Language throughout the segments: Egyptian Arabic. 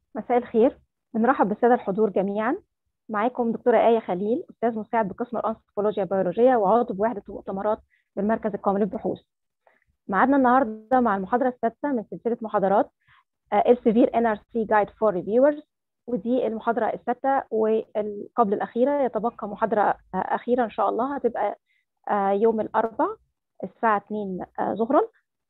مساء الخير بنرحب بالسادة الحضور جميعا معاكم دكتورة آية خليل أستاذ مساعد بقسم الأنثروبولوجيا البيولوجية وعضو بوحدة المؤتمرات بالمركز القومي للبحوث معادنا النهاردة مع المحاضرة السادسة من سلسلة محاضرات السيفير NRC Guide for Reviewers ودي المحاضرة السادسة وقبل الأخيرة يتبقى محاضرة أخيرة إن شاء الله هتبقى يوم الأربعاء الساعة 2 ظهرا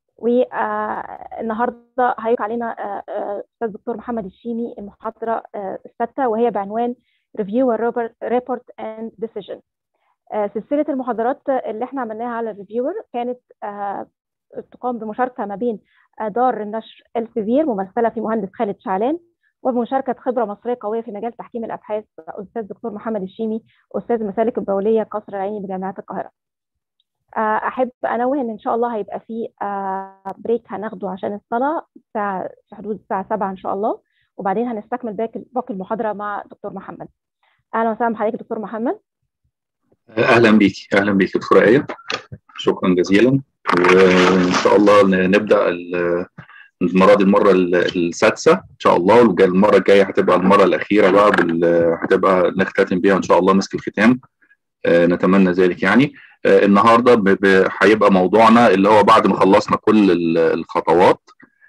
والنهارده هيقع علينا استاذ دكتور محمد الشيمي المحاضره السادسه وهي بعنوان ريفيور ريبورت اند ديسيجن سلسله المحاضرات اللي احنا عملناها على الريفيور كانت تقام بمشاركه ما بين دار النشر السيفير ممثله في مهندس خالد شعلان وبمشاركه خبره مصريه قويه في مجال تحكيم الابحاث استاذ دكتور محمد الشيمي استاذ المسالك البوليه قصر العيني بجامعه القاهره احب انوه ان ان شاء الله هيبقى في بريك هناخده عشان الصلاه الساعه في حدود الساعه 7 ان شاء الله وبعدين هنستكمل باقي باقي المحاضره مع دكتور محمد اهلا وسهلا بحضرتك دكتور محمد اهلا بيكي اهلا بيكي دكتوره ايه شكرا جزيلا وان شاء الله نبدا المره دي المره السادسه ان شاء الله والمره الجايه هتبقى المره الاخيره بقى هتبقى نختتم بيها ان شاء الله مسك الختام نتمنى ذلك يعني النهارده هيبقى موضوعنا اللي هو بعد ما خلصنا كل الخطوات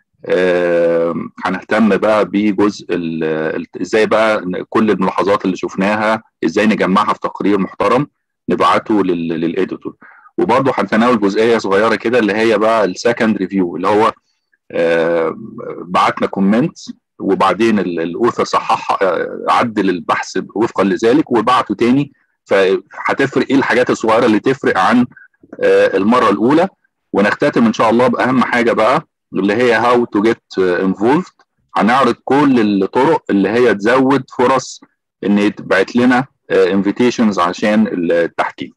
هنهتم بقى بجزء ازاي بقى كل الملاحظات اللي شفناها ازاي نجمعها في تقرير محترم نبعته للاديتور وبرضه هنتناول جزئيه صغيره كده اللي هي بقى السكند ريفيو اللي هو بعتنا كومنت وبعدين الاوثر صحح عدل البحث وفقا لذلك وبعته تاني فهتفرق ايه الحاجات الصغيره اللي تفرق عن المره الاولى ونختتم ان شاء الله باهم حاجه بقى اللي هي هاو تو جيت انفولفد هنعرض كل الطرق اللي هي تزود فرص ان يتبعت لنا انفيتيشنز عشان التحكيم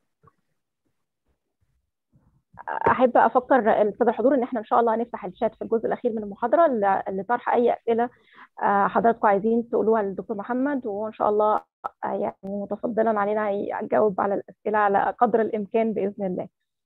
احب افكر الساده الحضور ان احنا ان شاء الله هنفتح الشات في الجزء الاخير من المحاضره اللي طرح اي اسئله حضراتكم عايزين تقولوها للدكتور محمد وان شاء الله يعني متفضلا علينا يجاوب على الاسئله على قدر الامكان باذن الله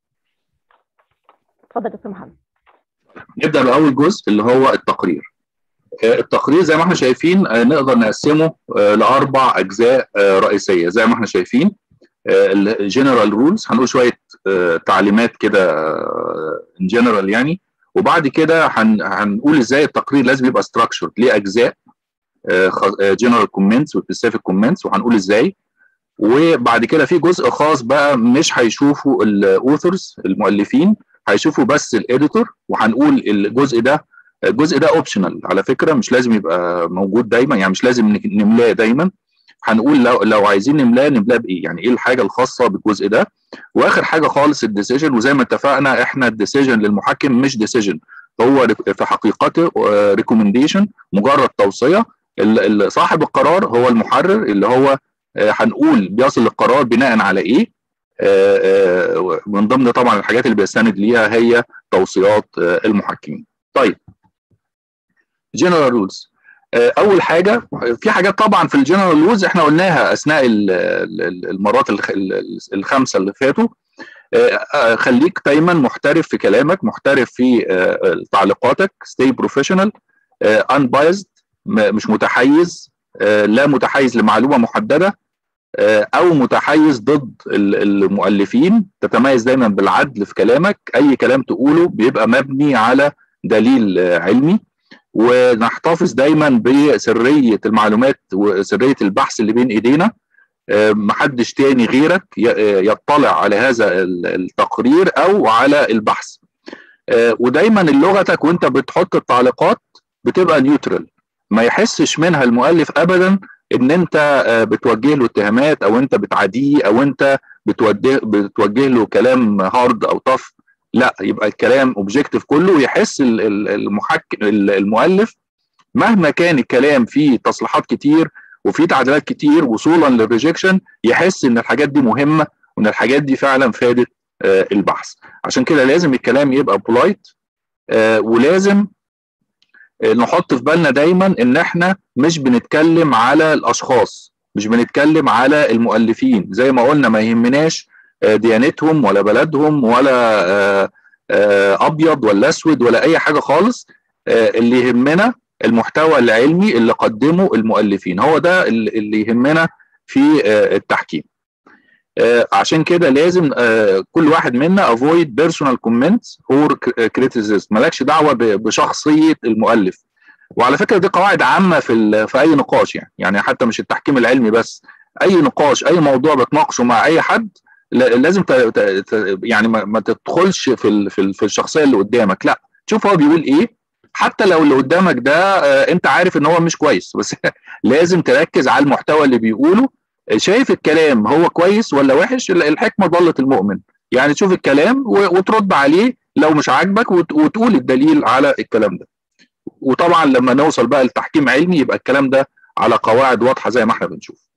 اتفضل دكتور محمد نبدا باول جزء اللي هو التقرير التقرير زي ما احنا شايفين نقدر نقسمه لاربع اجزاء رئيسيه زي ما احنا شايفين الجنرال رولز هنقول شويه تعليمات كده ان جنرال يعني وبعد كده هن هنقول ازاي التقرير لازم يبقى ستراكشرد ليه اجزاء جنرال كومنتس وسبيسيفيك كومنتس وهنقول ازاي وبعد كده في جزء خاص بقى مش هيشوفوا الاوثرز المؤلفين هيشوفوا بس الاديتور وهنقول الجزء ده الجزء ده اوبشنال على فكره مش لازم يبقى موجود دايما يعني مش لازم نملاه دايما هنقول لو لو عايزين نملاه نملاه بايه يعني ايه الحاجه الخاصه بالجزء ده واخر حاجه خالص الديسيجن وزي ما اتفقنا احنا الديسيجن للمحكم مش ديسيجن هو في حقيقته ريكومنديشن مجرد توصيه صاحب القرار هو المحرر اللي هو هنقول بيصل للقرار بناء على ايه من ضمن طبعا الحاجات اللي بيستند ليها هي توصيات المحكمين طيب جنرال رولز اول حاجه في حاجات طبعا في الجنرال رولز احنا قلناها اثناء المرات الخمسه اللي فاتوا خليك دايما محترف في كلامك محترف في تعليقاتك stay professional unbiased مش متحيز لا متحيز لمعلومه محدده او متحيز ضد المؤلفين تتميز دايما بالعدل في كلامك اي كلام تقوله بيبقى مبني على دليل علمي ونحتفظ دايما بسريه المعلومات وسريه البحث اللي بين ايدينا محدش تاني غيرك يطلع على هذا التقرير او على البحث ودايما لغتك وانت بتحط التعليقات بتبقى نيوترال ما يحسش منها المؤلف ابدا ان انت بتوجه له اتهامات او انت بتعاديه او انت بتوجه بتوجه له كلام هارد او طف لا يبقى الكلام اوبجيكتيف كله ويحس المحكم المؤلف مهما كان الكلام فيه تصليحات كتير وفي تعديلات كتير وصولا للريجكشن يحس ان الحاجات دي مهمه وان الحاجات دي فعلا فادت البحث عشان كده لازم الكلام يبقى بولايت ولازم نحط في بالنا دايما ان احنا مش بنتكلم على الاشخاص مش بنتكلم على المؤلفين زي ما قلنا ما يهمناش ديانتهم ولا بلدهم ولا ابيض ولا اسود ولا اي حاجه خالص اللي يهمنا المحتوى العلمي اللي قدمه المؤلفين هو ده اللي يهمنا في التحكيم عشان كده لازم كل واحد منا avoid personal comments or criticism مالكش دعوه بشخصيه المؤلف وعلى فكره دي قواعد عامه في في اي نقاش يعني يعني حتى مش التحكيم العلمي بس اي نقاش اي موضوع بتناقشه مع اي حد لازم ت... ت... يعني ما, ما تدخلش في ال... في, ال... في الشخصيه اللي قدامك لا شوف هو بيقول ايه حتى لو اللي قدامك ده انت عارف ان هو مش كويس بس لازم تركز على المحتوى اللي بيقوله شايف الكلام هو كويس ولا وحش الحكمه ضلت المؤمن يعني تشوف الكلام وترد عليه لو مش عاجبك وتقول الدليل على الكلام ده وطبعا لما نوصل بقى لتحكيم علمي يبقى الكلام ده على قواعد واضحه زي ما احنا بنشوف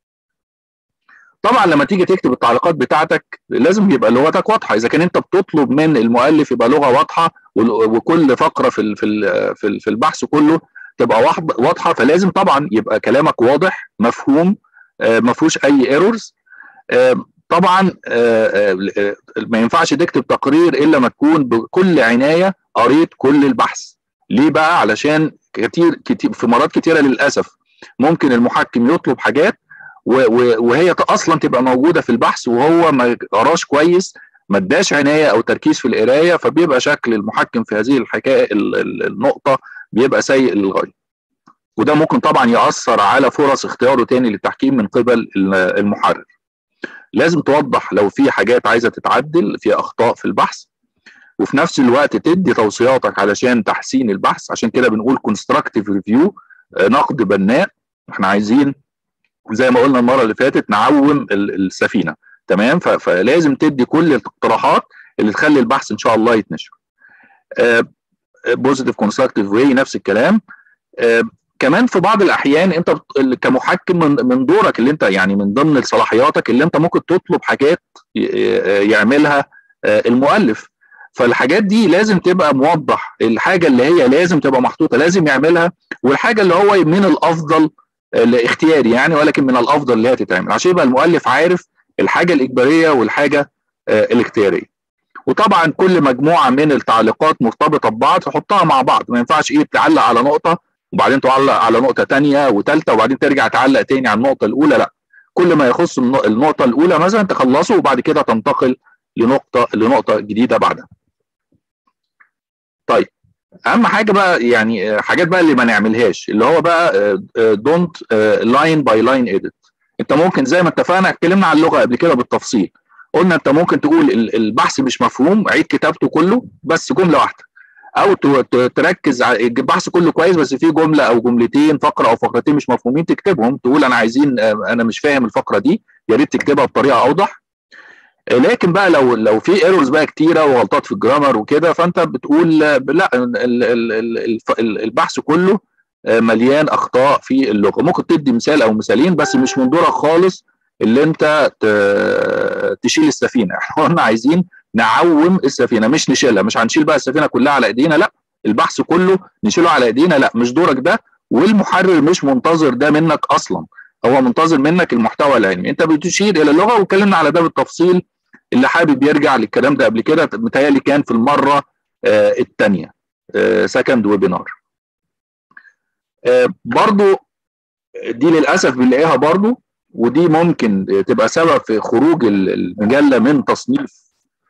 طبعا لما تيجي تكتب التعليقات بتاعتك لازم يبقى لغتك واضحه اذا كان انت بتطلب من المؤلف يبقى لغه واضحه وكل فقره في في في البحث كله تبقى واضحه فلازم طبعا يبقى كلامك واضح مفهوم ما فيهوش اي ايرورز طبعا ما ينفعش تكتب تقرير الا ما تكون بكل عنايه قريت كل البحث ليه بقى علشان كتير كتير في مرات كتيره للاسف ممكن المحكم يطلب حاجات وهي اصلا تبقى موجوده في البحث وهو ما قراش كويس ما اداش عنايه او تركيز في القرايه فبيبقى شكل المحكم في هذه الحكايه النقطه بيبقى سيء للغايه وده ممكن طبعا ياثر على فرص اختياره تاني للتحكيم من قبل المحرر لازم توضح لو في حاجات عايزه تتعدل في اخطاء في البحث وفي نفس الوقت تدي توصياتك علشان تحسين البحث عشان كده بنقول كونستراكتيف ريفيو نقد بناء احنا عايزين زي ما قلنا المره اللي فاتت نعوم السفينه تمام فلازم تدي كل الاقتراحات اللي تخلي البحث ان شاء الله يتنشر بوزيتيف كونستراكتيف واي نفس الكلام آه كمان في بعض الاحيان انت كمحكم من من دورك اللي انت يعني من ضمن صلاحياتك اللي انت ممكن تطلب حاجات يعملها المؤلف فالحاجات دي لازم تبقى موضح الحاجه اللي هي لازم تبقى محطوطه لازم يعملها والحاجه اللي هو من الافضل الاختياري يعني ولكن من الافضل اللي هي تتعمل عشان يبقى المؤلف عارف الحاجه الاجباريه والحاجه الاختياريه وطبعا كل مجموعه من التعليقات مرتبطه ببعض تحطها مع بعض ما ينفعش ايه تعلق على نقطه وبعدين تعلق على نقطه ثانيه وثالثه وبعدين ترجع تعلق تاني على النقطه الاولى لا كل ما يخص النقطه الاولى مثلا تخلصه وبعد كده تنتقل لنقطه لنقطه جديده بعدها طيب اهم حاجه بقى يعني حاجات بقى اللي ما نعملهاش اللي هو بقى دونت لاين باي لاين اديت انت ممكن زي ما اتفقنا اتكلمنا عن اللغه قبل كده بالتفصيل قلنا انت ممكن تقول البحث مش مفهوم عيد كتابته كله بس جمله واحده او تركز على البحث كله كويس بس في جمله او جملتين فقره او فقرتين مش مفهومين تكتبهم تقول انا عايزين انا مش فاهم الفقره دي يا ريت تكتبها بطريقه اوضح لكن بقى لو لو في ايرورز بقى كتيره وغلطات في الجرامر وكده فانت بتقول لا البحث كله مليان اخطاء في اللغه ممكن تدي مثال او مثالين بس مش من دورك خالص اللي انت تشيل السفينه احنا قلنا عايزين نعوم السفينه مش نشيلها مش هنشيل بقى السفينه كلها على ايدينا لا البحث كله نشيله على ايدينا لا مش دورك ده والمحرر مش منتظر ده منك اصلا هو منتظر منك المحتوى العلمي انت بتشير الى اللغه واتكلمنا على ده بالتفصيل اللي حابب يرجع للكلام ده قبل كده متهيألي كان في المره آه الثانيه آه سكند ويبينار آه برضو دي للاسف بنلاقيها برضو ودي ممكن تبقى سبب في خروج المجله من تصنيف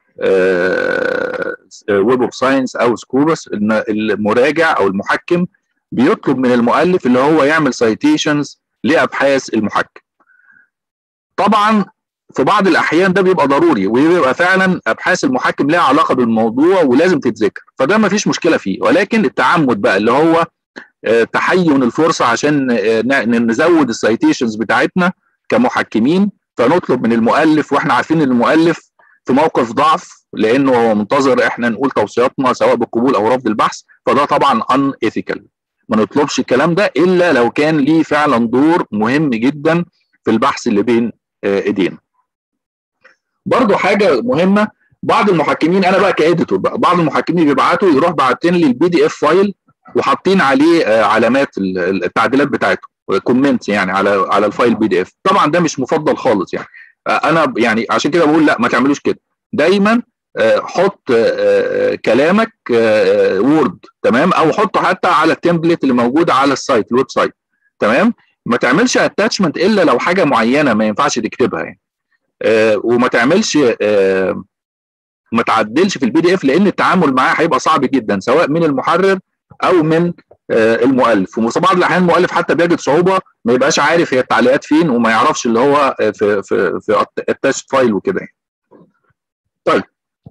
ويب اوف ساينس او سكوبس ان المراجع او المحكم بيطلب من المؤلف اللي هو يعمل سايتيشنز لابحاث المحكم طبعا في بعض الاحيان ده بيبقى ضروري وبيبقى فعلا ابحاث المحكم لها علاقه بالموضوع ولازم تتذكر فده ما فيش مشكله فيه ولكن التعمد بقى اللي هو تحين الفرصه عشان نزود السايتيشنز بتاعتنا كمحكمين فنطلب من المؤلف واحنا عارفين ان المؤلف في موقف ضعف لانه هو منتظر احنا نقول توصياتنا سواء بالقبول او رفض البحث فده طبعا ان ايثيكال ما نطلبش الكلام ده الا لو كان ليه فعلا دور مهم جدا في البحث اللي بين ايدينا برضو حاجه مهمه بعض المحكمين انا بقى كاديتور بقى بعض المحكمين بيبعتوا يروح باعتين لي البي دي اف فايل وحاطين عليه علامات التعديلات بتاعته كومنتس يعني على على الفايل بي دي اف طبعا ده مش مفضل خالص يعني انا يعني عشان كده بقول لا ما تعملوش كده دايما حط كلامك وورد تمام او حطه حتى على التمبلت اللي موجوده على السايت الويب سايت تمام ما تعملش اتاتشمنت الا لو حاجه معينه ما ينفعش تكتبها يعني وما تعملش ما تعدلش في البي دي اف لان التعامل معاه هيبقى صعب جدا سواء من المحرر او من المؤلف وفي بعض الاحيان المؤلف حتى بيجد صعوبه ما يبقاش عارف هي التعليقات فين وما يعرفش اللي هو في في في اتاش فايل وكده يعني. طيب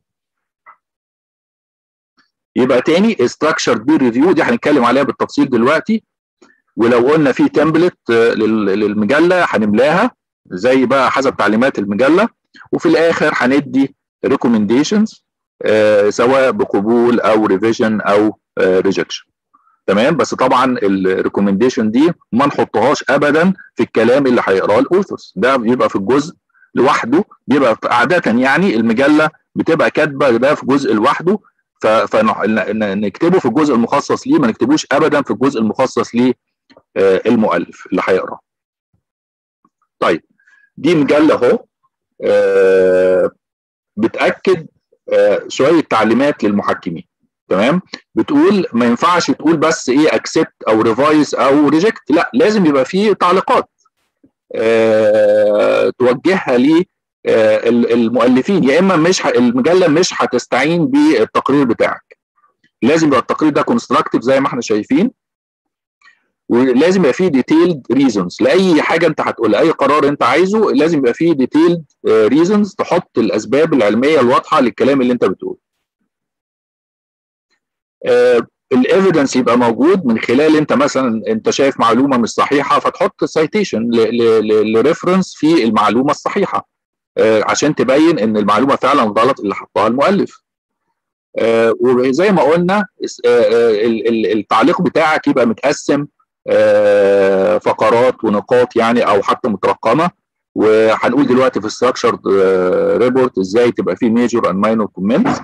يبقى تاني structured peer review دي هنتكلم عليها بالتفصيل دلوقتي ولو قلنا في تمبلت للمجله هنملاها زي بقى حسب تعليمات المجله وفي الاخر هندي recommendations آه سواء بقبول او ريفيجن او ريجكشن آه تمام بس طبعا الريكومنديشن دي ما نحطهاش ابدا في الكلام اللي هيقراه الاوثرز ده بيبقى في الجزء لوحده بيبقى عاده يعني المجله بتبقى كاتبه ده في جزء لوحده فنكتبه في الجزء المخصص ليه ما نكتبوش ابدا في الجزء المخصص للمؤلف اللي هيقراه. طيب دي مجله اهو آه بتاكد آه شويه تعليمات للمحكمين تمام بتقول ما ينفعش تقول بس ايه اكسبت او ريفايز او ريجكت لا لازم يبقى فيه تعليقات آه توجهها ل المؤلفين يا اما مش ه... المجله مش هتستعين بالتقرير بتاعك لازم يبقى التقرير ده كونستراكتيف زي ما احنا شايفين ولازم يبقى فيه ديتيلد ريزونز لاي حاجه انت هتقولها اي قرار انت عايزه لازم يبقى فيه ديتيلد ريزونز تحط الاسباب العلميه الواضحه للكلام اللي انت بتقوله الايفيدنس يبقى موجود من خلال انت مثلا انت شايف معلومه مش صحيحه فتحط سايتيشن لريفرنس في المعلومه الصحيحه عشان تبين ان المعلومه فعلا غلط اللي حطها المؤلف وزي ما قلنا التعليق بتاعك يبقى متقسم فقرات ونقاط يعني او حتى مترقمه وهنقول دلوقتي في الستراكشرد ريبورت ازاي تبقى فيه ميجور اند ماينور كومنتس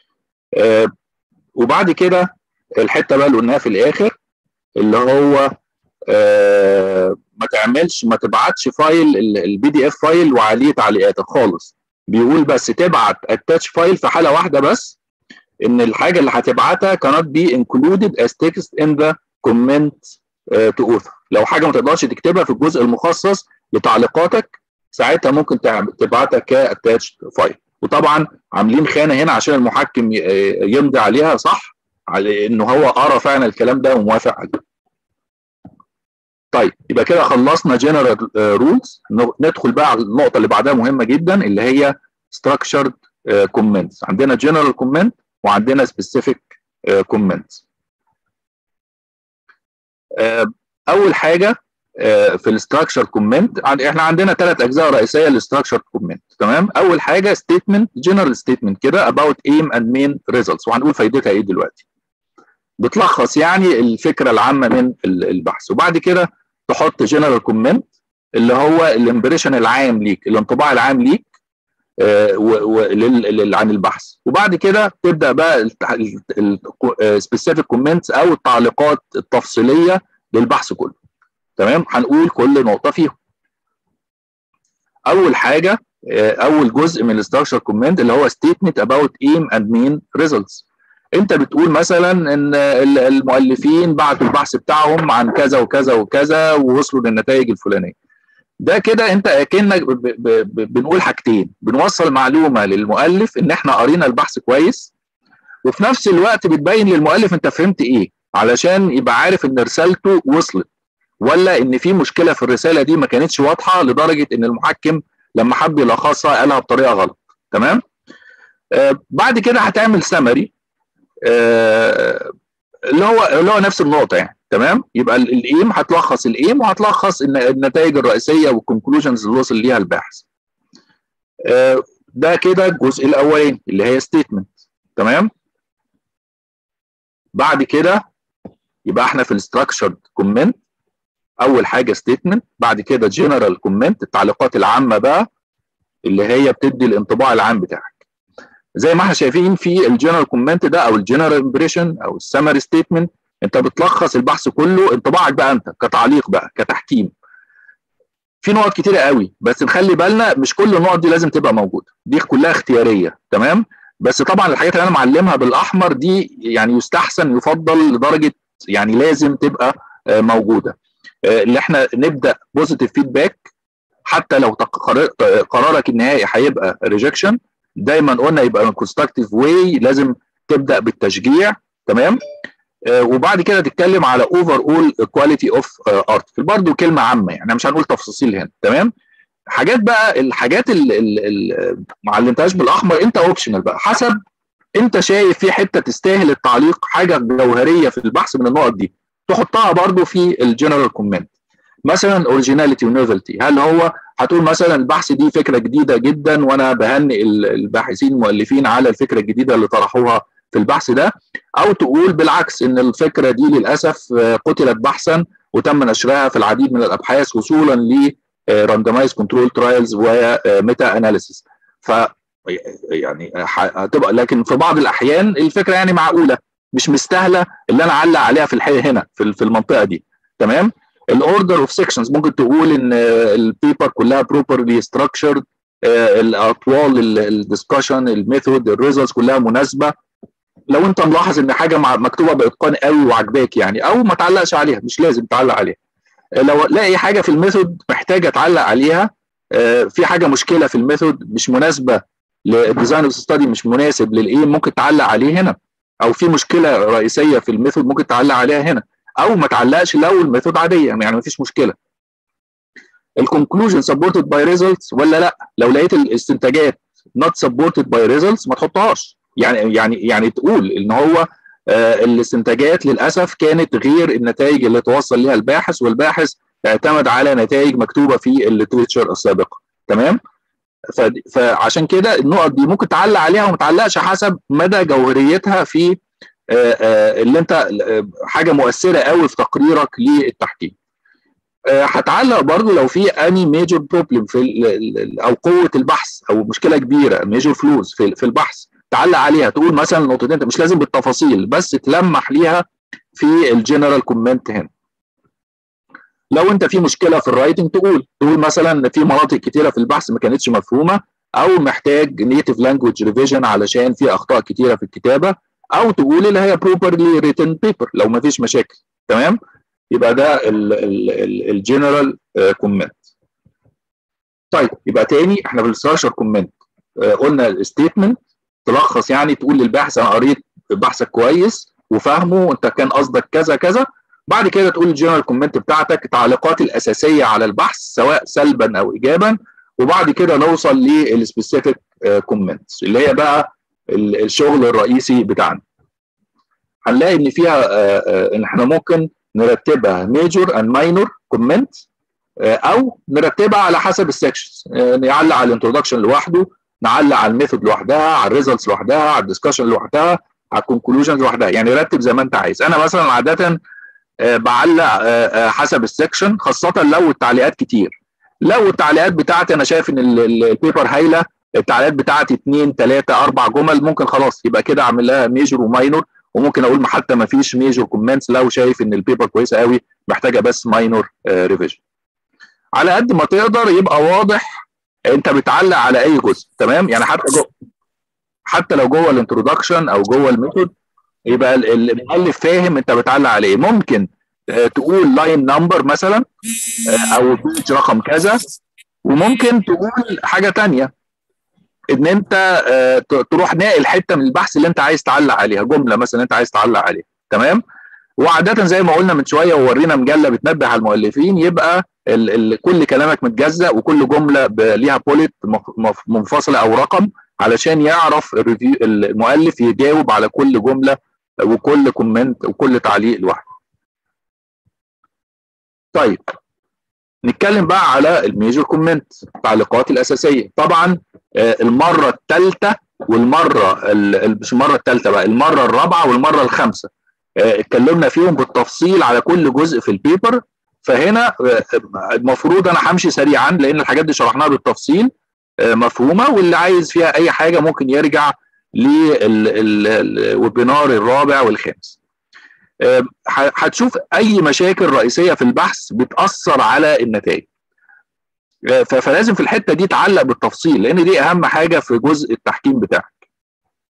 وبعد كده الحته بقى اللي قلناها في الاخر اللي هو آه ما تعملش ما تبعتش فايل البي دي اف فايل وعليه تعليقاتك خالص بيقول بس تبعت اتاتش فايل في حاله واحده بس ان الحاجه اللي هتبعتها cannot be included as text in the comment uh, to author لو حاجه ما تقدرش تكتبها في الجزء المخصص لتعليقاتك ساعتها ممكن تبعتها كاتاتش فايل وطبعا عاملين خانه هنا عشان المحكم يمضي عليها صح على انه هو قرا فعلا الكلام ده وموافق عليه طيب يبقى كده خلصنا جنرال رولز ندخل بقى على النقطه اللي بعدها مهمه جدا اللي هي structured كومنتس عندنا جنرال كومنت وعندنا سبيسيفيك كومنتس اول حاجه في الاستراكشر كومنت احنا عندنا ثلاث اجزاء رئيسيه للاستراكشر كومنت تمام اول حاجه ستيتمنت جنرال ستيتمنت كده about aim and main results وهنقول فايدتها ايه دلوقتي بتلخص يعني الفكره العامه من البحث وبعد كده تحط جنرال كومنت اللي هو الامبريشن العام ليك الانطباع العام ليك آه و عن البحث وبعد كده تبدا بقى السبيسيفيك كومنتس او التعليقات التفصيليه للبحث كله تمام هنقول كل نقطه فيهم اول حاجه آه اول جزء من الاستراكشر كومنت اللي هو ستيتمنت اباوت ايم اند مين ريزلتس انت بتقول مثلا ان المؤلفين بعتوا البحث بتاعهم عن كذا وكذا وكذا ووصلوا للنتائج الفلانيه ده كده انت اكنك بنقول حاجتين بنوصل معلومه للمؤلف ان احنا قرينا البحث كويس وفي نفس الوقت بتبين للمؤلف انت فهمت ايه علشان يبقى عارف ان رسالته وصلت ولا ان في مشكله في الرساله دي ما كانتش واضحه لدرجه ان المحكم لما حب يلخصها قالها بطريقه غلط تمام آه بعد كده هتعمل سمري آه اللي هو اللي هو نفس النقطه يعني تمام يبقى الايم هتلخص الايم وهتلخص النتائج الرئيسيه والكونكلوجنز اللي وصل ليها الباحث آه ده كده الجزء الاولاني اللي هي ستيتمنت تمام بعد كده يبقى احنا في الستراكشرد كومنت اول حاجه ستيتمنت بعد كده جنرال كومنت التعليقات العامه بقى اللي هي بتدي الانطباع العام بتاعك زي ما احنا شايفين في الجنرال كومنت ده او الجنرال امبريشن او السمري ستيتمنت انت بتلخص البحث كله انطباعك بقى انت كتعليق بقى كتحكيم في نقط كتيره قوي بس نخلي بالنا مش كل النقط دي لازم تبقى موجوده دي كلها اختياريه تمام بس طبعا الحاجات اللي انا معلمها بالاحمر دي يعني يستحسن يفضل لدرجه يعني لازم تبقى موجوده اللي احنا نبدا بوزيتيف فيدباك حتى لو قرارك النهائي هيبقى ريجكشن دايما قلنا يبقى كونستراكتيف واي لازم تبدا بالتشجيع تمام آه وبعد كده تتكلم على اوفر اول كواليتي اوف ارتكل برضه كلمه عامه يعني مش هنقول تفاصيل هنا تمام حاجات بقى الحاجات اللي ما علمتهاش بالاحمر انت اوبشنال بقى حسب انت شايف في حته تستاهل التعليق حاجه جوهريه في البحث من النقط دي تحطها برضه في الجنرال كومنت مثلا اوريجيناليتي ونوفلتي هل هو هتقول مثلا البحث دي فكره جديده جدا وانا بهنئ الباحثين المؤلفين على الفكره الجديده اللي طرحوها في البحث ده او تقول بالعكس ان الفكره دي للاسف قتلت بحثا وتم نشرها في العديد من الابحاث وصولا ل راندمايز كنترول ترايلز وميتا اناليسيس ف يعني هتبقى لكن في بعض الاحيان الفكره يعني معقوله مش مستاهله اللي انا اعلق عليها في الحقيقه هنا في المنطقه دي تمام الاوردر اوف سيكشنز ممكن تقول ان البيبر كلها بروبرلي ستراكشرد الاطوال الدسكشن الميثود الريزلتس كلها مناسبه لو انت ملاحظ ان حاجه مكتوبه باتقان قوي وعجباك يعني او ما تعلقش عليها مش لازم تعلق عليها لو لاقي حاجه في الميثود محتاجه تعلق عليها في حاجه مشكله في الميثود مش مناسبه للديزاين اوف ستادي مش مناسب للايه ممكن تعلق عليه هنا او في مشكله رئيسيه في الميثود ممكن تعلق عليها هنا او ما تعلقش لو الميثود عاديه يعني ما فيش مشكله الكونكلوجن سبورتد باي ريزلتس ولا لا لو لقيت الاستنتاجات نوت سبورتد باي ريزلتس ما تحطهاش يعني يعني يعني تقول ان هو آه الاستنتاجات للاسف كانت غير النتائج اللي توصل ليها الباحث والباحث اعتمد على نتائج مكتوبه في الليتريتشر السابقه تمام فعشان كده النقط دي ممكن تعلق عليها وما تعلقش حسب مدى جوهريتها في آه آه اللي انت حاجه مؤثره قوي في تقريرك للتحكيم هتعلق برضه لو في اني ميجور بروبلم في او قوه البحث او مشكله كبيره ميجور فلوز في, في البحث تعلق عليها تقول مثلا نقطتين انت مش لازم بالتفاصيل بس تلمح ليها في الجنرال كومنت هنا لو انت في مشكله في الرايتنج تقول تقول مثلا في مناطق كتيره في البحث ما كانتش مفهومه او محتاج نيتيف لانجوج ريفيجن علشان في اخطاء كتيره في الكتابه او تقول اللي هي بروبرلي ريتن بيبر لو ما فيش مشاكل تمام يبقى ده الجنرال كومنت طيب يبقى تاني احنا في الستراكشر كومنت قلنا الستيتمنت تلخص يعني تقول للباحث انا قريت بحثك كويس وفاهمه وانت كان قصدك كذا كذا بعد كده تقول الجنرال كومنت بتاعتك التعليقات الاساسيه على البحث سواء سلبا او ايجابا وبعد كده نوصل للسبيسيفيك كومنتس اللي هي بقى الشغل الرئيسي بتاعنا هنلاقي ان فيها ان احنا ممكن نرتبها ميجور اند ماينور كومنت او نرتبها على حسب السكشنز نعلق على الانترودكشن لوحده نعلق على الميثود لوحدها على الريزلتس لوحدها على الدسكشن لوحدها على الكونكلوجن لوحدها يعني رتب زي ما انت عايز انا مثلا عاده بعلق حسب السكشن خاصه لو التعليقات كتير لو التعليقات بتاعتي انا شايف ان البيبر هايله التعليقات بتاعتي اثنين ثلاثه اربع جمل ممكن خلاص يبقى كده اعمل لها ميجور وماينور وممكن اقول حتى ما فيش ميجور كومنتس لو شايف ان البيبر كويسه قوي محتاجه بس ماينور ريفيجن على قد ما تقدر يبقى واضح انت بتعلق على اي جزء تمام يعني حتى جو حتى لو جوه الانترودكشن او جوه الميثود يبقى المؤلف فاهم انت بتعلق على ايه ممكن تقول لاين نمبر مثلا او بيج رقم كذا وممكن تقول حاجه تانية ان انت تروح ناقل حته من البحث اللي انت عايز تعلق عليها جمله مثلا انت عايز تعلق عليها تمام وعاده زي ما قلنا من شويه وورينا مجله بتنبه على المؤلفين يبقى ال ال كل كلامك متجزأ وكل جمله ليها بوليت منفصله او رقم علشان يعرف الريفيو المؤلف يجاوب على كل جمله وكل كومنت وكل تعليق لوحده. طيب نتكلم بقى على الميجور كومنت التعليقات الاساسيه طبعا المره الثالثه والمره مش المره الثالثه بقى المره الرابعه والمره الخامسه اتكلمنا فيهم بالتفصيل على كل جزء في البيبر فهنا المفروض انا همشي سريعا لان الحاجات دي شرحناها بالتفصيل مفهومه واللي عايز فيها اي حاجه ممكن يرجع للويبينار الرابع والخامس هتشوف اي مشاكل رئيسيه في البحث بتاثر على النتائج فلازم في الحته دي تعلق بالتفصيل لان دي اهم حاجه في جزء التحكيم بتاعك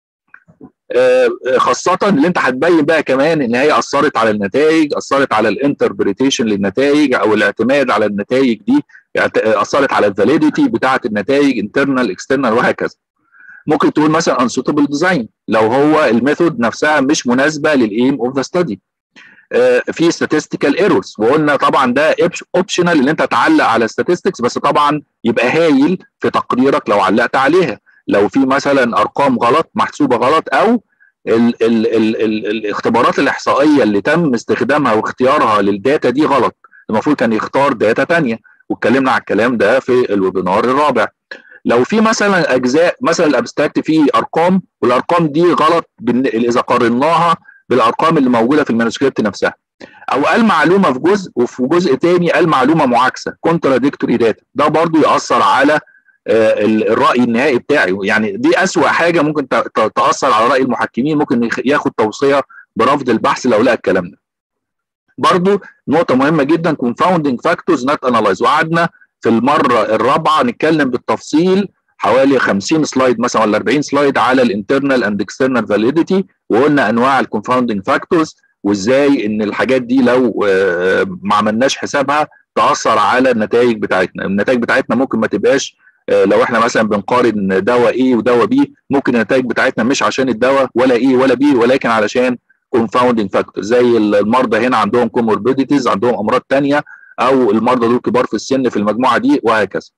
خاصة اللي انت هتبين بقى كمان ان هي اثرت على النتائج، اثرت على الانتربريتيشن للنتائج او الاعتماد على النتائج دي اثرت على الفاليديتي بتاعه النتائج انترنال اكسترنال وهكذا. ممكن تقول مثلا انسوتبل ديزاين لو هو الميثود نفسها مش مناسبه للايم اوف ذا ستدي. في statistical ايرورز وقلنا طبعا ده اوبشنال ان انت تعلق على statistics بس طبعا يبقى هايل في تقريرك لو علقت عليها لو في مثلا ارقام غلط محسوبه غلط او ال ال ال ال الاختبارات الاحصائيه اللي تم استخدامها واختيارها للداتا دي غلط المفروض كان يختار داتا ثانيه واتكلمنا على الكلام ده في الويبينار الرابع لو في مثلا اجزاء مثلا الابستراكت فيه ارقام والارقام دي غلط اذا قارناها بالارقام اللي موجوده في المانuscript نفسها او قال معلومه في جزء وفي جزء تاني قال معلومه معاكسه كونتراديكتوري داتا ده برضو ياثر على الراي النهائي بتاعي يعني دي اسوا حاجه ممكن تاثر على راي المحكمين ممكن ياخد توصيه برفض البحث لو لقى الكلام ده برضو نقطه مهمه جدا confounding factors not analyzed وقعدنا في المره الرابعه نتكلم بالتفصيل حوالي 50 سلايد مثلا ولا 40 سلايد على الانترنال اند اكسترنال فاليديتي وقلنا انواع الكونفاوندنج فاكتورز وازاي ان الحاجات دي لو ما عملناش حسابها تاثر على النتائج بتاعتنا النتائج بتاعتنا ممكن ما تبقاش لو احنا مثلا بنقارن دواء ايه ودواء بي ممكن النتائج بتاعتنا مش عشان الدواء ولا ايه ولا بي ولكن علشان كونفاوندنج فاكتور زي المرضى هنا عندهم كوموربيديتيز عندهم امراض ثانيه او المرضى دول كبار في السن في المجموعه دي وهكذا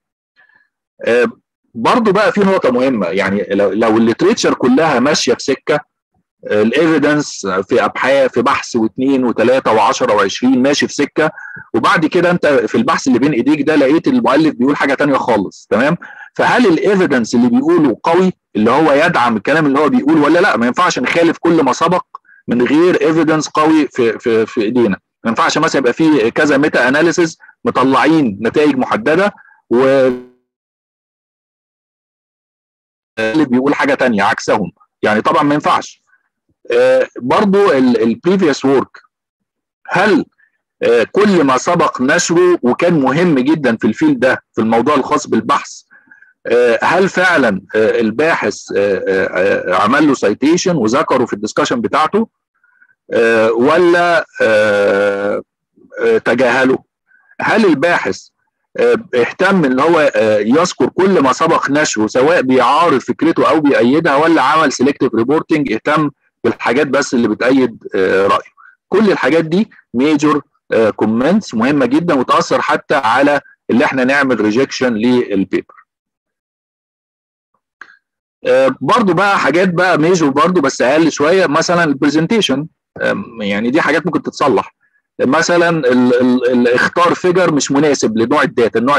برضه بقى في نقطه مهمه يعني لو, لو الليتريتشر كلها ماشيه في سكه الايفيدنس في ابحاث في بحث واثنين وثلاثه وعشرة وعشرين ماشي في سكه وبعد كده انت في البحث اللي بين ايديك ده لقيت المؤلف بيقول حاجه ثانيه خالص تمام فهل الايفيدنس اللي بيقوله قوي اللي هو يدعم الكلام اللي هو بيقول ولا لا ما ينفعش نخالف كل ما سبق من غير ايفيدنس قوي في في في ايدينا ما ينفعش مثلا يبقى في كذا ميتا اناليسيز مطلعين نتائج محدده و اللي بيقول حاجه تانية عكسهم يعني طبعا ما ينفعش آه برضو البريفيوس ورك هل آه كل ما سبق نشره وكان مهم جدا في الفيلد ده في الموضوع الخاص بالبحث آه هل فعلا الباحث عمل له سايتيشن وذكره في الدسكشن بتاعته ولا تجاهله هل الباحث اهتم ان هو يذكر كل ما سبق نشره سواء بيعارض فكرته او بيأيدها ولا عمل سيلكتيف ريبورتنج اهتم بالحاجات بس اللي بتأيد رايه كل الحاجات دي ميجور كومنتس مهمه جدا وتاثر حتى على اللي احنا نعمل ريجكشن للبيبر برضو بقى حاجات بقى ميجور برضو بس اقل شويه مثلا البرزنتيشن يعني دي حاجات ممكن تتصلح مثلا ال ال ال اختار فيجر مش مناسب لنوع الداتا النوع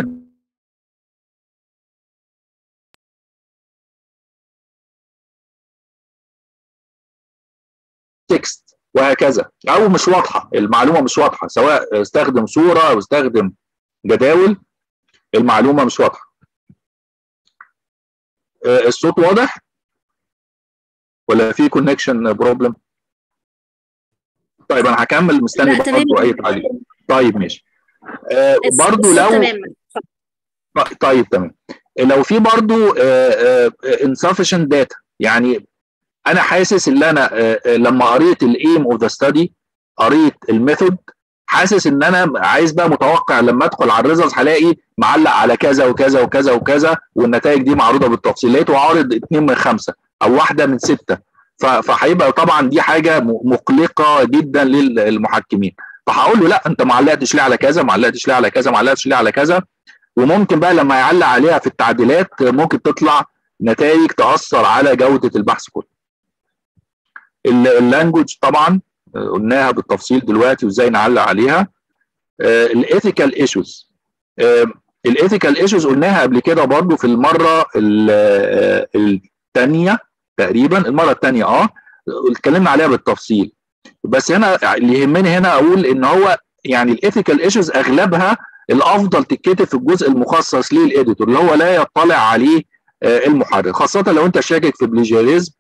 تكست وهكذا او مش واضحه المعلومه مش واضحه سواء استخدم صوره او استخدم جداول المعلومه مش واضحه الصوت واضح ولا في كونكشن بروبلم طيب انا هكمل مستني برضه اي تعليق طيب ماشي آه برضه لو تمام طيب تمام لو في برضه insufficient داتا يعني انا حاسس ان انا آه لما قريت الايم اوف ذا ستادي قريت الميثود حاسس ان انا عايز بقى متوقع لما ادخل على الريزلتس هلاقي معلق على كذا وكذا وكذا وكذا والنتائج دي معروضه بالتفصيل لقيته عارض اثنين من خمسه او واحده من سته فهيبقى طبعا دي حاجه مقلقه جدا للمحكمين فهقول له لا انت ما علقتش ليه على كذا ما علقتش ليه على كذا ما علقتش ليه على كذا وممكن بقى لما يعلق عليها في التعديلات ممكن تطلع نتائج تاثر على جوده البحث كله اللانجوج طبعا قلناها بالتفصيل دلوقتي وازاي نعلق عليها الايثيكال ايشوز الايثيكال ايشوز قلناها قبل كده برضو في المره الثانيه تقريبا المره الثانيه اه اتكلمنا عليها بالتفصيل بس هنا اللي يهمني هنا اقول ان هو يعني الايثيكال ايشوز اغلبها الافضل تتكتب في الجزء المخصص للاديتور اللي هو لا يطلع عليه المحرر خاصه لو انت شاكك في بليجيريزم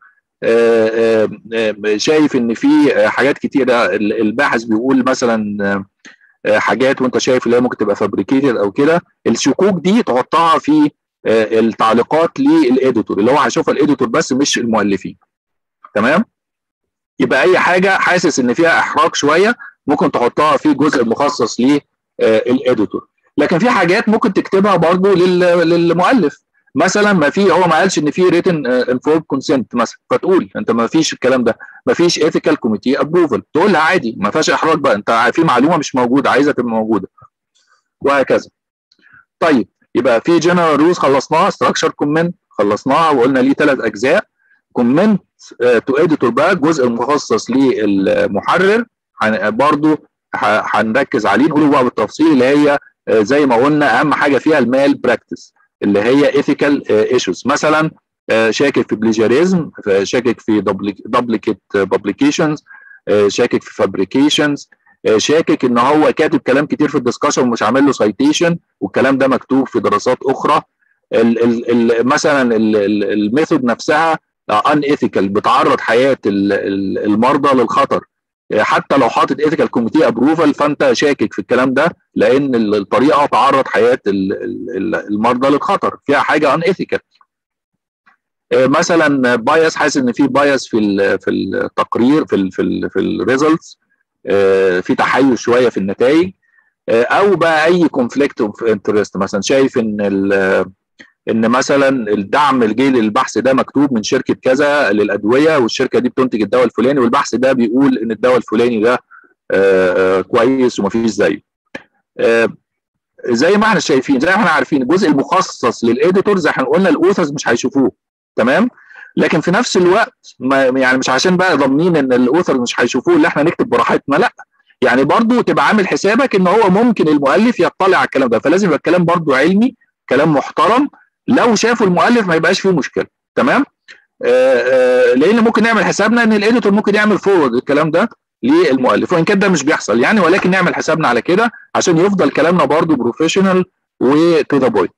شايف ان في حاجات كتيره الباحث بيقول مثلا حاجات وانت شايف اللي هي ممكن تبقى فابريكيتد او كده الشكوك دي تحطها في التعليقات للاديتور اللي هو هيشوفها الاديتور بس مش المؤلفين تمام يبقى اي حاجه حاسس ان فيها احراج شويه ممكن تحطها في جزء مخصص للاديتور لكن في حاجات ممكن تكتبها برضو للمؤلف مثلا ما في هو ما قالش ان في ريتن انفورد كونسنت مثلا فتقول انت ما فيش الكلام ده ما فيش ايثيكال كوميتي ابروفل تقول لها عادي ما فيهاش احراج بقى انت في معلومه مش موجوده عايزه تبقى موجوده وهكذا طيب يبقى في جنرال رولز خلصناها ستراكشر كومنت خلصناها وقلنا ليه ثلاث اجزاء كومنت تو اديتور بقى الجزء المخصص للمحرر برضو هنركز عليه نقوله بقى بالتفصيل اللي هي زي ما قلنا اهم حاجه فيها المال براكتس اللي هي ايثيكال ايشوز مثلا شاكك في بليجاريزم شاكك في دوبليكيت بابليكيشنز شاكك في فابريكيشنز شاكك ان هو كاتب كلام كتير في الدسكشن ومش عامل له سايتيشن والكلام ده مكتوب في دراسات اخرى ال ال ال مثلا الميثود نفسها ان ايثيكال بتعرض حياه المرضى للخطر حتى لو حاطط ايثيكال كوميتي ابروفال فانت شاكك في الكلام ده لان الطريقه تعرض حياه المرضى للخطر فيها حاجه ان ايثيكال مثلا بايس حاسس ان في بايس في في التقرير في ال في ال في الريزلتس في تحيز شويه في النتائج او بقى اي كونفليكت اوف انترست مثلا شايف ان ان مثلا الدعم الجاي للبحث ده مكتوب من شركه كذا للادويه والشركه دي بتنتج الدواء الفلاني والبحث ده بيقول ان الدواء الفلاني ده آآ آآ كويس ومفيش زيه. زي ما احنا شايفين زي ما احنا عارفين الجزء المخصص للاديتورز احنا قلنا الاوثرز مش هيشوفوه تمام؟ لكن في نفس الوقت ما يعني مش عشان بقى ضامنين ان الاوثرز مش هيشوفوه اللي احنا نكتب براحتنا لا يعني برضو تبقى عامل حسابك ان هو ممكن المؤلف يطلع على الكلام ده فلازم يبقى الكلام برضو علمي كلام محترم لو شافوا المؤلف ما يبقاش فيه مشكله تمام آآ آآ لان ممكن نعمل حسابنا ان الاديتور ممكن يعمل فورورد الكلام ده للمؤلف وان كان ده مش بيحصل يعني ولكن نعمل حسابنا على كده عشان يفضل كلامنا برضو بروفيشنال وتو ذا بوينت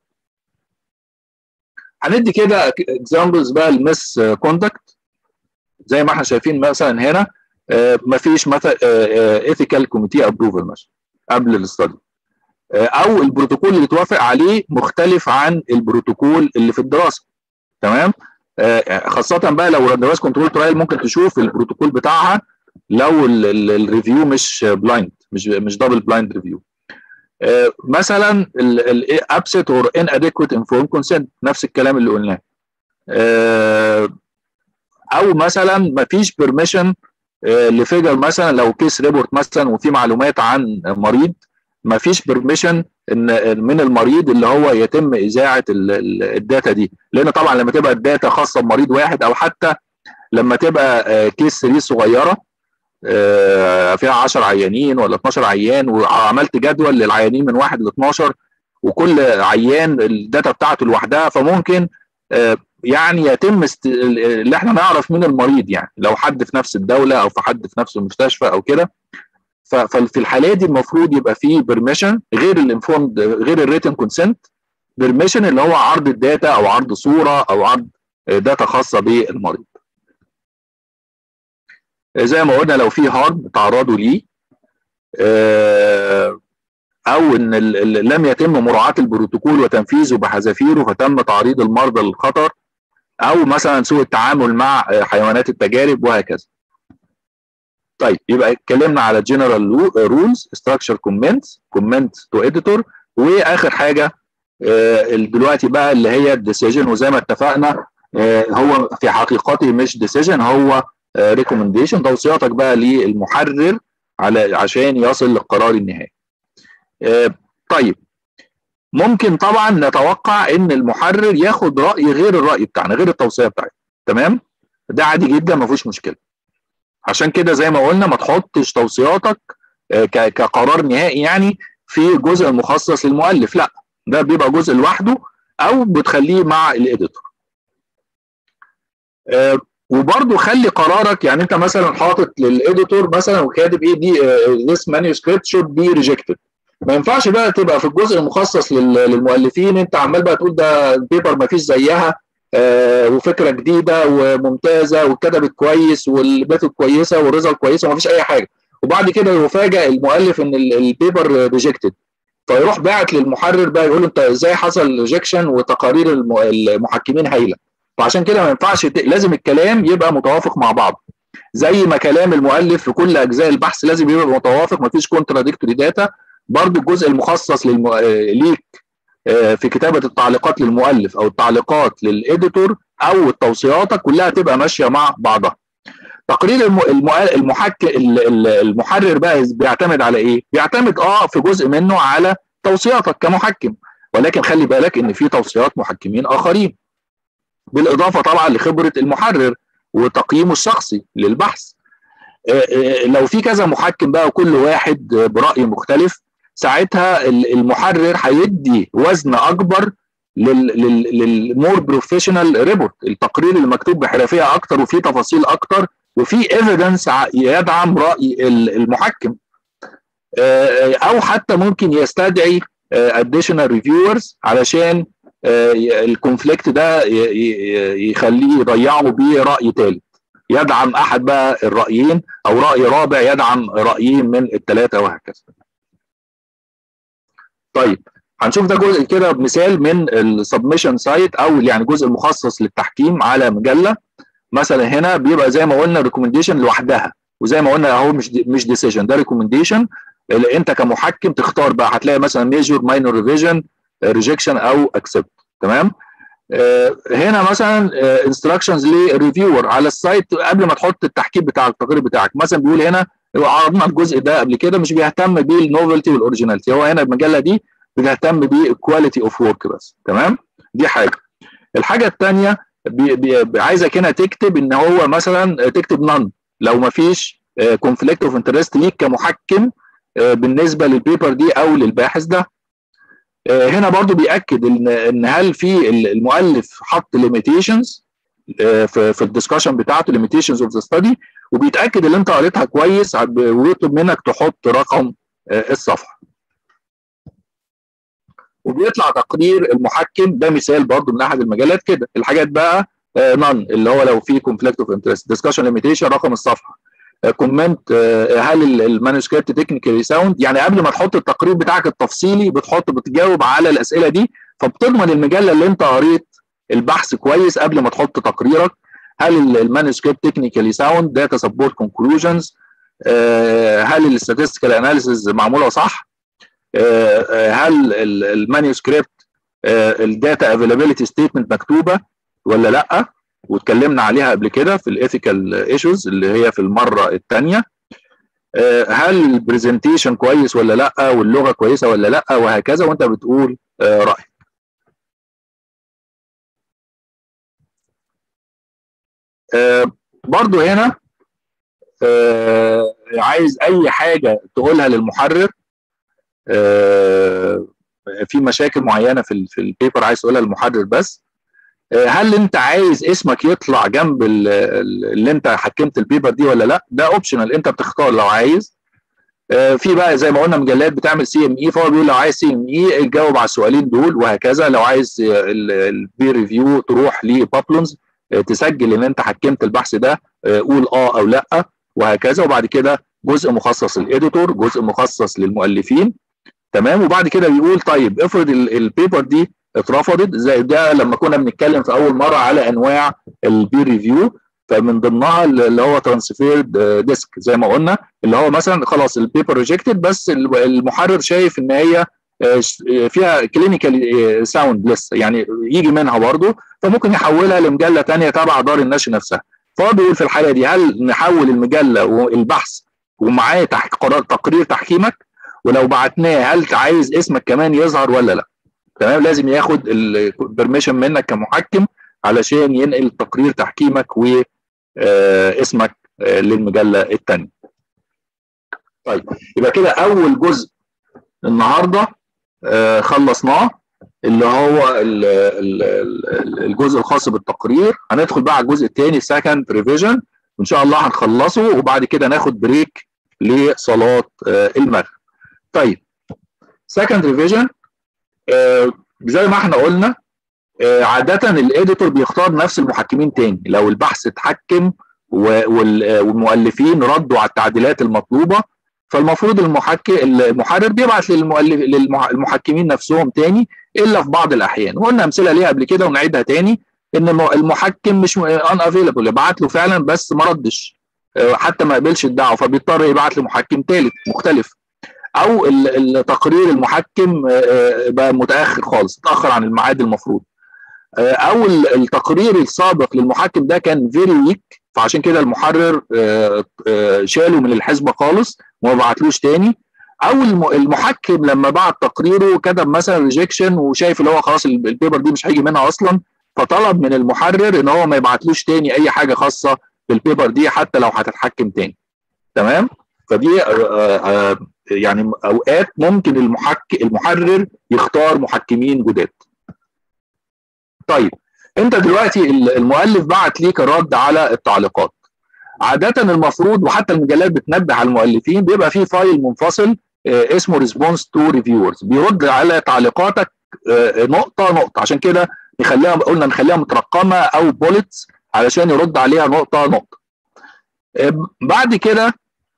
هندي كده اكزامبلز بقى المس كوندكت زي ما احنا شايفين مثلا هنا ما فيش مثلا ايثيكال كوميتي ابروفل مثلا قبل الاستادي او البروتوكول اللي اتوافق عليه مختلف عن البروتوكول اللي في الدراسه تمام خاصه بقى لو راندمايز كنترول ترايل ممكن تشوف البروتوكول بتاعها لو الريفيو مش بلايند مش مش دبل بلايند ريفيو مثلا الابسيت اور ان اديكويت انفورم كونسنت نفس الكلام اللي قلناه او مثلا ما فيش بيرميشن لفيجر مثلا لو كيس ريبورت مثلا وفي معلومات عن مريض ما فيش بيرميشن ان من المريض اللي هو يتم اذاعه الداتا دي لان طبعا لما تبقى الداتا خاصه بمريض واحد او حتى لما تبقى كيس 3 صغيره فيها 10 عيانين ولا 12 عيان وعملت جدول للعيانين من 1 ل 12 وكل عيان الداتا بتاعته لوحدها فممكن يعني يتم است... اللي احنا نعرف من المريض يعني لو حد في نفس الدوله او في حد في نفس المستشفى او كده ففي الحالات دي المفروض يبقى فيه بيرميشن غير الانفورمد غير الريتن كونسنت بيرميشن اللي هو عرض الداتا او عرض صوره او عرض داتا خاصه بالمريض زي ما قلنا لو في هارم تعرضوا ليه او ان لم يتم مراعاه البروتوكول وتنفيذه بحذافيره فتم تعريض المرضى للخطر او مثلا سوء التعامل مع حيوانات التجارب وهكذا طيب يبقى اتكلمنا على جنرال رولز ستراكشر كومنتس كومنت تو اديتور واخر حاجه دلوقتي بقى اللي هي الديسيجن وزي ما اتفقنا هو في حقيقته مش ديسيجن هو ريكومنديشن توصياتك بقى للمحرر على عشان يصل للقرار النهائي طيب ممكن طبعا نتوقع ان المحرر ياخد راي غير الراي بتاعنا غير التوصيه بتاعتنا تمام ده عادي جدا ما فيهوش مشكله عشان كده زي ما قلنا ما تحطش توصياتك كقرار نهائي يعني في جزء مخصص للمؤلف لا ده بيبقى جزء لوحده او بتخليه مع الاديتور وبرضه خلي قرارك يعني انت مثلا حاطط للاديتور مثلا وكاتب ايه دي this manuscript should be rejected ما ينفعش بقى تبقى في الجزء المخصص للمؤلفين انت عمال بقى تقول ده البيبر ما فيش زيها آه وفكره جديده وممتازه واتكتبت كويس والميثود كويسه والريزلت كويسه وما فيش اي حاجه وبعد كده يفاجئ المؤلف ان البيبر ريجكتد فيروح باعت للمحرر بقى يقول له انت ازاي حصل ريجكشن وتقارير المحكمين هايله فعشان كده ما ينفعش ت... لازم الكلام يبقى متوافق مع بعض زي ما كلام المؤلف في كل اجزاء البحث لازم يبقى متوافق ما فيش كونتراديكتوري داتا برضو الجزء المخصص للم... ليك في كتابه التعليقات للمؤلف او التعليقات للاديتور او توصياتك كلها تبقى ماشيه مع بعضها تقرير الم... الم... المحك المحرر بقى بيعتمد على ايه بيعتمد اه في جزء منه على توصياتك كمحكم ولكن خلي بالك ان في توصيات محكمين اخرين بالاضافه طبعا لخبره المحرر وتقييمه الشخصي للبحث لو في كذا محكم بقى وكل واحد براي مختلف ساعتها المحرر هيدي وزن اكبر للمور بروفيشنال ريبورت التقرير المكتوب بحرفيه اكتر وفيه تفاصيل اكتر وفي ايفيدنس يدعم راي المحكم او حتى ممكن يستدعي اديشنال ريفيورز علشان الكونفليكت ده يخليه يضيعه بيه راي ثالث يدعم احد بقى الرايين او راي رابع يدعم رايين من الثلاثه وهكذا طيب هنشوف ده جزء كده بمثال من السبمشن سايت او يعني جزء المخصص للتحكيم على مجله مثلا هنا بيبقى زي ما قلنا ريكومنديشن لوحدها وزي ما قلنا اهو مش دي مش ديسيجن ده ريكومنديشن انت كمحكم تختار بقى هتلاقي مثلا ميجور ماينور ريفيجن ريجكشن او اكسبت تمام آه هنا مثلا انستراكشنز للريفيور على السايت قبل ما تحط التحكيم بتاع التقرير بتاعك مثلا بيقول هنا عرضنا الجزء ده قبل كده مش بيهتم بالنوفلتي والاوريجيناليتي هو هنا المجله دي بتهتم بالكواليتي اوف ورك بس تمام دي حاجه الحاجه الثانيه عايزك هنا تكتب ان هو مثلا تكتب نون لو ما فيش كونفليكت اوف انترست ليك كمحكم بالنسبه للبيبر دي او للباحث ده هنا برضو بياكد ان ان هل في المؤلف حط ليميتيشنز في في الدسكشن بتاعته ليميتيشنز اوف ذا ستادي وبيتاكد ان انت قريتها كويس ويطلب منك تحط رقم الصفحه وبيطلع تقرير المحكم ده مثال برضو من احد المجالات كده الحاجات بقى نون اللي هو لو في كونفليكت اوف انترست ديسكشن ليميتيشن رقم الصفحه كومنت هل المانuscript تكنيكالي ساوند يعني قبل ما تحط التقرير بتاعك التفصيلي بتحط بتجاوب على الاسئله دي فبتضمن المجله اللي انت قريت البحث كويس قبل ما تحط تقريرك هل المانuscript تكنيكالي ساوند داتا سبورت كونكلوجنز هل الاستاتستيكال اناليسيز معموله صح هل المانuscript الداتا افيلابيلتي ستيتمنت مكتوبه ولا لا واتكلمنا عليها قبل كده في الايثيكال ايشوز اللي هي في المره الثانيه هل البرزنتيشن كويس ولا لا واللغه كويسه ولا لا وهكذا وانت بتقول رايك برضو هنا عايز اي حاجه تقولها للمحرر في مشاكل معينه في في البيبر عايز تقولها للمحرر بس هل انت عايز اسمك يطلع جنب اللي انت حكمت البيبر دي ولا لا ده اوبشنال انت بتختار لو عايز في بقى زي ما قلنا مجلات بتعمل سي ام اي فهو بيقول لو عايز سي ام اي تجاوب على السؤالين دول وهكذا لو عايز البير ريفيو تروح لبابلونز تسجل ان انت حكمت البحث ده قول اه او لا وهكذا وبعد كده جزء مخصص للاديتور جزء مخصص للمؤلفين تمام وبعد كده بيقول طيب افرض البيبر دي اترفضت زي ده لما كنا بنتكلم في اول مره على انواع البير ريفيو فمن ضمنها اللي هو ترانسفيرد ديسك زي ما قلنا اللي هو مثلا خلاص البيبر ريجكتد بس المحرر شايف ان هي فيها كلينيكال ساوند لسه يعني يجي منها برضه فممكن يحولها لمجله ثانيه تبع دار النشر نفسها فهو بيقول في الحاله دي هل نحول المجله والبحث ومعاه تقرير تحكيمك ولو بعتناه هل عايز اسمك كمان يظهر ولا لا تمام لازم ياخد البرميشن منك كمحكم علشان ينقل تقرير تحكيمك واسمك للمجله الثانيه طيب يبقى كده اول جزء النهارده خلصناه اللي هو الجزء الخاص بالتقرير هندخل بقى على الجزء الثاني سكند ريفيجن وان شاء الله هنخلصه وبعد كده ناخد بريك لصلاه المغرب طيب سكند ريفيجن زي ما احنا قلنا عادة الاديتور بيختار نفس المحكمين تاني لو البحث اتحكم والمؤلفين ردوا على التعديلات المطلوبة فالمفروض المحكم المحرر بيبعت للمحكمين نفسهم تاني الا في بعض الاحيان وقلنا امثله ليها قبل كده ونعيدها تاني ان المحكم مش ان افيلبل يبعت له فعلا بس ما ردش حتى ما قبلش الدعوه فبيضطر يبعت لمحكم ثالث مختلف او التقرير المحكم بقى متاخر خالص اتاخر عن الميعاد المفروض او التقرير السابق للمحكم ده كان فيري ويك فعشان كده المحرر شاله من الحسبه خالص وما بعتلوش تاني او المحكم لما بعت تقريره كتب مثلا ريجكشن وشايف اللي هو خلاص البيبر دي مش هيجي منها اصلا فطلب من المحرر ان هو ما يبعتلوش تاني اي حاجه خاصه بالبيبر دي حتى لو هتتحكم تاني تمام فدي يعني اوقات ممكن المحك المحرر يختار محكمين جداد طيب انت دلوقتي المؤلف بعت ليك الرد على التعليقات عادة المفروض وحتى المجلات بتنبه على المؤلفين بيبقى فيه فايل منفصل اسمه ريسبونس تو ريفيورز بيرد على تعليقاتك نقطة نقطة عشان كده نخليها قلنا نخليها مترقمة أو بولتس علشان يرد عليها نقطة نقطة بعد كده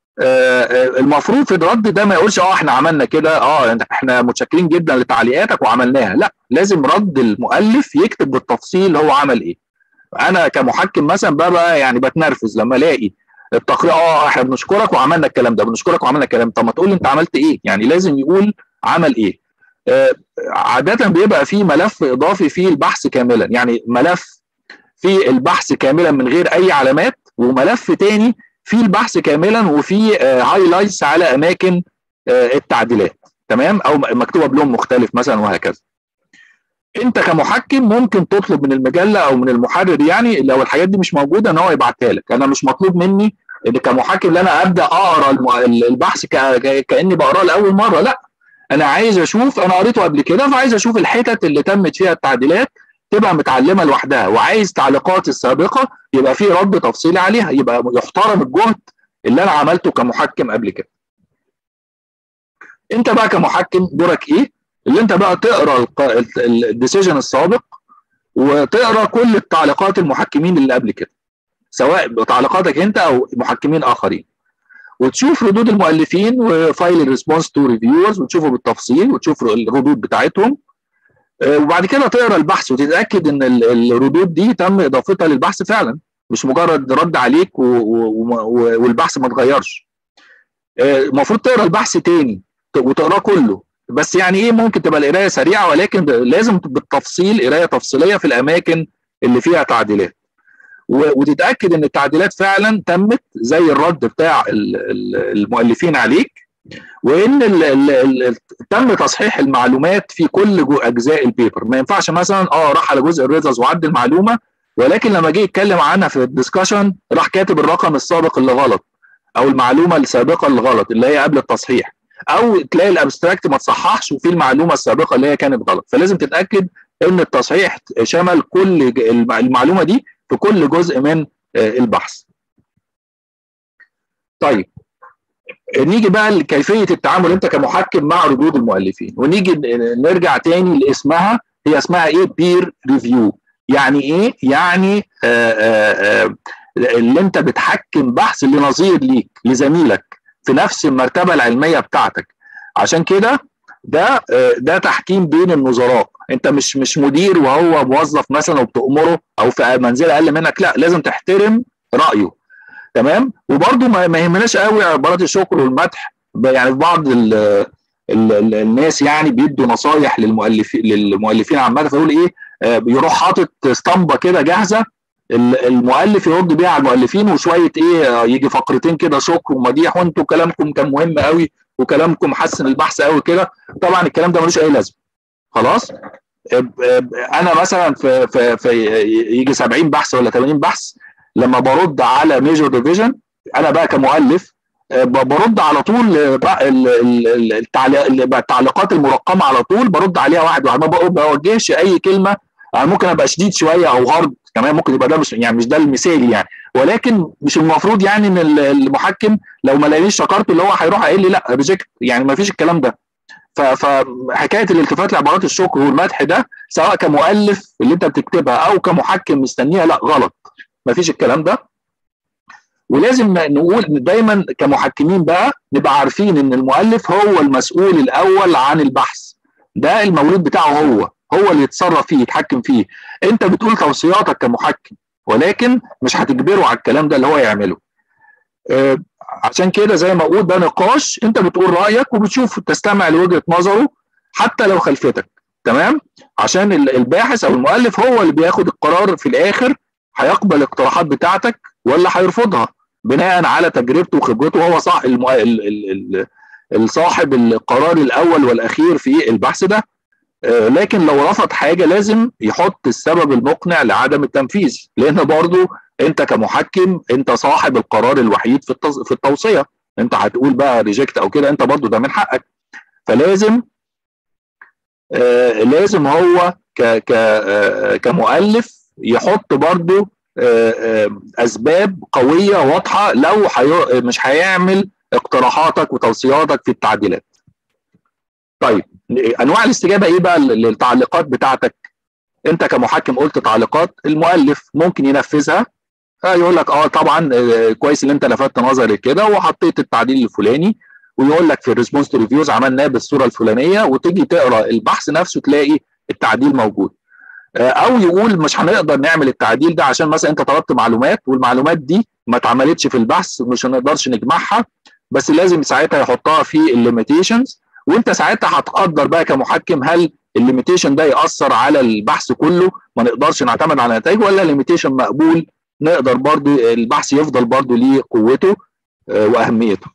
المفروض في الرد ده ما يقولش اه احنا عملنا كده اه احنا متشكرين جدا لتعليقاتك وعملناها لا لازم رد المؤلف يكتب بالتفصيل هو عمل ايه انا كمحكم مثلا بقى يعني بتنرفز لما الاقي التقرير اه احنا بنشكرك وعملنا الكلام ده بنشكرك وعملنا الكلام طب ما تقول لي انت عملت ايه يعني لازم يقول عمل ايه آه عاده بيبقى في ملف اضافي فيه البحث كاملا يعني ملف في البحث كاملا من غير اي علامات وملف تاني في البحث كاملا وفي هايلايتس آه على اماكن آه التعديلات تمام او مكتوبه بلون مختلف مثلا وهكذا انت كمحكم ممكن تطلب من المجله او من المحرر يعني لو الحاجات دي مش موجوده ان هو يبعتها لك انا مش مطلوب مني ان كمحكم ان انا ابدا اقرا البحث كاني بقراه لاول مره لا انا عايز اشوف انا قريته قبل كده فعايز اشوف الحتت اللي تمت فيها التعديلات تبقى متعلمه لوحدها وعايز تعليقاتي السابقه يبقى في رد تفصيلي عليها يبقى يحترم الجهد اللي انا عملته كمحكم قبل كده انت بقى كمحكم دورك ايه اللي انت بقى تقرا الديسيجن السابق وتقرا كل التعليقات المحكمين اللي قبل كده سواء تعليقاتك انت او محكمين اخرين وتشوف ردود المؤلفين وفايل الريسبونس تو ريفيورز وتشوفه بالتفصيل وتشوف الردود بتاعتهم وبعد كده تقرا البحث وتتاكد ان الردود دي تم اضافتها للبحث فعلا مش مجرد رد عليك والبحث ما اتغيرش المفروض تقرا البحث تاني وتقراه كله بس يعني ايه ممكن تبقى القرايه سريعه ولكن لازم بالتفصيل قرايه تفصيليه في الاماكن اللي فيها تعديلات وتتاكد ان التعديلات فعلا تمت زي الرد بتاع المؤلفين عليك وان ال ال ال تم تصحيح المعلومات في كل اجزاء البيبر ما ينفعش مثلا اه راح على جزء الريزلز وعدل المعلومه ولكن لما جه يتكلم عنها في الدسكشن راح كاتب الرقم السابق اللي غلط او المعلومه السابقه اللي غلط اللي هي قبل التصحيح او تلاقي الابستراكت ما تصححش وفي المعلومه السابقه اللي هي كانت غلط فلازم تتاكد ان التصحيح شمل كل المعلومه دي في كل جزء من البحث طيب نيجي بقى لكيفيه التعامل انت كمحكم مع ردود المؤلفين ونيجي نرجع تاني لاسمها هي اسمها ايه بير ريفيو يعني ايه يعني آآ آآ اللي انت بتحكم بحث لنظير ليك لزميلك في نفس المرتبه العلميه بتاعتك عشان كده ده ده تحكيم بين النظراء انت مش مش مدير وهو موظف مثلا وبتامره او في منزل اقل منك لا لازم تحترم رايه تمام وبرده ما يهمناش قوي عبارات الشكر والمدح يعني بعض ال ال ال الناس يعني بيدوا نصايح للمؤلفين للمؤلفين عامه فيقول ايه آه يروح حاطط اسطمبه كده جاهزه المؤلف يرد بيها على المؤلفين وشويه ايه يجي فقرتين كده شكر ومديح وانتوا كلامكم كان مهم قوي وكلامكم حسن البحث قوي كده طبعا الكلام ده ملوش اي لازمه خلاص انا مثلا في, في, في يجي 70 بحث ولا 80 بحث لما برد على ميجور ديفيجن انا بقى كمؤلف برد على طول التعليقات المرقمه على طول برد عليها واحد واحد ما بوجهش اي كلمه يعني ممكن ابقى شديد شويه او هارد كمان ممكن يبقى ده مش يعني مش ده المثالي يعني ولكن مش المفروض يعني ان المحكم لو ما لقينيش شكرته اللي هو هيروح قايل لي لا ريجكت يعني ما فيش الكلام ده فحكايه الالتفات لعبارات الشكر والمدح ده سواء كمؤلف اللي انت بتكتبها او كمحكم مستنيها لا غلط ما فيش الكلام ده ولازم نقول دايما كمحكمين بقى نبقى عارفين ان المؤلف هو المسؤول الاول عن البحث ده المولود بتاعه هو هو اللي يتصرف فيه يتحكم فيه انت بتقول توصياتك كمحكم ولكن مش هتجبره على الكلام ده اللي هو يعمله آه عشان كده زي ما اقول ده نقاش انت بتقول رايك وبتشوف تستمع لوجهه نظره حتى لو خلفتك تمام عشان الباحث او المؤلف هو اللي بياخد القرار في الاخر هيقبل الاقتراحات بتاعتك ولا هيرفضها بناء على تجربته وخبرته هو صح المؤ... ال... ال... ال... صاحب القرار الاول والاخير في البحث ده آه لكن لو رفض حاجه لازم يحط السبب المقنع لعدم التنفيذ لان برضه انت كمحكم انت صاحب القرار الوحيد في التص... في التوصيه انت هتقول بقى ريجكت او كده انت برضه ده من حقك فلازم آه لازم هو ك ك آه كمؤلف يحط برضه آه آه اسباب قويه واضحه لو حي... مش هيعمل اقتراحاتك وتوصياتك في التعديلات. طيب انواع الاستجابه ايه بقى للتعليقات بتاعتك؟ انت كمحكم قلت تعليقات المؤلف ممكن ينفذها يقول لك اه طبعا كويس ان انت لفتت نظري كده وحطيت التعديل الفلاني ويقول لك في الريسبونس تو ريفيوز عملناه بالصوره الفلانيه وتيجي تقرا البحث نفسه تلاقي التعديل موجود او يقول مش هنقدر نعمل التعديل ده عشان مثلا انت طلبت معلومات والمعلومات دي ما اتعملتش في البحث مش هنقدرش نجمعها بس لازم ساعتها يحطها في الليميتيشنز وانت ساعتها هتقدر بقى كمحكم هل الليميتيشن ده ياثر على البحث كله ما نقدرش نعتمد على نتائج ولا ليميتيشن مقبول نقدر برضو البحث يفضل برضو ليه قوته واهميته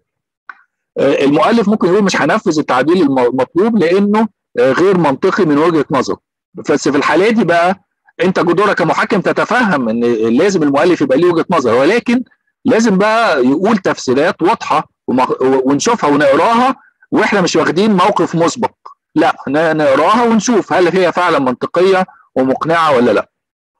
المؤلف ممكن يقول مش هنفذ التعديل المطلوب لانه غير منطقي من وجهه نظره بس في الحاله دي بقى انت جدورك كمحكم تتفهم ان لازم المؤلف يبقى ليه وجهه نظر ولكن لازم بقى يقول تفسيرات واضحه ونشوفها ونقراها واحنا مش واخدين موقف مسبق لا نقراها ونشوف هل هي فعلا منطقيه ومقنعه ولا لا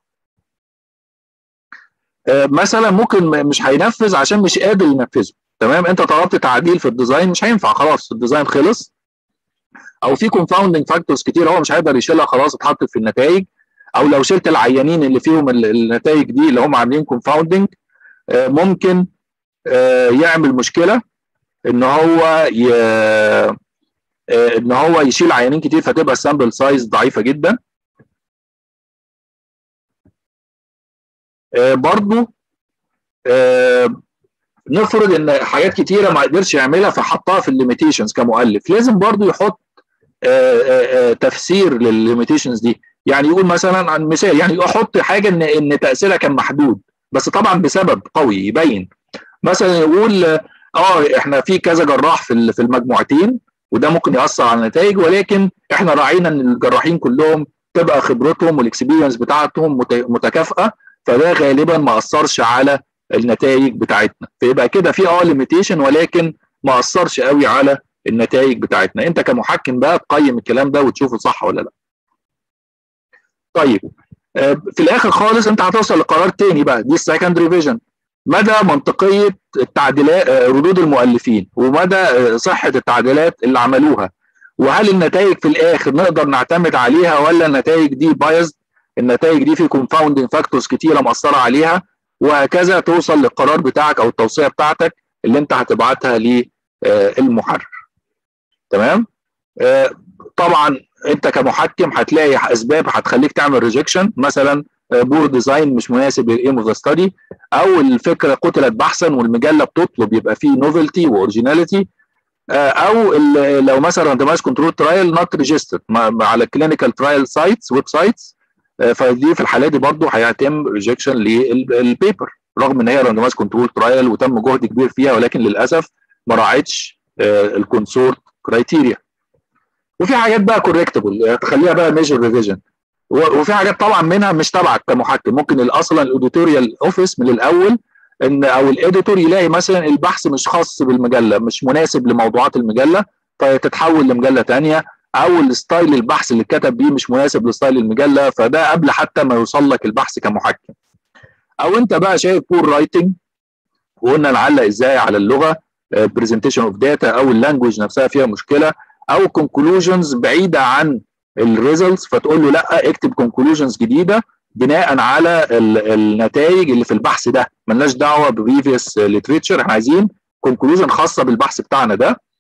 مثلا ممكن مش هينفذ عشان مش قادر ينفذه تمام انت طلبت تعديل في الديزاين مش هينفع خلاص الديزاين خلص او في كونفاوندنج فاكتورز كتير هو مش هيقدر يشيلها خلاص اتحطت في النتائج او لو شلت العيانين اللي فيهم النتائج دي اللي هم عاملين كونفاوندنج ممكن يعمل مشكله ان هو ي... ان هو يشيل عيانين كتير فتبقى السامبل سايز ضعيفه جدا برضو نفرض ان حاجات كتيره ما قدرش يعملها فحطها في الليميتيشنز كمؤلف لازم برضو يحط تفسير للليميتيشنز دي يعني يقول مثلا عن مثال يعني يحط حاجه ان ان تاثيرها كان محدود بس طبعا بسبب قوي يبين مثلا يقول اه احنا في كذا جراح في في المجموعتين وده ممكن ياثر على النتائج ولكن احنا راعينا ان الجراحين كلهم تبقى خبرتهم والاكسبيرينس بتاعتهم متكافئه فده غالبا ما اثرش على النتائج بتاعتنا فيبقى كده في اه ليميتيشن ولكن ما اثرش قوي على النتائج بتاعتنا انت كمحكم بقى تقيم الكلام ده وتشوفه صح ولا لا طيب في الاخر خالص انت هتوصل لقرار تاني بقى دي السكند ريفيجن مدى منطقيه التعديلات ردود المؤلفين ومدى صحه التعديلات اللي عملوها وهل النتائج في الاخر نقدر نعتمد عليها ولا النتائج دي بايزد النتائج دي في كونفاوندنج فاكتورز كتيره مأثره عليها وهكذا توصل للقرار بتاعك او التوصيه بتاعتك اللي انت هتبعتها للمحرر تمام طبعا انت كمحكم هتلاقي اسباب هتخليك تعمل ريجكشن مثلا بور ديزاين مش مناسب للايم اوف ذا ستادي او الفكره قتلت بحثا والمجله بتطلب يبقى فيه نوفلتي واوريجيناليتي او لو مثلا راندمايز كنترول ترايل نوت ريجسترد على الكلينيكال ترايل سايتس ويب سايتس فدي في الحاله دي برضه هيتم ريجكشن للبيبر رغم ان هي راندمايز كنترول ترايل وتم جهد كبير فيها ولكن للاسف ما راعتش الكونسورت كرايتيريا وفي حاجات بقى كوركتبل تخليها بقى ميجر ريفيجن وفي حاجات طبعا منها مش تبعك كمحكم ممكن اصلا الاوديتوريال اوفيس من الاول ان او الاديتور يلاقي مثلا البحث مش خاص بالمجله مش مناسب لموضوعات المجله فتتحول لمجله ثانيه او الستايل البحث اللي اتكتب بيه مش مناسب لستايل المجله فده قبل حتى ما يوصل لك البحث كمحكم او انت بقى شايف بور رايتنج وقلنا نعلق ازاي على اللغه برزنتيشن اوف داتا او اللانجوج نفسها فيها مشكله او كونكلوجنز بعيده عن الريزلتس فتقول له لا اكتب كونكلوجنز جديده بناء على النتائج اللي في البحث ده ملناش دعوه بريفيوس ليتريتشر احنا عايزين كونكلوجن خاصه بالبحث بتاعنا ده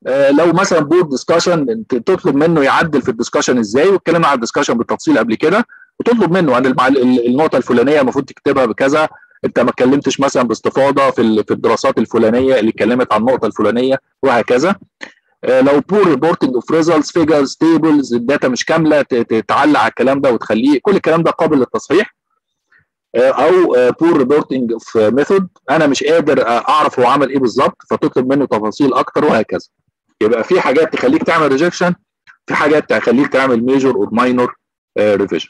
لو مثلا بورد ديسكشن تطلب منه يعدل في الديسكشن ازاي واتكلمنا عن الديسكشن بالتفصيل قبل كده وتطلب منه عن النقطه الفلانيه المفروض تكتبها بكذا انت ما اتكلمتش مثلا باستفاضه في في الدراسات الفلانيه اللي اتكلمت عن النقطه الفلانيه وهكذا لو بور ريبورتنج اوف ريزلتس فيجرز تيبلز الداتا مش كامله تعلق على الكلام ده وتخليه كل الكلام ده قابل للتصحيح او بور ريبورتنج اوف ميثود انا مش قادر اعرف هو عمل ايه بالظبط فتطلب منه تفاصيل اكتر وهكذا يبقى في حاجات تخليك تعمل ريجكشن في حاجات تخليك تعمل ميجور اور ماينور ريفيجن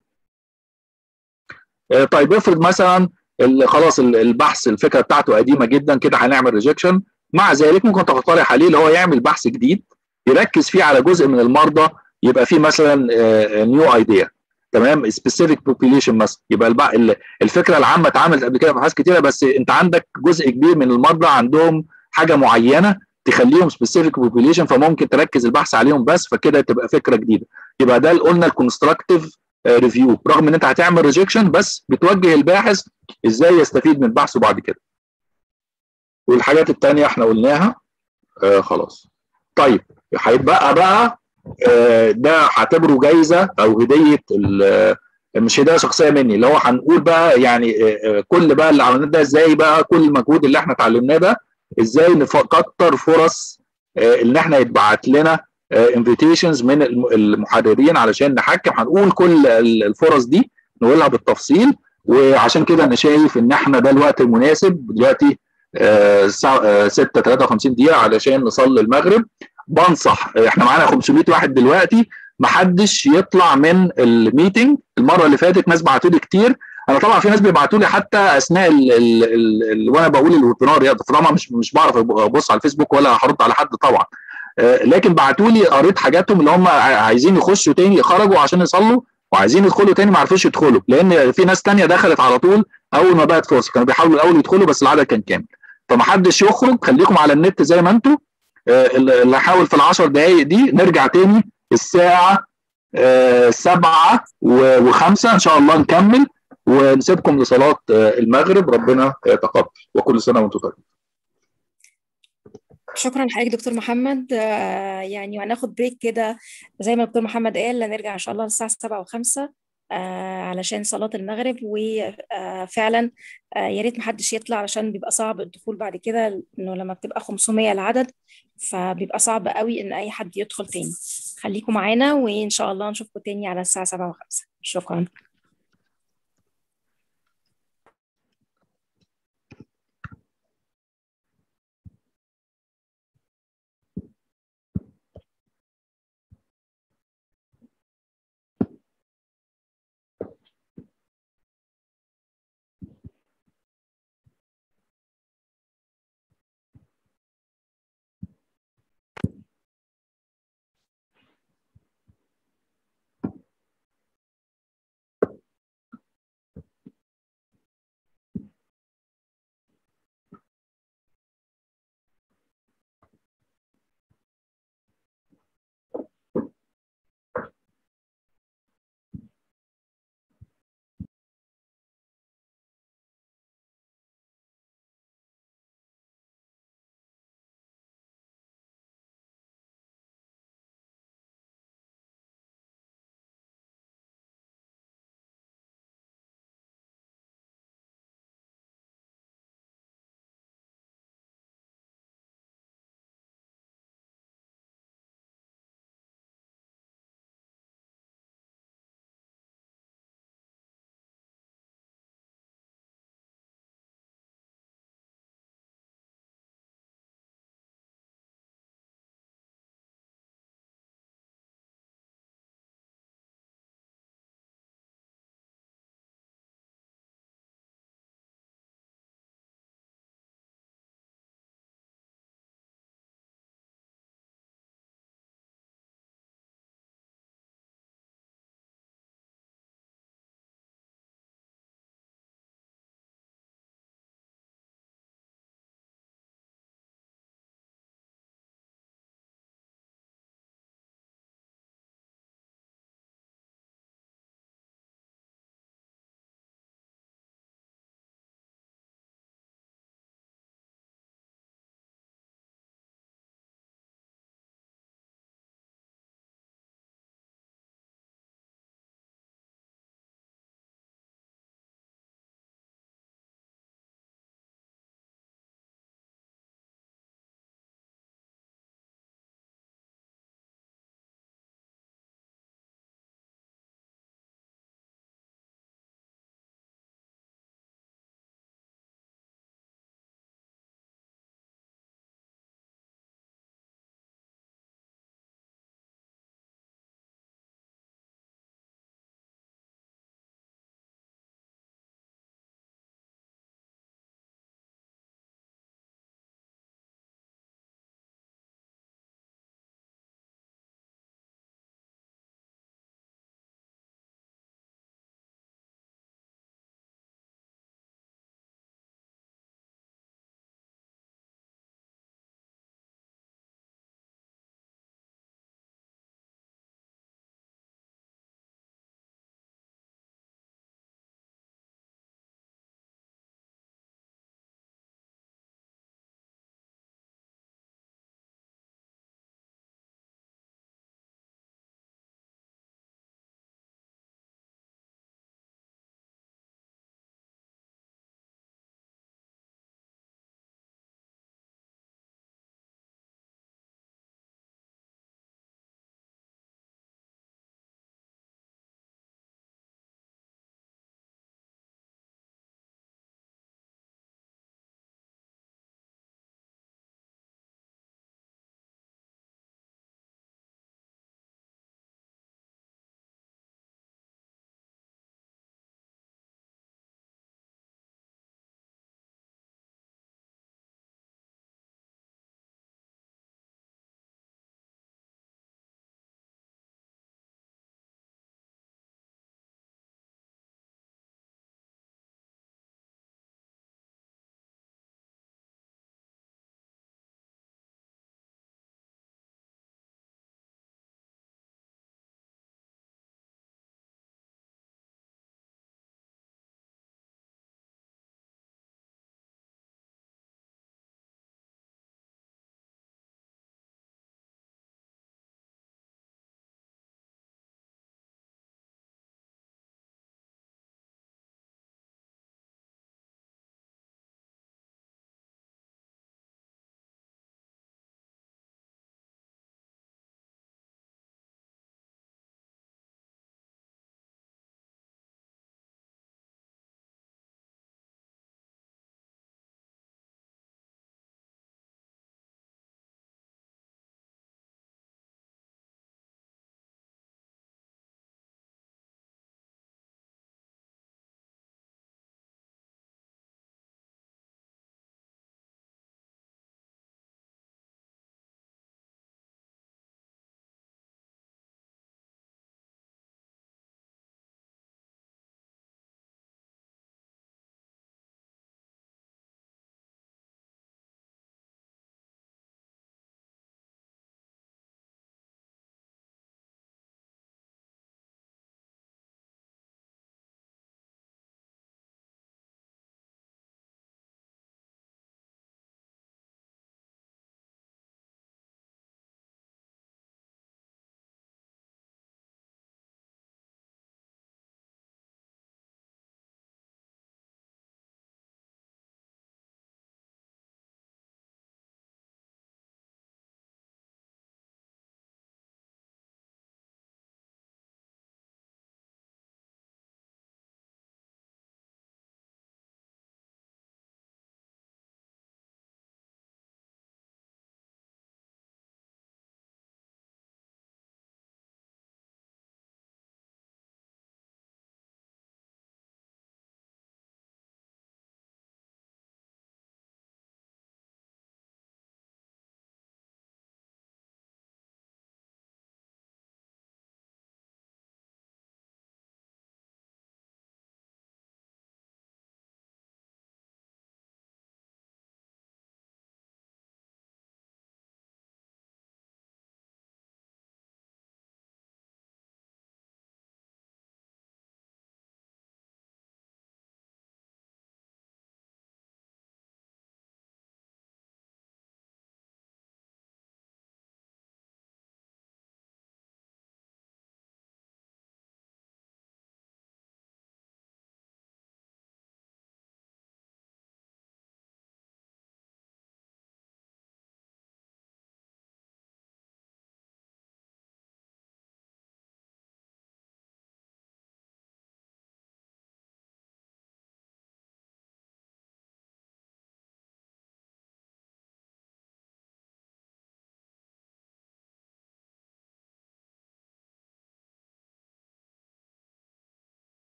طيب افرض مثلا خلاص البحث الفكره بتاعته قديمه جدا كده هنعمل ريجكشن مع ذلك ممكن تقترح عليه اللي هو يعمل بحث جديد يركز فيه على جزء من المرضى يبقى فيه مثلا نيو ايديا تمام سبيسيفيك بوبيليشن مثلا يبقى الفكره العامه اتعملت قبل كده في ابحاث كتيره بس انت عندك جزء كبير من المرضى عندهم حاجه معينه تخليهم سبيسيفيك بوبيليشن فممكن تركز البحث عليهم بس فكده تبقى فكره جديده يبقى ده اللي قلنا الكونستراكتيف ريفيو رغم ان انت هتعمل ريجكشن بس بتوجه الباحث ازاي يستفيد من بحثه بعد كده والحاجات التانية احنا قلناها آه خلاص طيب هيتبقى بقى آه ده هعتبره جايزه او هديه مش هديه شخصيه مني اللي هو هنقول بقى يعني آه كل بقى اللي عملناه ده ازاي بقى كل المجهود اللي احنا اتعلمناه ده ازاي نكتر فرص آه ان احنا يتبعت لنا انفيتيشنز من المحررين علشان نحكم هنقول كل الفرص دي نقولها بالتفصيل وعشان كده انا شايف ان احنا ده الوقت المناسب دلوقتي الساعه 6 53 دقيقه علشان نصلي المغرب بنصح احنا معانا 500 واحد دلوقتي محدش يطلع من الميتنج المره اللي فاتت ناس بعتوا لي كتير انا طبعا في ناس بيبعتوا لي حتى اثناء ال ال ال وانا بقول الويبينار طبعا مش مش بعرف ابص على الفيسبوك ولا هرد على حد طبعا لكن بعتوا لي قريت حاجاتهم اللي هم عايزين يخشوا تاني خرجوا عشان يصلوا وعايزين يدخلوا تاني ما عرفوش يدخلوا لان في ناس تانية دخلت على طول اول ما بقت فرصه كانوا بيحاولوا الاول يدخلوا بس العدد كان كامل فما حدش يخرج خليكم على النت زي ما انتم اللي حاول في العشر دقائق دي نرجع تاني الساعه سبعة وخمسة ان شاء الله نكمل ونسيبكم لصلاة المغرب ربنا يتقبل وكل سنة وانتم طيبين شكرا لحضرتك دكتور محمد آه يعني هناخد بريك كده زي ما الدكتور محمد قال نرجع ان شاء الله للساعه 7 و5 آه علشان صلاه المغرب وفعلا آه يا ريت محدش يطلع علشان بيبقى صعب الدخول بعد كده انه لما بتبقى 500 العدد فبيبقى صعب قوي ان اي حد يدخل تاني خليكم معانا وان شاء الله نشوفكم تاني على الساعه 7 و5 شكرا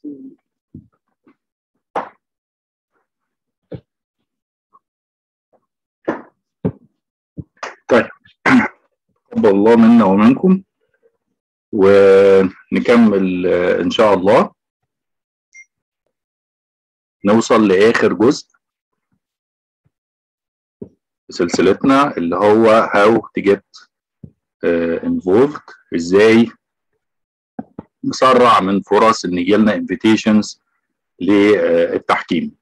طيب تقبل الله منا ومنكم ونكمل ان شاء الله نوصل لاخر جزء في سلسلتنا اللي هو how to get uh, involved ازاي نسرع من فرص ان يجيلنا invitations للتحكيم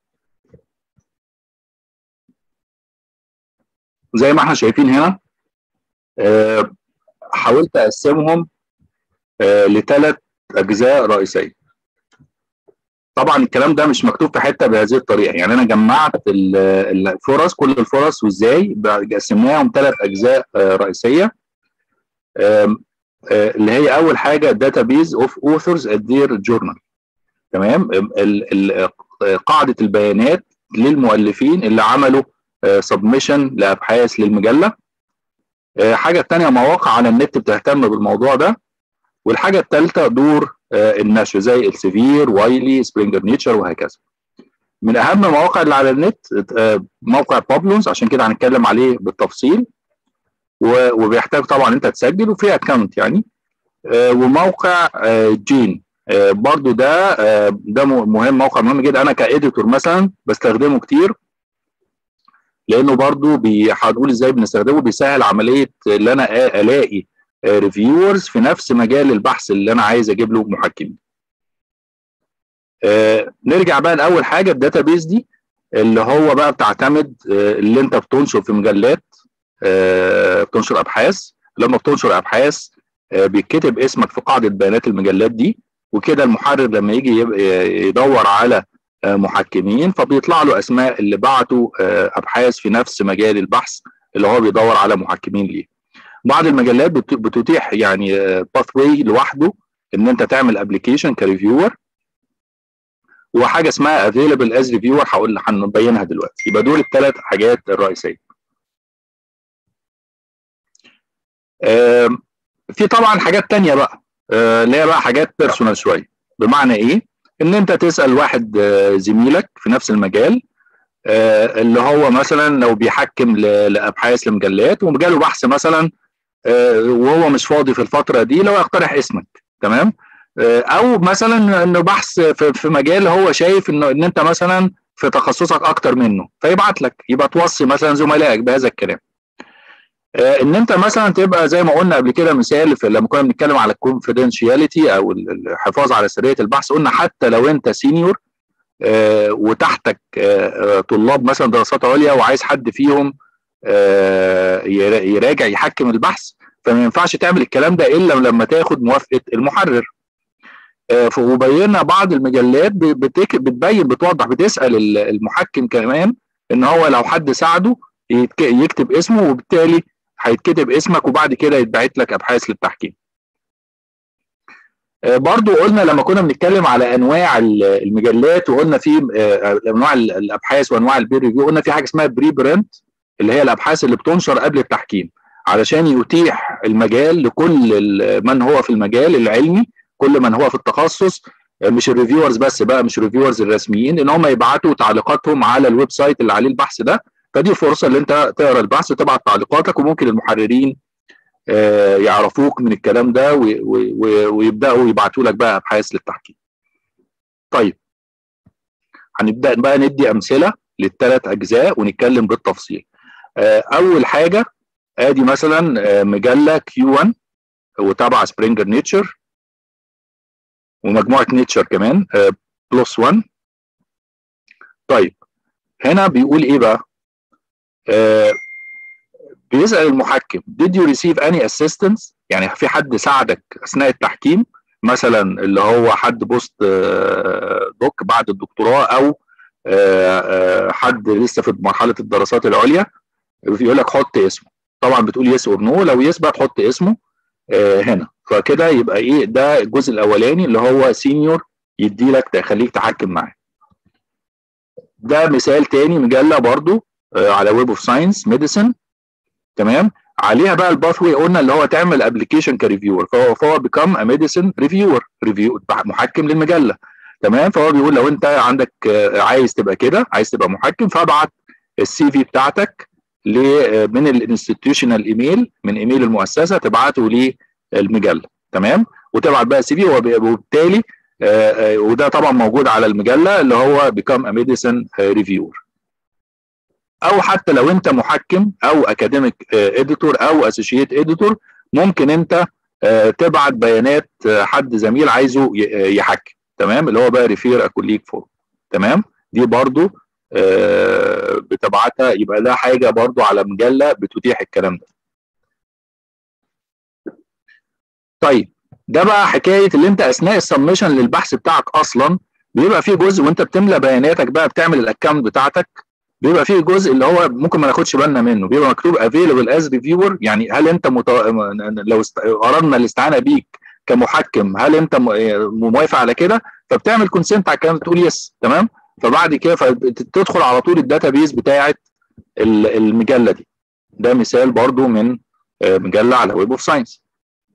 زي ما احنا شايفين هنا uh, حاولت اقسمهم uh, لثلاث اجزاء رئيسيه طبعا الكلام ده مش مكتوب في حته بهذه الطريقه يعني انا جمعت الفرص كل الفرص وازاي قسمناهم ثلاث اجزاء رئيسيه اللي هي اول حاجه داتابيز اوف اوثرز ات ذير جورنال تمام قاعده البيانات للمؤلفين اللي عملوا سبمشن لابحاث للمجله حاجه الثانيه مواقع على النت بتهتم بالموضوع ده والحاجه الثالثه دور النشر زي السيفير وايلي سبرينجر نيتشر وهكذا من اهم المواقع اللي على النت موقع بابلونز عشان كده هنتكلم عليه بالتفصيل وبيحتاج طبعا انت تسجل وفي اكونت يعني وموقع جين برضو ده ده مهم موقع مهم جدا انا كاديتور مثلا بستخدمه كتير لانه برضو هنقول ازاي بنستخدمه بيسهل عمليه اللي انا الاقي ريفيورز في نفس مجال البحث اللي انا عايز اجيب له محكمين. آه نرجع بقى لاول حاجه الداتابيز دي اللي هو بقى بتعتمد آه اللي انت بتنشر في مجلات آه بتنشر ابحاث لما بتنشر ابحاث آه بيتكتب اسمك في قاعده بيانات المجلات دي وكده المحرر لما يجي يدور على آه محكمين فبيطلع له اسماء اللي بعتوا آه ابحاث في نفس مجال البحث اللي هو بيدور على محكمين ليه. بعض المجلات بتتيح يعني باث واي لوحده ان انت تعمل ابلكيشن كريفيور وحاجه اسمها افيلبل از ريفيور هقول هنبينها دلوقتي يبقى دول الثلاث حاجات الرئيسيه في طبعا حاجات تانية بقى اللي هي بقى حاجات بيرسونال شويه بمعنى ايه ان انت تسال واحد زميلك في نفس المجال اللي هو مثلا لو بيحكم لابحاث لمجلات وجاله بحث مثلا وهو مش فاضي في الفتره دي لو يقترح اسمك تمام او مثلا انه بحث في مجال هو شايف انه ان انت مثلا في تخصصك اكتر منه فيبعت لك يبقى توصي مثلا زملائك بهذا الكلام ان انت مثلا تبقى زي ما قلنا قبل كده مثال في لما كنا بنتكلم على الكونفيدنشياليتي او الحفاظ على سريه البحث قلنا حتى لو انت سينيور وتحتك طلاب مثلا دراسات عليا وعايز حد فيهم يراجع يحكم البحث فما ينفعش تعمل الكلام ده الا لما تاخد موافقه المحرر وبينا بعض المجلات بتبين بتوضح بتسال المحكم كمان ان هو لو حد ساعده يكتب اسمه وبالتالي هيتكتب اسمك وبعد كده يتبعت لك ابحاث للتحكيم برضو قلنا لما كنا بنتكلم على انواع المجلات وقلنا في انواع الابحاث وانواع البير ريفيو قلنا في حاجه اسمها بري برنت اللي هي الابحاث اللي بتنشر قبل التحكيم علشان يتيح المجال لكل من هو في المجال العلمي كل من هو في التخصص مش الريفيورز بس بقى مش الريفيورز الرسميين ان هم يبعتوا تعليقاتهم على الويب سايت اللي عليه البحث ده فدي فرصه ان انت تقرا البحث وتبعت تعليقاتك وممكن المحررين يعرفوك من الكلام ده ويبداوا يبعتوا لك بقى ابحاث للتحكيم. طيب هنبدا بقى ندي امثله للثلاث اجزاء ونتكلم بالتفصيل. اول حاجه ادي مثلا مجله كيو 1 وتابعه سبرينجر نيتشر ومجموعه نيتشر كمان بلس 1 طيب هنا بيقول ايه بقى؟ بيسال المحكم did you receive any assistance يعني في حد ساعدك اثناء التحكيم مثلا اللي هو حد بوست دوك بعد الدكتوراه او حد لسه في مرحله الدراسات العليا بيقول لك حط اسمه طبعا بتقول يس اور نو لو يس بقى تحط اسمه هنا فكده يبقى ايه ده الجزء الاولاني اللي هو سينيور يدي لك تخليك تحكم معاه ده مثال تاني مجله برضو على ويب اوف ساينس ميديسن تمام عليها بقى الباث واي قلنا اللي هو تعمل ابلكيشن كريفيور فهو فهو بيكم ا ميديسن ريفيور ريفيو محكم للمجله تمام فهو بيقول لو انت عندك عايز تبقى كده عايز تبقى محكم فابعت السي في بتاعتك من الانستتيوشنال ايميل من ايميل المؤسسه تبعته للمجله تمام وتبعت بقى سي في وبالتالي وده طبعا موجود على المجله اللي هو بيكام ا ميديسن ريفيور او حتى لو انت محكم او اكاديميك اديتور او اسوشيت اديتور ممكن انت تبعت بيانات حد زميل عايزه يحكم تمام اللي هو بقى ريفير اكوليك فور تمام دي برضو بتبعتها يبقى ده حاجه برضو على مجله بتتيح الكلام ده طيب ده بقى حكايه اللي انت اثناء السبمشن للبحث بتاعك اصلا بيبقى فيه جزء وانت بتملى بياناتك بقى بتعمل الاكونت بتاعتك بيبقى فيه جزء اللي هو ممكن ما ناخدش بالنا منه بيبقى مكتوب افيلبل از ريفيور يعني هل انت مت... لو است... اردنا الاستعانه بيك كمحكم هل انت موافق على كده فبتعمل كونسنت على الكلام تقول يس تمام فبعد كده فتدخل على طول الداتابيز بتاعه المجله دي ده مثال برضو من مجله على ويب اوف ساينس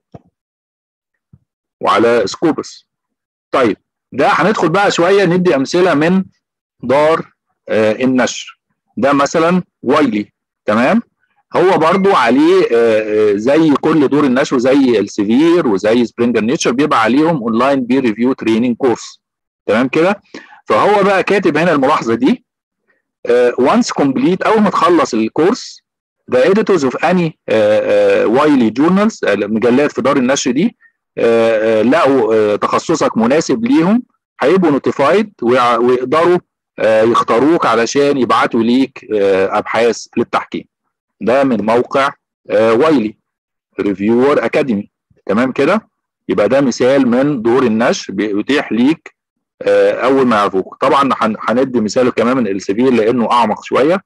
وعلى سكوبس طيب ده هندخل بقى شويه ندي امثله من دار النشر ده مثلا وايلي تمام هو برضو عليه زي كل دور النشر زي السيفير وزي سبرينجر نيتشر بيبقى عليهم اونلاين بير ريفيو تريننج كورس تمام كده فهو بقى كاتب هنا الملاحظه دي once complete اول ما تخلص الكورس the editors of any وايلي journals المجلات في دار النشر دي لقوا تخصصك مناسب ليهم هيبقوا نوتيفايد ويقدروا يختاروك علشان يبعتوا ليك ابحاث للتحكيم ده من موقع وايلي ريفيور اكاديمي تمام كده يبقى ده مثال من دور النشر بيتيح ليك اول ما يعرفوك طبعا هندي مثاله كمان من السيفير لانه اعمق شويه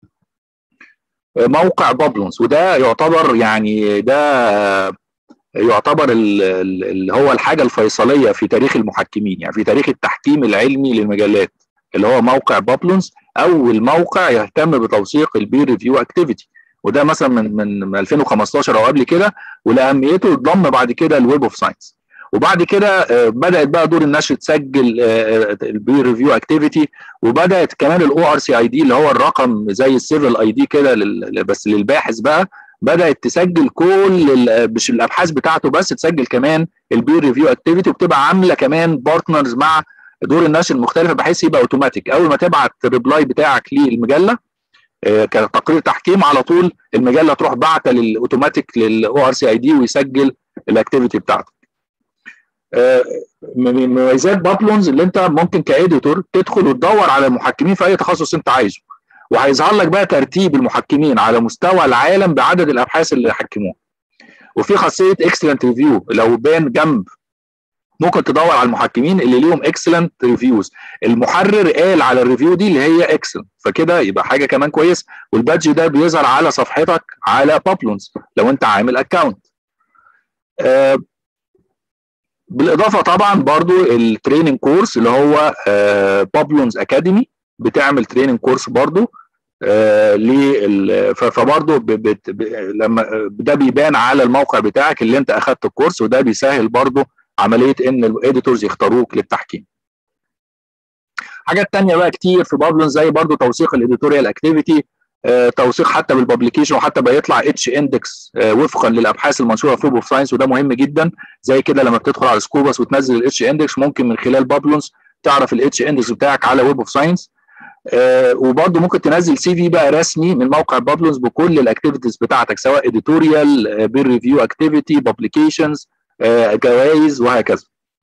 موقع بابلونز وده يعتبر يعني ده يعتبر اللي هو الحاجه الفيصليه في تاريخ المحكمين يعني في تاريخ التحكيم العلمي للمجلات اللي هو موقع بابلونز اول موقع يهتم بتوثيق البير ريفيو اكتيفيتي وده مثلا من من 2015 او قبل كده ولاهميته اتضم بعد كده الويب اوف ساينس وبعد كده بدات بقى دور النشر تسجل البير ريفيو اكتيفيتي وبدات كمان الاو ار سي اي دي اللي هو الرقم زي السيفل اي دي كده بس للباحث بقى بدات تسجل كل مش الابحاث بتاعته بس تسجل كمان البير ريفيو اكتيفيتي وبتبقى عامله كمان بارتنرز مع دور النشر المختلفه بحيث يبقى اوتوماتيك اول ما تبعت الريبلاي بتاعك للمجله كتقرير تحكيم على طول المجله تروح باعته للاوتوماتيك للاو ار سي اي دي ويسجل الاكتيفيتي بتاعتك من مميزات بابلونز اللي انت ممكن كاديتور تدخل وتدور على المحكمين في اي تخصص انت عايزه وهيظهر لك بقى ترتيب المحكمين على مستوى العالم بعدد الابحاث اللي حكموها وفي خاصيه اكسلنت ريفيو لو بان جنب ممكن تدور على المحكمين اللي ليهم اكسلنت ريفيوز المحرر قال على الريفيو دي اللي هي اكسلنت فكده يبقى حاجه كمان كويس والبادج ده بيظهر على صفحتك على بابلونز لو انت عامل اكونت آه بالاضافه طبعا برضو التريننج كورس اللي هو آه بابلونز اكاديمي بتعمل تريننج كورس برضو آه لل فبرضه لما ده بيبان على الموقع بتاعك اللي انت اخدت الكورس وده بيسهل برضه عمليه ان الاديتورز يختاروك للتحكيم. حاجات تانية بقى كتير في بابلون زي برضو توثيق الاديتوريال اكتيفيتي آه توثيق حتى بالببليكيشن وحتى بيطلع اتش اندكس آه وفقا للابحاث المنشوره في ويب اوف ساينس وده مهم جدا زي كده لما بتدخل على سكوبس وتنزل الاتش اندكس ممكن من خلال بابلونز تعرف الاتش اندكس بتاعك على ويب اوف ساينس آه وبرضه ممكن تنزل سي في بقى رسمي من موقع بابلونز بكل الاكتيفيتيز بتاعتك سواء اديتوريال بير ريفيو اكتيفيتي ببليكيشنز جوائز وهكذا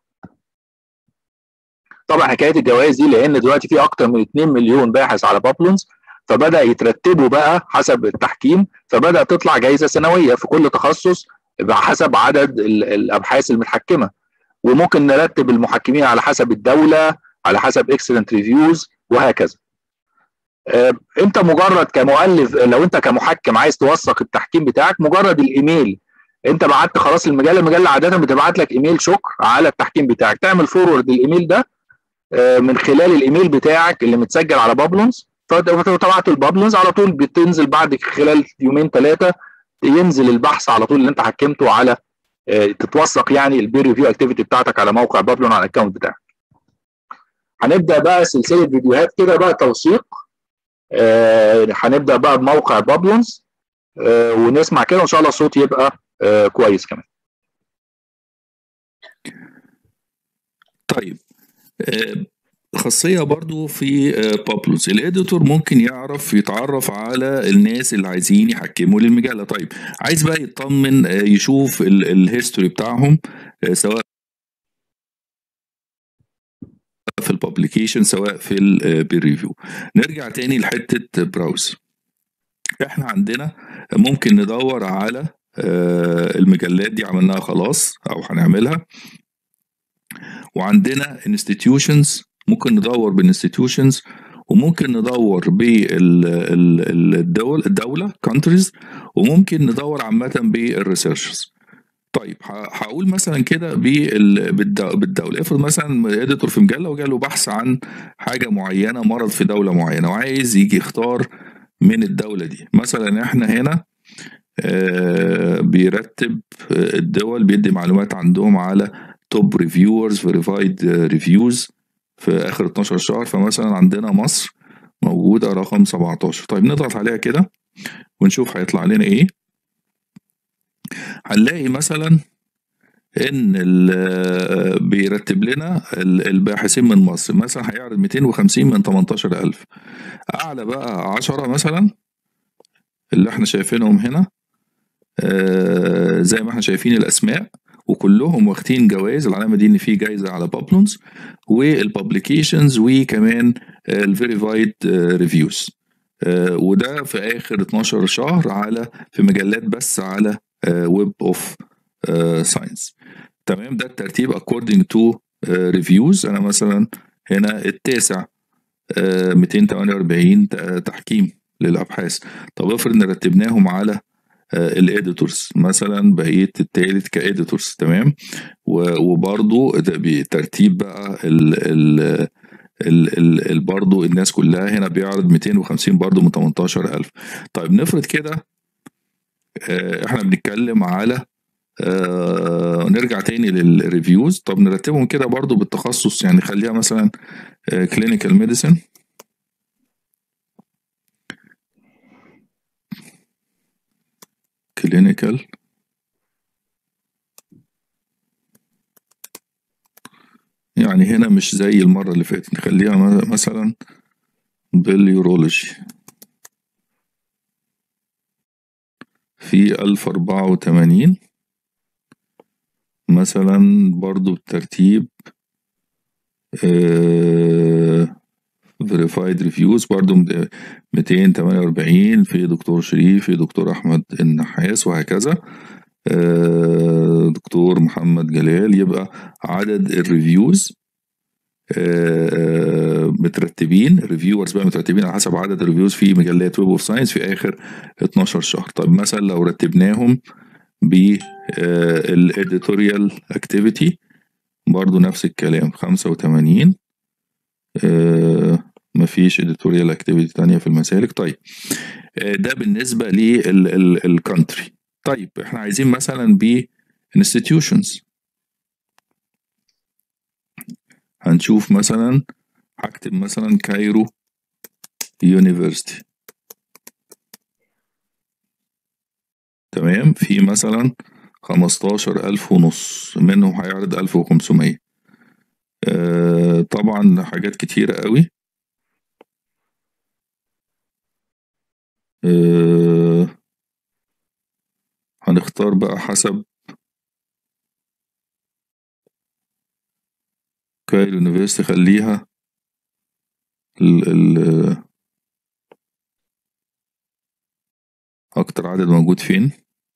طبعا حكايه الجوائز دي لان دلوقتي في اكتر من 2 مليون باحث على بابلونز فبدا يترتبوا بقى حسب التحكيم فبدا تطلع جائزه سنويه في كل تخصص بحسب عدد الابحاث المتحكمه وممكن نرتب المحكمين على حسب الدوله على حسب اكسلنت ريفيوز وهكذا انت مجرد كمؤلف لو انت كمحكم عايز توثق التحكيم بتاعك مجرد الايميل انت بعت خلاص المجله المجله عاده بتبعت لك ايميل شكر على التحكيم بتاعك تعمل فورورد الايميل ده من خلال الايميل بتاعك اللي متسجل على بابلونز فتبعته البابلونز على طول بتنزل بعد خلال يومين ثلاثه ينزل البحث على طول اللي انت حكمته على تتوثق يعني البير ريفيو اكتيفيتي بتاعتك على موقع بابلون على الاكونت بتاعك هنبدا بقى سلسله فيديوهات كده بقى توثيق آه هنبدا بقى بموقع بابلونز آه ونسمع كده وان شاء الله الصوت يبقى آه كويس كمان طيب آه خاصية برضو في بابلوس الاديتور ممكن يعرف يتعرف على الناس اللي عايزين يحكموا للمجلة طيب عايز بقى يطمن يشوف الهيستوري بتاعهم سواء في الببليكيشن سواء في البير ريفيو نرجع تاني لحتة براوز احنا عندنا ممكن ندور على المجلات دي عملناها خلاص او هنعملها وعندنا institutions ممكن ندور بالانستتيوشنز وممكن ندور بالدول الدوله countries وممكن ندور عامه بالريسيرشز طيب هقول مثلا كده بالدوله افرض مثلا اديتور في مجله وجاله بحث عن حاجه معينه مرض في دوله معينه وعايز يجي يختار من الدوله دي مثلا احنا هنا آه بيرتب الدول بيدي معلومات عندهم على توب ريفيورز فيريفايد ريفيوز في اخر 12 شهر فمثلا عندنا مصر موجوده رقم 17 طيب نضغط عليها كده ونشوف هيطلع لنا ايه هنلاقي مثلا ان بيرتب لنا الباحثين من مصر مثلا هيعرض 250 من 18000 اعلى بقى 10 مثلا اللي احنا شايفينهم هنا آه زي ما احنا شايفين الاسماء وكلهم واخدين جوائز العلامه دي ان في جايزه على بابلونز والببليكيشنز وكمان الفيريفايد ريفيوز وده في اخر 12 شهر على في مجلات بس على ويب اوف ساينس تمام ده الترتيب according to ريفيوز انا مثلا هنا التاسع 248 تحكيم للابحاث طب افرض ان رتبناهم على الاديتورز مثلا بقيت التالت كاديتورز تمام وبرضو ترتيب بقى ال ال ال ال ال برضو الناس كلها هنا بيعرض 250 برضو من 18000 طيب نفرض كده احنا بنتكلم على آه نرجع تاني للريفيوز طب نرتبهم كده برضو بالتخصص يعني خليها مثلا كلينيكال ميديسن كلينيكال يعني هنا مش زي المرة اللي فاتت نخليها مثلا باليورولوجي في ألف أربعة وتمانين مثلا برضو بالترتيب فيريفايد ريفيوز برضو 248 في دكتور شريف في دكتور أحمد النحاس وهكذا دكتور محمد جلال يبقى عدد الريفيوز مترتبين ريفيورز بقى مترتبين على حسب عدد الريفيوز في مجلات ويب اوف ساينس في اخر 12 شهر طب مثلا لو رتبناهم بالاديتوريال اكتيفيتي برضو نفس الكلام 85 مفيش اديتوريال اكتيفيتي تانية في المسالك طيب ده بالنسبة للكونتري طيب احنا عايزين مثلا ب institutions هنشوف مثلا هكتب مثلا كايرو يونيفرسيتي تمام في مثلا خمستاشر ألف ونص منهم هيعرض ألف وخمسمية آه طبعا حاجات كتيرة قوي آه هنختار بقى حسب كايرو يونيفرسيتي خليها ال ال أكتر عدد موجود فين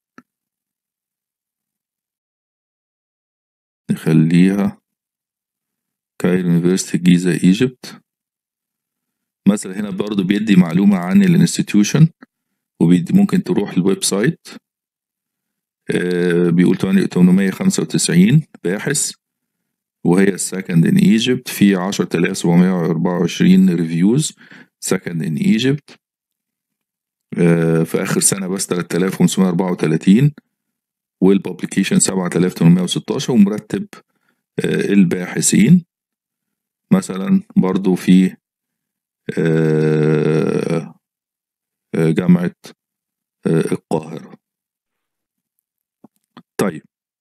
نخليها كايرو يونيفرسيتي جيزة ايجيبت مثلا هنا برضو بيدي معلومة عن الانستتيوشن وممكن تروح الويب سايت بيقول 895 باحث وهي السكند ان ايجيبت في 10724 ريفيوز سكند ان ايجيبت في اخر سنه بس 3534 والببليكيشن 7816 ومرتب الباحثين مثلا برضو في آه، آه، جامعة آه، القاهرة طيب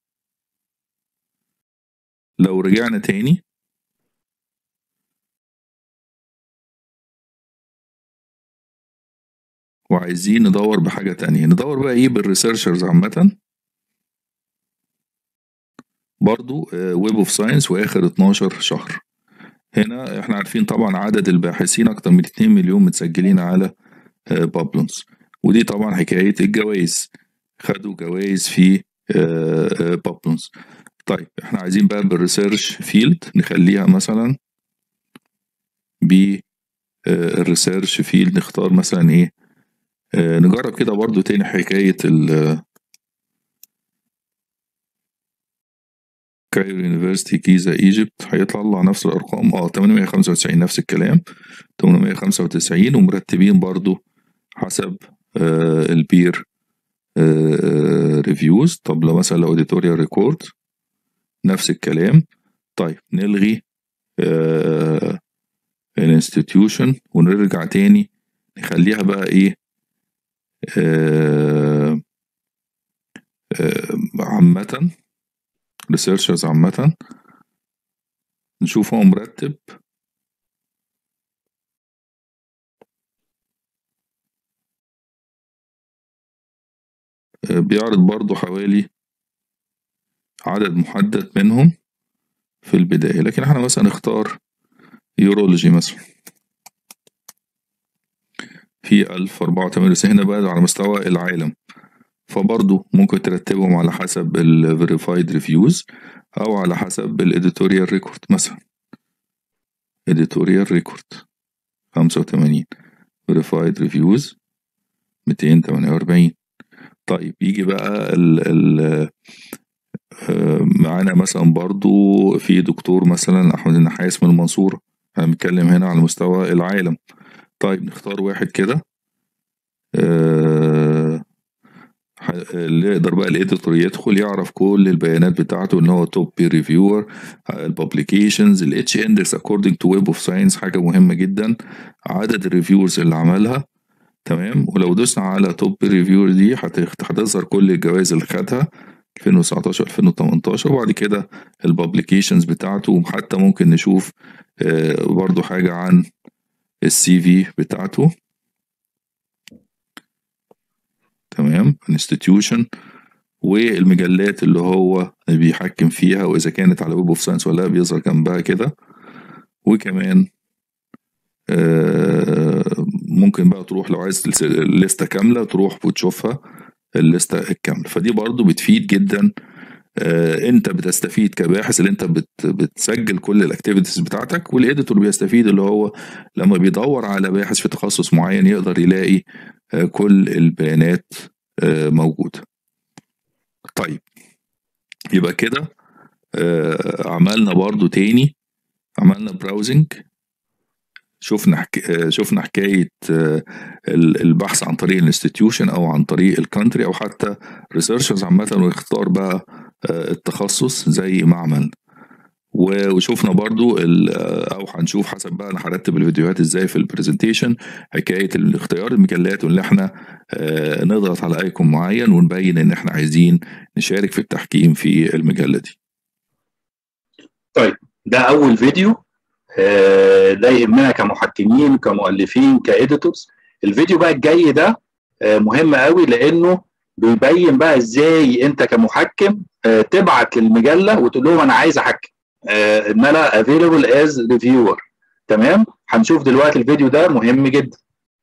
لو رجعنا تاني وعايزين ندور بحاجة تانية ندور بقى ايه بالريسيرشرز عامة برضو ويب اوف ساينس واخر 12 شهر هنا احنا عارفين طبعا عدد الباحثين اكتر من 2 مليون متسجلين على بابلونز ودي طبعا حكاية الجوائز خدوا جوائز في بابلونز طيب احنا عايزين بقى بالريسيرش فيلد نخليها مثلا ب الريسيرش فيلد نختار مثلا ايه آه، نجرب كده برضو تاني حكاية ال كايرو يونيفرسيتي جيزا ايجيبت هيطلع نفس الارقام اه 895 نفس الكلام 895 ومرتبين برضو حسب آه البير آه ريفيوز طب لو مثلا لو اديتوريال ريكورد نفس الكلام طيب نلغي آه الانستتيوشن ونرجع تاني نخليها بقى ايه آه آه عامة ريسيرشرز عامة نشوف هو مرتب آه بيعرض برضو حوالي عدد محدد منهم في البداية لكن احنا مثلا نختار يورولوجي مثلا في 1084 بس هنا بقى على مستوى العالم فبرضه ممكن ترتبهم على حسب ال verified reviews أو على حسب ال editorial record مثلا editorial record 85 verified reviews 248 طيب يجي بقى ال ال معانا مثلا برضو في دكتور مثلا أحمد النحاس من المنصورة احنا بنتكلم هنا على مستوى العالم طيب نختار واحد كده أه اللي يقدر بقى الاديتور يدخل يعرف كل البيانات بتاعته ان هو توب بير ريفيور الببليكيشنز الاتش اندكس اكوردنج تو ويب اوف ساينس حاجه مهمه جدا عدد الريفيورز اللي عملها تمام ولو دوسنا على توب بير ريفيور دي هتظهر كل الجوائز اللي خدها 2019 2018 وبعد كده الببليكيشنز بتاعته وحتى ممكن نشوف برضو حاجه عن السي في بتاعته تمام انستتيوشن والمجلات اللي هو بيحكم فيها واذا كانت على ويب اوف ساينس ولا لا بيظهر جنبها كده وكمان آه ممكن بقى تروح لو عايز الليسته كامله تروح وتشوفها الليسته الكامله فدي برضو بتفيد جدا آه انت بتستفيد كباحث اللي انت بت بتسجل كل الاكتيفيتيز بتاعتك والاديتور بيستفيد اللي هو لما بيدور على باحث في تخصص معين يقدر يلاقي آه كل البيانات آه موجوده طيب يبقى كده عملنا برضو تاني عملنا براوزنج شفنا حك... شفنا حكايه البحث عن طريق الانستتيوشن او عن طريق الكونتري او حتى ريسيرشرز عامه ويختار بقى التخصص زي ما عملنا وشوفنا برضو او هنشوف حسب بقى انا هرتب الفيديوهات ازاي في البرزنتيشن حكايه اختيار المجلات وان احنا نضغط على ايكون معين ونبين ان احنا عايزين نشارك في التحكيم في المجله دي طيب ده اول فيديو ده يهمنا كمحكمين كمؤلفين كاديتورز الفيديو بقى الجاي ده مهم قوي لانه بيبين بقى ازاي انت كمحكم تبعت للمجله وتقول لهم انا عايز احكم ان انا افيلبل از ريفيور تمام هنشوف دلوقتي الفيديو ده مهم جدا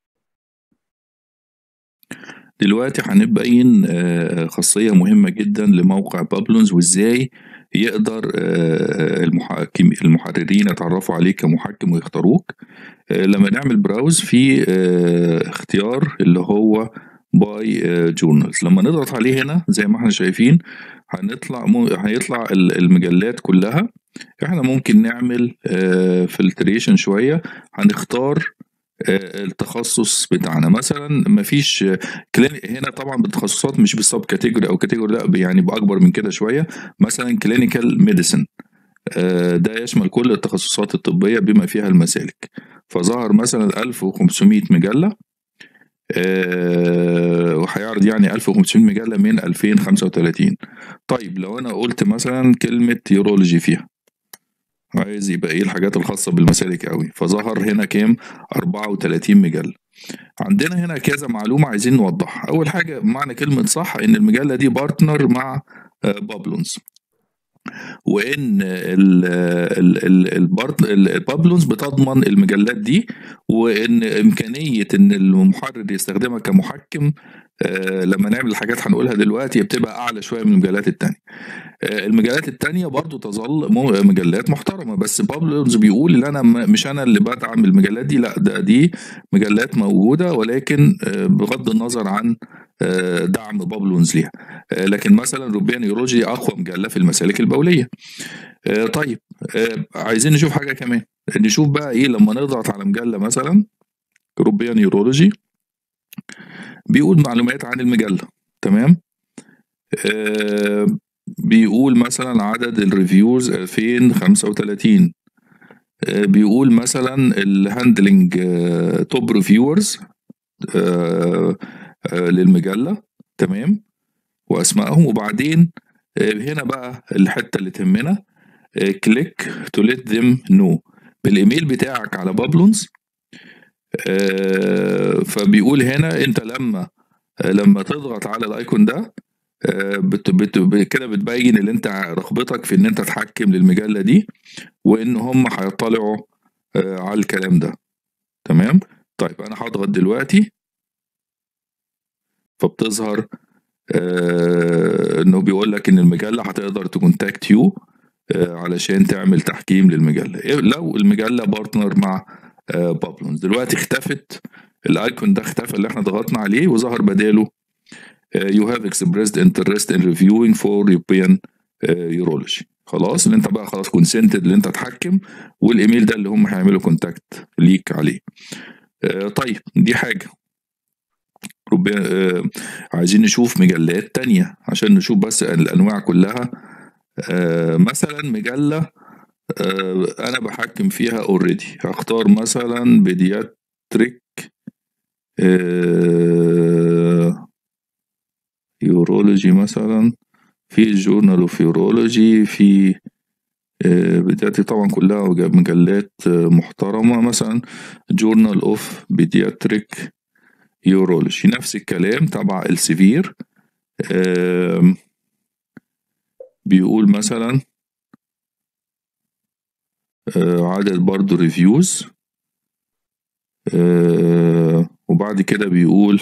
دلوقتي هنبين خاصيه مهمه جدا لموقع بابلونز وازاي يقدر المحاكم المحررين يتعرفوا عليك كمحكم ويختاروك لما نعمل براوز في اختيار اللي هو باي جورنالز لما نضغط عليه هنا زي ما احنا شايفين هنطلع هيطلع المجلات كلها احنا ممكن نعمل فلتريشن شويه هنختار التخصص بتاعنا مثلا مفيش هنا طبعا بالتخصصات مش بالسب كاتيجوري او كاتيجوري لا يعني باكبر من كده شويه مثلا كلينيكال ميديسن ده يشمل كل التخصصات الطبية بما فيها المسالك فظهر مثلا 1500 مجلة وهيعرض يعني 1500 مجلة من 2035 طيب لو أنا قلت مثلا كلمة يورولوجي فيها عايز يبقى ايه الحاجات الخاصة بالمسالك قوي فظهر هنا كام 34 مجلة عندنا هنا كذا معلومة عايزين نوضحها أول حاجة معنى كلمة صح إن المجلة دي بارتنر مع بابلونز وان البابلونز بتضمن المجلات دي وان امكانيه ان المحرر يستخدمها كمحكم لما نعمل الحاجات هنقولها دلوقتي بتبقى اعلى شويه من المجلات التانية المجلات التانية برضو تظل مجلات محترمة بس بابلونز بيقول ان انا مش انا اللي بدعم المجلات دي لا ده دي مجلات موجودة ولكن بغض النظر عن دعم بابلونز ليها لكن مثلا روبيان يوروجي اقوى مجله في المسالك البوليه طيب عايزين نشوف حاجه كمان نشوف بقى ايه لما نضغط على مجله مثلا روبيان يورولوجي بيقول معلومات عن المجله تمام بيقول مثلا عدد الريفيوز 2035 بيقول مثلا الهاندلنج توب ريفيورز للمجله تمام واسمائهم وبعدين هنا بقى الحته اللي تهمنا كليك تو ليت ذيم نو بالايميل بتاعك على بابلونز فبيقول هنا انت لما لما تضغط على الايكون ده بت بت كده بتبين ان انت رغبتك في ان انت تحكم للمجله دي وان هم هيطلعوا على الكلام ده تمام طيب انا هضغط دلوقتي فبتظهر آه انه بيقول لك ان المجله هتقدر تكونتاكت يو آه علشان تعمل تحكيم للمجله لو المجله بارتنر مع آه بابلونز دلوقتي اختفت الايكون ده اختفى اللي احنا ضغطنا عليه وظهر بداله يو هاف expressed interest in reviewing for European urology خلاص اللي انت بقى خلاص كونسنتد اللي انت تحكم والايميل ده اللي هم هيعملوا كونتاكت ليك عليه طيب دي حاجه ربنا آه عايزين نشوف مجلات تانية عشان نشوف بس الأنواع كلها آه مثلا مجلة آه أنا بحكم فيها اوريدي هختار مثلا بيدياتريك يورولوجي مثلا في جورنال اوف يورولوجي في بيدياتريك طبعا كلها مجلات محترمة مثلا جورنال اوف بيدياتريك يورولوجي نفس الكلام تبع السيفير بيقول مثلا عدد برضو ريفيوز وبعد كده بيقول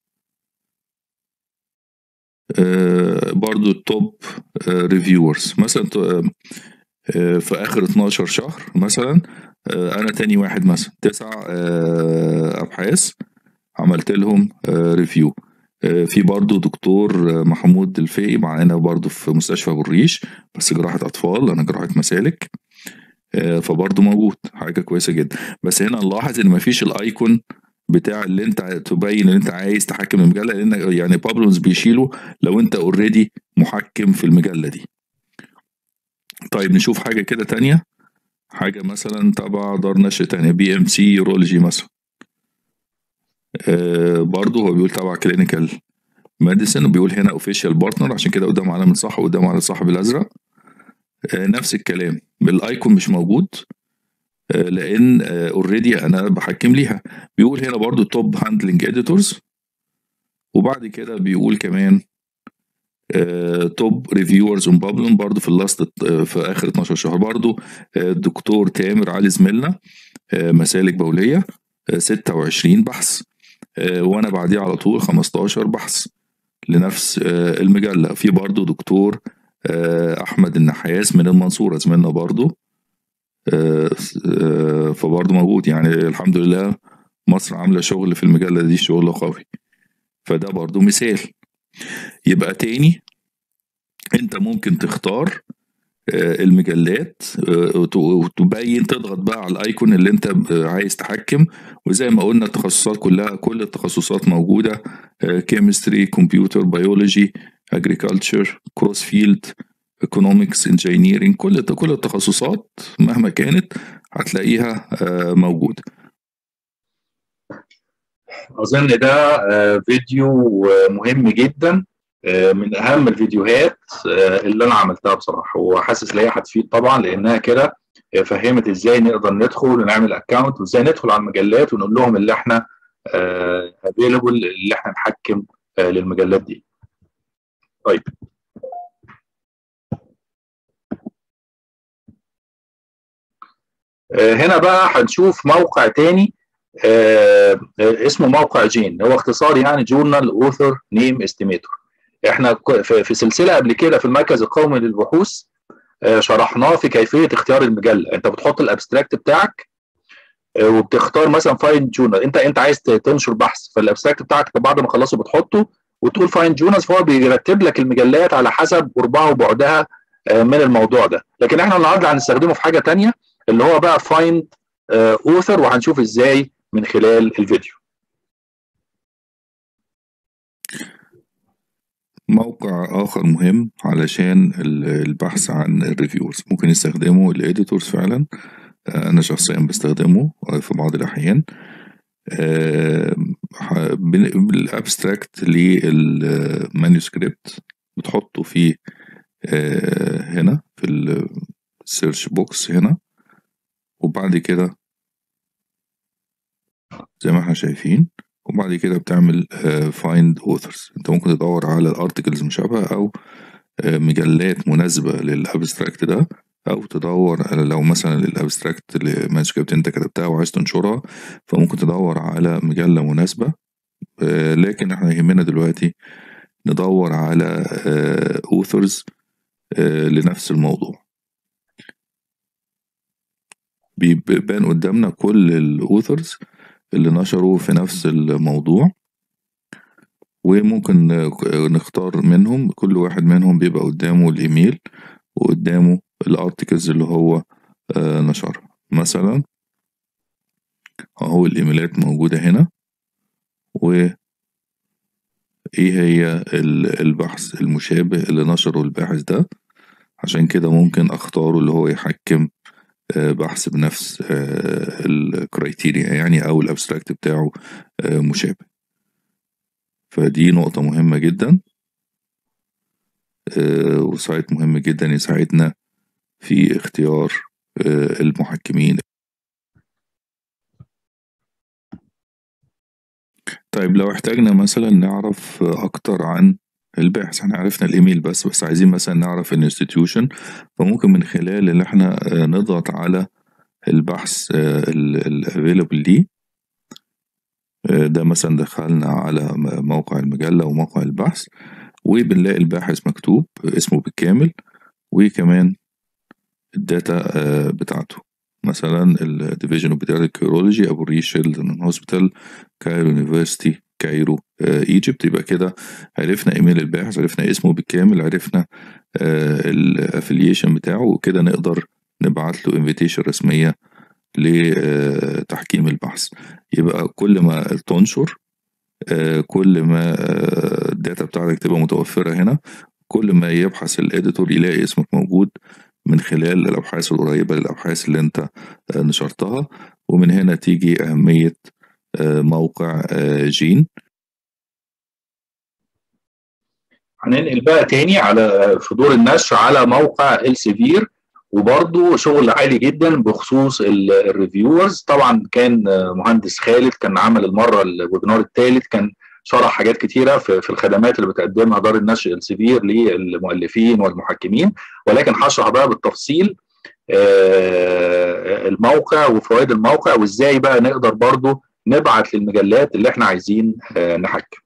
برضو التوب ريفيورز مثلا في اخر 12 شهر مثلا انا تاني واحد مثلا تسع ابحاث عملت لهم ريفيو في برضو دكتور محمود الفقي معانا برضو في مستشفى ابو الريش بس جراحة أطفال أنا جراحة مسالك فبرضو موجود حاجة كويسة جدا بس هنا نلاحظ إن مفيش الأيكون بتاع اللي انت تبين ان انت عايز تحكم المجله لان يعني بابلونز بيشيله لو انت اوريدي محكم في المجله دي طيب نشوف حاجه كده تانية حاجه مثلا تبع دار نشر تانية بي ام سي يورولوجي مثلا آه برضه هو بيقول تبع كلينيكال ميديسن وبيقول هنا اوفيشال بارتنر عشان كده قدام علامه صح وقدام على صاحب الازرق آه نفس الكلام الايكون مش موجود آه لان اوريدي انا بحكم ليها بيقول هنا برضو توب هاندلنج اديتورز وبعد كده بيقول كمان توب ريفيورز اون بابلون برضو في اللاست في اخر 12 شهر برضو الدكتور تامر علي زميلنا مسالك بوليه 26 بحث وانا بعديه على طول 15 بحث لنفس المجله في برضو دكتور احمد النحاس من المنصوره زميلنا برضو فبرضه موجود يعني الحمد لله مصر عامله شغل في المجله دي شغل قوي فده برضه مثال يبقى تاني انت ممكن تختار المجلات وتبين تضغط بقى على الايكون اللي انت عايز تحكم وزي ما قلنا التخصصات كلها كل التخصصات موجوده كيمستري كمبيوتر بيولوجي اجريكلتشر كروس فيلد ايكونومكس انجينيرنج كل كل التخصصات مهما كانت هتلاقيها موجوده اظن ده فيديو مهم جدا من اهم الفيديوهات اللي انا عملتها بصراحه وحاسس ان هي هتفيد طبعا لانها كده فهمت ازاي نقدر ندخل ونعمل اكونت وازاي ندخل على المجلات ونقول لهم اللي احنا افيلبل اللي احنا نحكم للمجلات دي. طيب هنا بقى هنشوف موقع تاني اسمه موقع جين هو اختصار يعني جورنال اوثر نيم استيميتور احنا في سلسله قبل كده في المركز القومي للبحوث شرحناه في كيفيه اختيار المجله انت بتحط الابستراكت بتاعك وبتختار مثلا فاين جورنال انت انت عايز تنشر بحث فالابستراكت بتاعك بعد ما خلصه بتحطه وتقول فاين جورنالز فهو بيرتب لك المجلات على حسب قربها وبعدها من الموضوع ده لكن احنا النهارده هنستخدمه في حاجه ثانيه اللي هو بقى فايند اوثر وهنشوف ازاي من خلال الفيديو موقع آخر مهم علشان البحث عن الريفيورز ممكن يستخدمه الإديتورز فعلا أنا شخصيا بستخدمه في بعض الأحيان بالابستراكت للمانuscript بتحطه في هنا في السيرش بوكس هنا وبعد كده زي ما احنا شايفين وبعد كده بتعمل فايند اوثرز انت ممكن تدور على الارتكلز مشابهه او مجلات مناسبه للابستراكت ده او تدور لو مثلا الابستراكت المانuscript انت كتبتها وعايز تنشرها فممكن تدور على مجله مناسبه لكن احنا يهمنا دلوقتي ندور على اوثرز لنفس الموضوع بيبان قدامنا كل الاوثرز اللي نشروا في نفس الموضوع وممكن نختار منهم كل واحد منهم بيبقى قدامه الايميل وقدامه الارتكلز اللي هو نشرها مثلا اهو الايميلات موجودة هنا و ايه هي البحث المشابه اللي نشره الباحث ده عشان كده ممكن اختاره اللي هو يحكم بحث بنفس الكرايتيريا يعني او الابستراكت بتاعه مشابه فدي نقطة مهمة جدا وسايت مهم جدا يساعدنا في اختيار المحكمين طيب لو احتاجنا مثلا نعرف اكتر عن الباحث احنا عرفنا الايميل بس بس عايزين مثلا نعرف الانستتيوشن فممكن من خلال اللي احنا نضغط على البحث الافيلبل ليه ده مثلا دخلنا على موقع المجلة وموقع البحث وبنلاقي الباحث مكتوب اسمه بالكامل وكمان الداتا بتاعته مثلا الديفيجن اوف بيدياتريك كيرولوجي ابو الريش شيلدرن هوسبيتال كايرو يونيفرسيتي كايرو ايجيبت يبقى كده عرفنا ايميل الباحث عرفنا اسمه بالكامل عرفنا الافلييشن بتاعه وكده نقدر نبعت له انفيتيشن رسميه لتحكيم البحث يبقى كل ما تنشر كل ما الداتا بتاعتك تبقى متوفره هنا كل ما يبحث الاديتور يلاقي اسمك موجود من خلال الابحاث القريبه للابحاث اللي انت نشرتها ومن هنا تيجي اهميه موقع جين هننقل بقى تاني على في دور النشر على موقع السيفير وبرضه شغل عالي جدا بخصوص الريفيورز طبعا كان مهندس خالد كان عمل المره الويبينار الثالث كان شرح حاجات كتيره في, في الخدمات اللي بتقدمها دار النشر السيفير للمؤلفين والمحكمين ولكن هشرح بقى بالتفصيل الموقع وفوائد الموقع وازاي بقى نقدر برضه نبعت للمجلات اللي احنا عايزين نحكم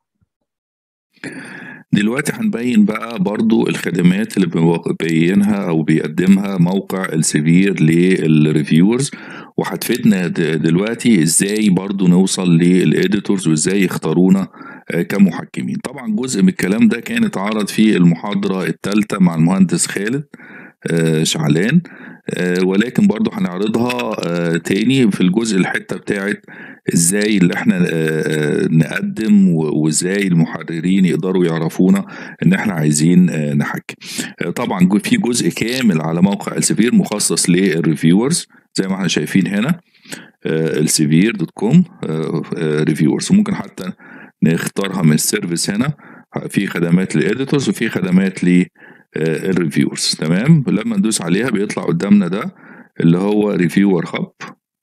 دلوقتي هنبين بقى برضو الخدمات اللي بيبينها او بيقدمها موقع السيفير للريفيورز وهتفيدنا دلوقتي ازاي برضو نوصل للاديتورز وازاي يختارونا كمحكمين طبعا جزء من الكلام ده كان اتعرض في المحاضرة الثالثة مع المهندس خالد شعلان ولكن برضو هنعرضها تاني في الجزء الحته بتاعت ازاي اللي احنا نقدم وازاي المحررين يقدروا يعرفونا ان احنا عايزين نحكم طبعا في جزء كامل على موقع السفير مخصص للريفيورز زي ما احنا شايفين هنا السيفير دوت كوم ريفيورز وممكن حتى نختارها من السيرفيس هنا في خدمات للاديتورز وفي خدمات للريفيورز تمام لما ندوس عليها بيطلع قدامنا ده اللي هو ريفيور هاب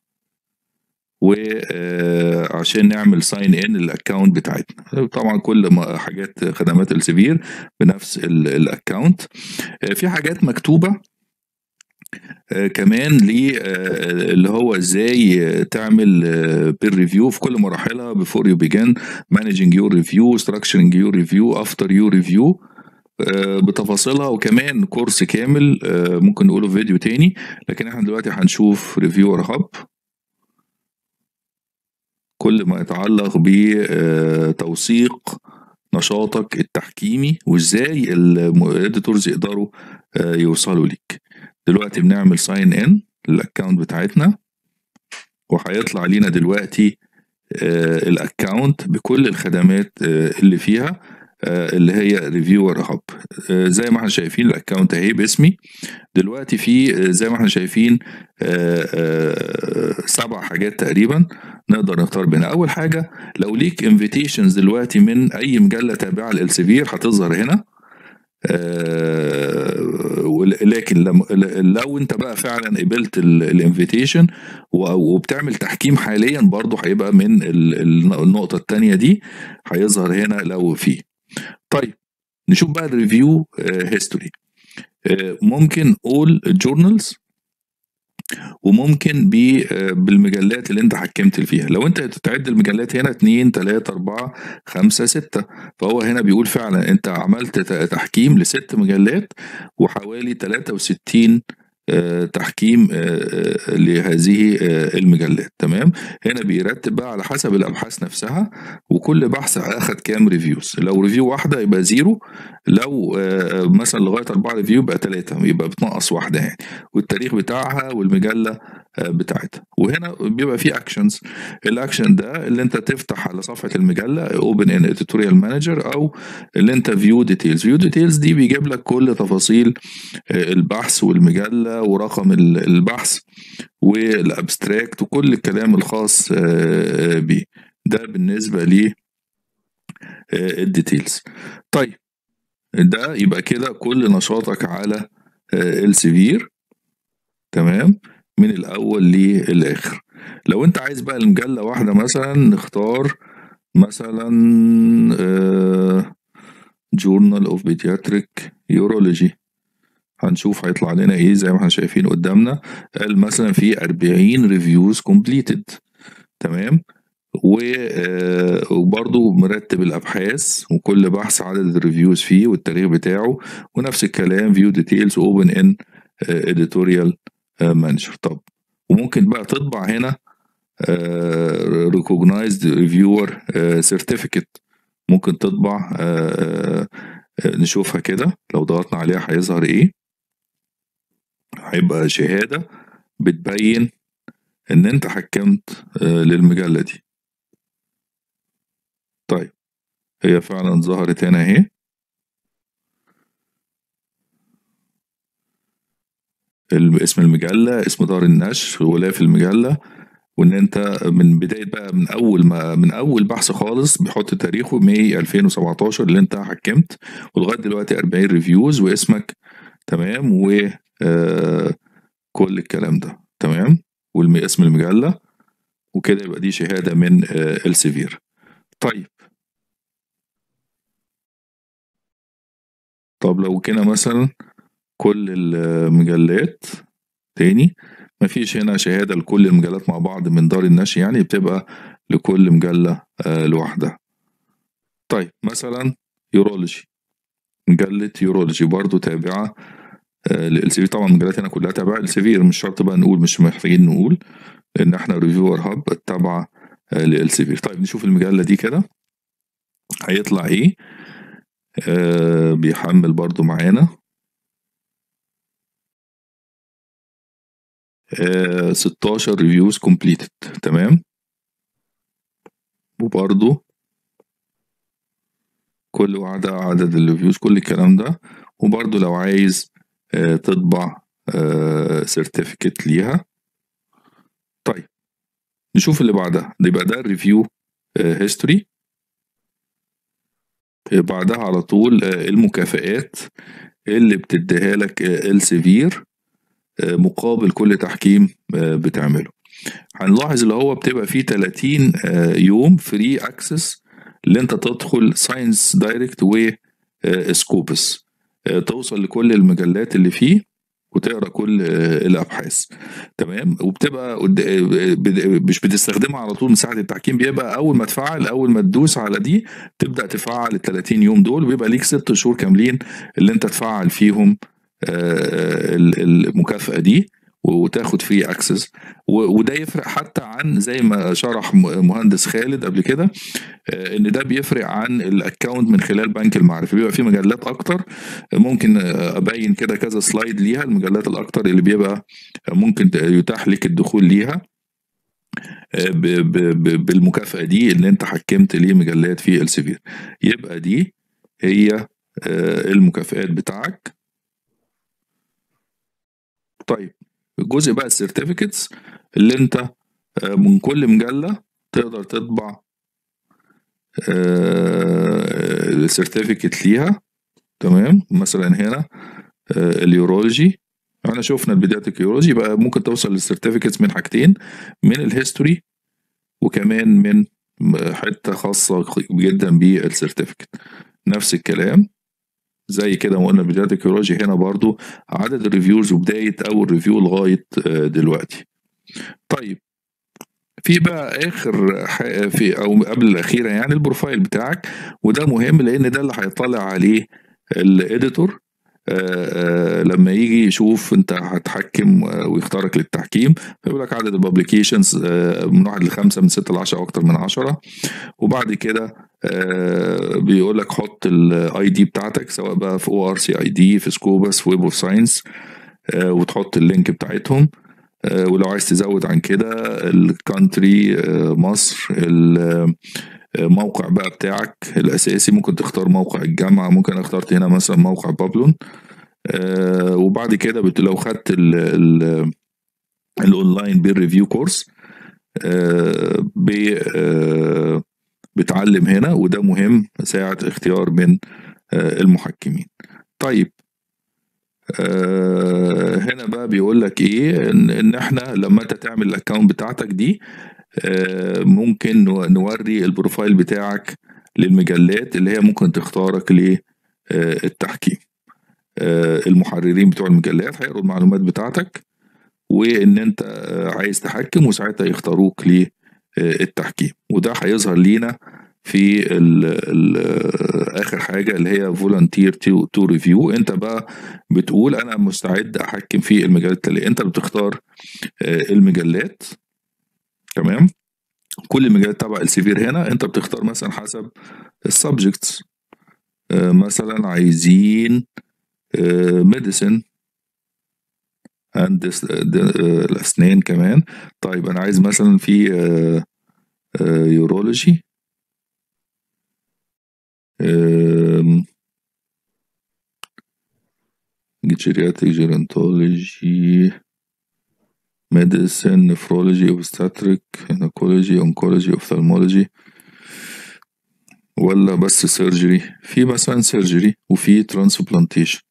وعشان نعمل ساين ان الاكونت بتاعتنا طبعا كل حاجات خدمات السيفير بنفس الاكونت في حاجات مكتوبه كمان ليه اللي هو ازاي تعمل بير ريفيو في كل مراحلها before you begin managing your review structuring your review after your review بتفاصيلها وكمان كورس كامل ممكن نقوله في فيديو تاني لكن احنا دلوقتي هنشوف ريفيور هاب كل ما يتعلق بتوثيق نشاطك التحكيمي وازاي الاديتورز يقدروا يوصلوا ليك دلوقتي بنعمل ساين ان للاكونت بتاعتنا وهيطلع لينا دلوقتي الاكونت بكل الخدمات اللي فيها اللي هي ريفيور هاب زي ما احنا شايفين الاكونت اهي باسمي دلوقتي في زي ما احنا شايفين سبع حاجات تقريبا نقدر نختار بينها اول حاجه لو ليك انفيتيشنز دلوقتي من اي مجله تابعه للسيفير هتظهر هنا لكن لو انت بقى فعلا قبلت الانفيتيشن وبتعمل تحكيم حاليا برضه هيبقى من النقطه الثانيه دي هيظهر هنا لو في طيب نشوف بقى الريفيو هيستوري ممكن اول جورنالز وممكن بالمجلات اللي انت حكمت فيها لو انت تعد المجلات هنا 2 3 4 5 6 فهو هنا بيقول فعلا انت عملت تحكيم لست مجلات وحوالي 63 تحكيم لهذه المجلات تمام هنا بيرتب بقى على حسب الابحاث نفسها وكل بحث اخد كام ريفيوز لو ريفيو واحده يبقى زيرو لو مثلا لغايه اربعه ريفيو يبقى ثلاثه يبقى بتنقص واحده يعني والتاريخ بتاعها والمجله بتاعتها وهنا بيبقى في اكشنز الاكشن ده اللي انت تفتح على صفحه المجله اوبن ان اديتوريال مانجر او اللي انت فيو ديتيلز فيو ديتيلز دي بيجيب لك كل تفاصيل البحث والمجله ورقم البحث والابستراكت وكل الكلام الخاص بيه ده بالنسبه ل الديتيلز طيب ده يبقى كده كل نشاطك على السيفير تمام من الاول للاخر لو انت عايز بقى المجله واحده مثلا نختار مثلا جورنال اوف بيدياتريك يورولوجي هنشوف هيطلع لنا ايه زي ما احنا شايفين قدامنا قال مثلا في 40 ريفيوز كومبليتد تمام وبرضه مرتب الابحاث وكل بحث عدد الريفيوز فيه والتاريخ بتاعه ونفس الكلام فيو ديتيلز اوبن ان اديتوريال مانجر طب وممكن بقى تطبع هنا ريكوجنايزد ريفيور سيرتيفيكت ممكن تطبع نشوفها كده لو ضغطنا عليها هيظهر ايه هيبقى شهاده بتبين ان انت حكمت للمجله دي طيب هي فعلا ظهرت هنا اهي اسم المجلة اسم دار النشر غلاف المجلة وان انت من بداية بقى من اول ما من اول بحث خالص بيحط تاريخه ماي 2017 اللي انت حكمت ولغاية دلوقتي 40 ريفيوز واسمك تمام و آه كل الكلام ده تمام واسم المجلة وكده يبقى دي شهادة من آه السيفير طيب طب لو كده مثلا كل المجلات تاني مفيش هنا شهادة لكل المجلات مع بعض من دار النشر يعني بتبقى لكل مجلة آه لوحدها طيب مثلا يورولوجي مجلة يورولوجي برضو تابعة آه للسيفير طبعا المجلات هنا كلها تابعة للسيفير مش شرط بقى نقول مش محتاجين نقول لأن احنا ريفيور هاب تابعة آه للسيفير طيب نشوف المجلة دي كده هيطلع ايه آه بيحمل برضو معانا آه 16 ريفيوز كومبليتد تمام وبرضو كل واحدة عدد الريفيوز كل الكلام ده وبرضو لو عايز آه تطبع سيرتيفيكت ليها طيب نشوف اللي بعدها ده يبقى ده الريفيو هيستوري بعدها على طول المكافآت اللي بتديها لك السيفير مقابل كل تحكيم بتعمله هنلاحظ اللي هو بتبقى فيه 30 يوم فري اكسس اللي انت تدخل ساينس دايركت وسكوبس توصل لكل المجلات اللي فيه وتقرا كل الابحاث تمام وبتبقى مش بتستخدمها على طول من ساعه التحكيم بيبقى اول ما تفعل اول ما تدوس على دي تبدا تفعل ال 30 يوم دول وبيبقى ليك ست شهور كاملين اللي انت تفعل فيهم المكافاه دي وتاخد فري اكسس وده يفرق حتى عن زي ما شرح مهندس خالد قبل كده ان ده بيفرق عن الاكونت من خلال بنك المعرفه بيبقى في مجلات اكتر ممكن ابين كده كذا سلايد ليها المجلات الاكتر اللي بيبقى ممكن يتاح لك الدخول ليها بالمكافاه دي اللي انت حكمت ليه مجلات في السيفير يبقى دي هي المكافئات بتاعك طيب الجزء بقى السيرتيفيكتس اللي انت من كل مجلة تقدر تطبع السيرتيفيكت ليها تمام مثلا هنا اليورولوجي احنا شفنا البيدياتريك يورولوجي بقى ممكن توصل للسيرتيفيكتس من حاجتين من الهيستوري وكمان من حته خاصه جدا بالسيرتيفيكت نفس الكلام زي كده ما قلنا بيدياتريك يورولوجي هنا برضو عدد الريفيوز وبدايه اول ريفيو لغايه دلوقتي طيب في بقى اخر في او قبل الاخيره يعني البروفايل بتاعك وده مهم لان ده اللي هيطلع عليه الاديتور لما يجي يشوف انت هتحكم ويختارك للتحكيم فيقول لك عدد الببليكيشنز من واحد لخمسه من سته لعشره او اكتر من عشره وبعد كده بيقول لك حط الاي دي بتاعتك سواء بقى في او ار سي اي دي في سكوبس في ويب اوف ساينس وتحط اللينك بتاعتهم ولو عايز تزود عن كده الكانتري مصر الموقع بقى بتاعك الاساسي ممكن تختار موقع الجامعه ممكن اخترت هنا مثلا موقع بابلون وبعد كده لو خدت الاونلاين بير ريفيو كورس بتعلم هنا وده مهم ساعة اختيار من المحكمين طيب آه هنا بقى بيقول لك ايه ان, إن احنا لما انت تعمل الاكونت بتاعتك دي آه ممكن نوري البروفايل بتاعك للمجلات اللي هي ممكن تختارك للتحكيم آه المحررين بتوع المجلات هيقروا المعلومات بتاعتك وان انت عايز تحكم وساعتها يختاروك للتحكيم وده هيظهر لينا في ال ال اخر حاجه اللي هي فولنتير تو ريفيو انت بقى بتقول انا مستعد احكم في المجالات اللي انت بتختار المجلات تمام كل المجالات تبع السيفير هنا انت بتختار مثلا حسب السبجكتس مثلا عايزين ميديسن هندس الاسنان كمان طيب انا عايز مثلا في يورولوجي جيرياتريك جيرانتولوجي ميديسن نفرولوجي اوبستاتريك هيناكولوجي اونكولوجي اوفثالمولوجي ولا بس سيرجري في مثلا سيرجري وفي ترانسبلانتيشن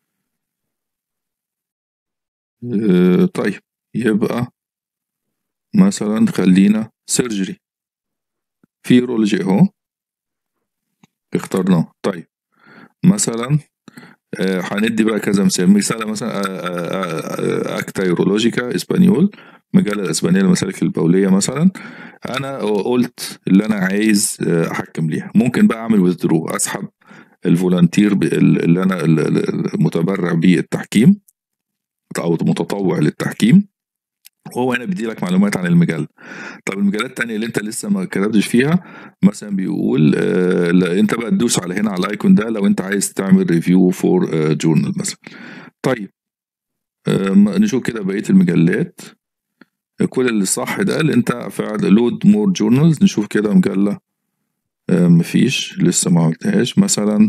اه طيب يبقى مثلا خلينا سيرجري في يورولوجي اهو اخترناه طيب مثلا هندي بقى كذا مثال مثال مثلا اكتا يورولوجيكا اسبانيول مجلة الاسبانية للمسالك البولية مثلا انا قلت اللي انا عايز احكم ليها ممكن بقى اعمل ويذرو اسحب الفولنتير اللي انا المتبرع بالتحكيم او متطوع للتحكيم وهو هنا بيدي لك معلومات عن المجله طب المجالات التانية اللي انت لسه ما كتبتش فيها مثلا بيقول آه انت بقى تدوس على هنا على الايكون ده لو انت عايز تعمل ريفيو فور جورنال مثلا طيب نشوف كده بقيه المجلات كل اللي صح ده اللي انت فعل لود مور جورنالز نشوف كده مجله مفيش لسه ما عملتهاش مثلا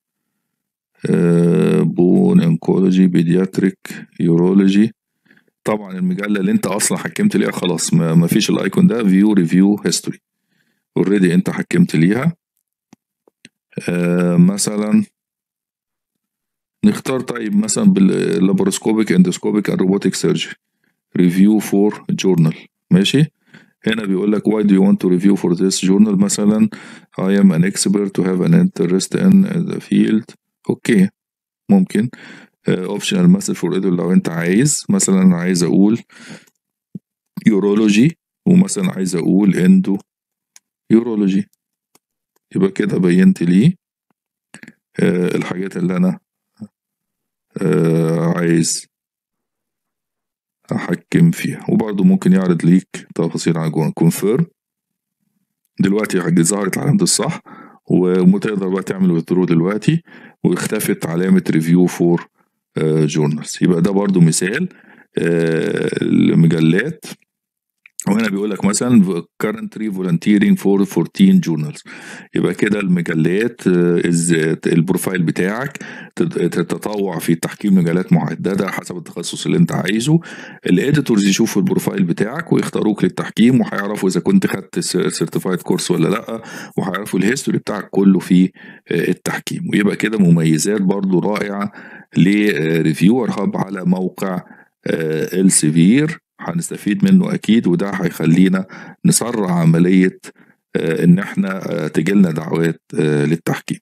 بون انكولوجي بيدياتريك يورولوجي طبعا المجله اللي انت اصلا حكمت ليها خلاص ما فيش الايكون ده فيو ريفيو هيستوري اوريدي انت حكمت ليها مثلا نختار طيب مثلا باللابروسكوبيك اندوسكوبيك روبوتيك سيرجري ريفيو فور جورنال ماشي هنا بيقول لك why do you want to review for this journal مثلا I am an expert to have an interest in the field اوكي ممكن اوبشنال مسج فور لو انت عايز مثلا انا عايز اقول يورولوجي ومثلا عايز اقول اندو يورولوجي يبقى كده بينت لي آه الحاجات اللي انا آه عايز احكم فيها وبرضه ممكن يعرض ليك تفاصيل عن جوه كونفيرم دلوقتي ظهرت علامة الصح وتقدر بقى تعمل ويثرو دلوقتي واختفت علامة ريفيو فور جورنالز يبقى ده برضو مثال المجلات وهنا بيقول لك مثلا currently volunteering for 14 journals يبقى كده المجلات البروفايل بتاعك تتطوع في تحكيم مجالات محدده حسب التخصص اللي انت عايزه الاديتورز يشوفوا البروفايل بتاعك ويختاروك للتحكيم وهيعرفوا اذا كنت خدت سيرتيفايد كورس ولا لا وهيعرفوا الهيستوري بتاعك كله في التحكيم ويبقى كده مميزات برضو رائعه لريفيور هاب على موقع السيفير هنستفيد منه اكيد وده هيخلينا نسرع عمليه ان احنا تجيلنا دعوات للتحكيم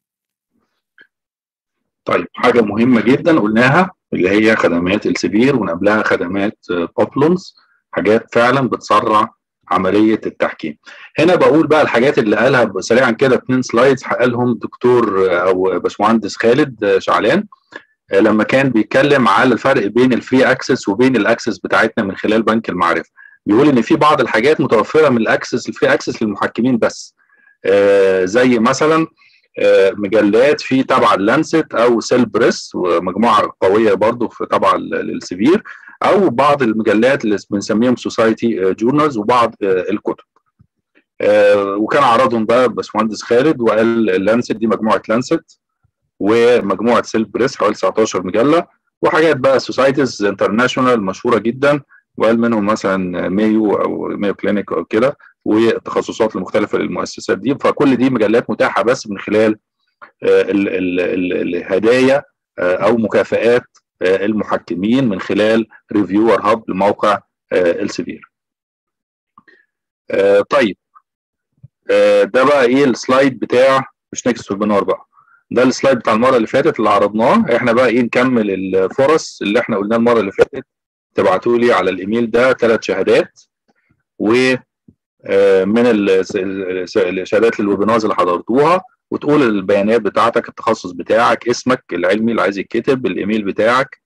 طيب حاجه مهمه جدا قلناها اللي هي خدمات السبير وقبلها خدمات بوبلونز حاجات فعلا بتسرع عمليه التحكيم هنا بقول بقى الحاجات اللي قالها سريعا كده اتنين سلايدز قالهم دكتور او باشمهندس خالد شعلان لما كان بيتكلم على الفرق بين الفري اكسس وبين الاكسس بتاعتنا من خلال بنك المعرفه بيقول ان في بعض الحاجات متوفره من الاكسس الفري اكسس للمحكمين بس آه زي مثلا آه مجلات في تبع اللانست او سيل بريس ومجموعه قويه برضو في تبع للسبير او بعض المجلات اللي بنسميهم سوسايتي جورنالز وبعض آه الكتب وكان عرضهم بقى باشمهندس خالد وقال اللانست دي مجموعه لانست ومجموعه سيل بريس حوالي 19 مجله وحاجات بقى سوسايتيز انترناشونال مشهوره جدا وقال منهم مثلا مايو او مايو كلينيك او كده والتخصصات المختلفه للمؤسسات دي فكل دي مجلات متاحه بس من خلال ال ال ال الهدايا او مكافئات المحكمين من خلال ريفيور هاب لموقع السبير. طيب ده بقى ايه السلايد بتاع مش نكست ويبينار بقى ده السلايد بتاع المره اللي فاتت اللي عرضناه احنا بقى ايه نكمل الفرص اللي احنا قلناه المره اللي فاتت تبعتوا لي على الايميل ده ثلاث شهادات و من الشهادات للويبينارز اللي حضرتوها وتقول البيانات بتاعتك التخصص بتاعك اسمك العلمي اللي عايز يتكتب الايميل بتاعك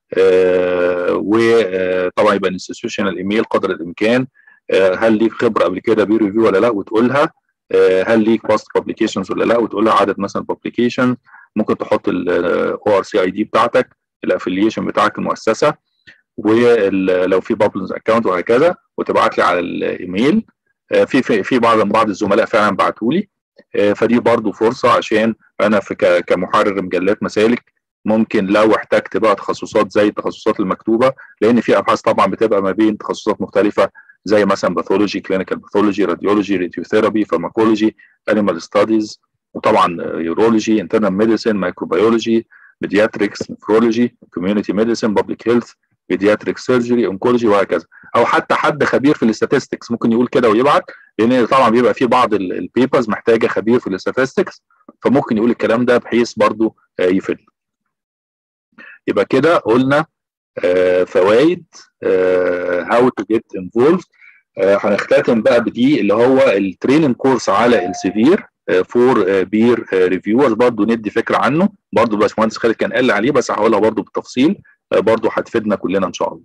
وطبعا يبقى انستتيوشنال ايميل قدر الامكان هل ليك خبره قبل كده بي ريفيو ولا لا وتقولها هل ليك باست بابليكيشنز ولا لا وتقول لها عدد مثلا بابليكيشن ممكن تحط الاو ار سي اي دي بتاعتك الافiliation بتاعك المؤسسه ولو في بابلز اكونت وهكذا وتبعت لي على الايميل في في في بعض بعض الزملاء فعلا بعتوا لي فدي برضو فرصه عشان انا في كمحرر مجلات مسالك ممكن لو احتجت بقى تخصصات زي التخصصات المكتوبه لان في ابحاث طبعا بتبقى ما بين تخصصات مختلفه زي مثلا باثولوجي كلينيكال باثولوجي راديولوجي راديوثيرابي فارماكولوجي انيمال ستاديز وطبعا يورولوجي انترنال ميديسن مايكروبيولوجي بيدياتريكس نفرولوجي كوميونتي ميديسن بابليك هيلث بيدياتريك سيرجري اونكولوجي وهكذا او حتى حد خبير في الاستاتستكس ممكن يقول كده ويبعت لان طبعا بيبقى في بعض البيبرز محتاجه خبير في الاستاتستكس فممكن يقول الكلام ده بحيث برضو يفيدنا يبقى كده قلنا فوائد هاو تو جيت انفولد هنختتم بقى بدي اللي هو التريننج كورس على السيفير فور بير ريفيورز برضو ندي فكره عنه برضو باشمهندس خالد كان قال عليه بس هقولها برضو بالتفصيل برضو هتفيدنا كلنا ان شاء الله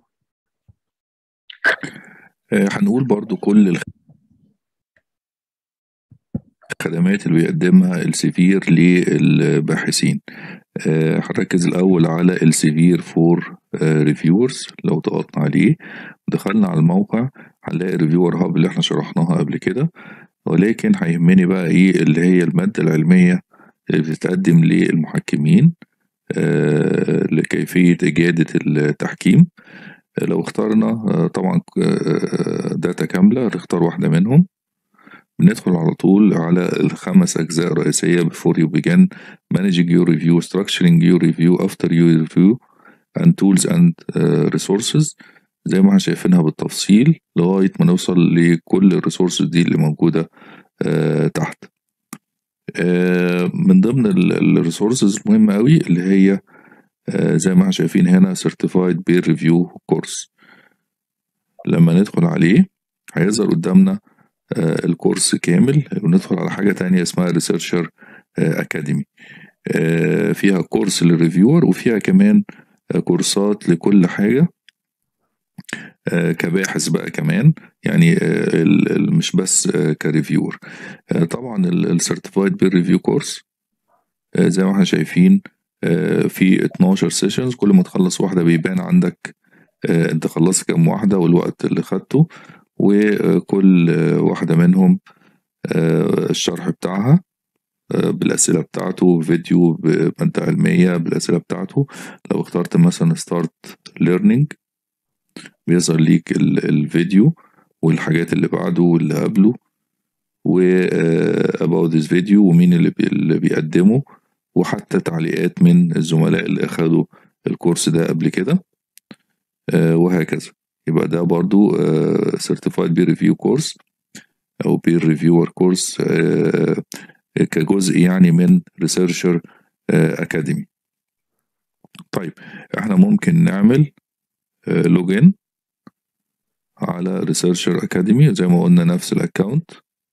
هنقول برضو كل الخدمات اللي بيقدمها السيفير للباحثين هنركز الاول على السيفير فور ريفيورز لو ضغطنا عليه ودخلنا على الموقع هنلاقي ريفيور هاب اللي احنا شرحناها قبل كده ولكن هيهمني بقى ايه اللي هي المادة العلمية اللي بتتقدم للمحكمين آه لكيفية إجادة التحكيم لو اخترنا آه طبعا آه داتا كاملة نختار واحدة منهم بندخل على طول على الخمس أجزاء رئيسية before you begin managing your review structuring your review after your review and tools and uh, resources زي ما احنا شايفينها بالتفصيل لغاية ما نوصل لكل الريسورسز دي اللي موجودة uh, تحت uh, من ضمن الريسورسز المهمة قوي اللي هي uh, زي ما احنا شايفين هنا certified peer review course لما ندخل عليه هيظهر قدامنا الكورس كامل وندخل على حاجة تانية اسمها ريسيرشر أكاديمي فيها كورس للريفيور وفيها كمان كورسات لكل حاجة كباحث بقى كمان يعني مش بس كريفيور طبعا السيرتيفايد بير ريفيو كورس زي ما احنا شايفين في 12 سيشنز كل ما تخلص واحدة بيبان عندك انت خلصت كام واحدة والوقت اللي خدته وكل واحدة منهم الشرح بتاعها بالأسئلة بتاعته فيديو بمادة علمية بالأسئلة بتاعته لو اخترت مثلا ستارت ليرنينج بيظهر ليك الفيديو والحاجات اللي بعده واللي قبله و about this video ومين اللي, بي اللي بيقدمه وحتى تعليقات من الزملاء اللي أخدوا الكورس ده قبل كده وهكذا يبقى ده برضو uh, certified peer review course أو peer reviewer course uh, كجزء يعني من researcher uh, academy طيب احنا ممكن نعمل لوجين على researcher academy زي ما قلنا نفس الاكونت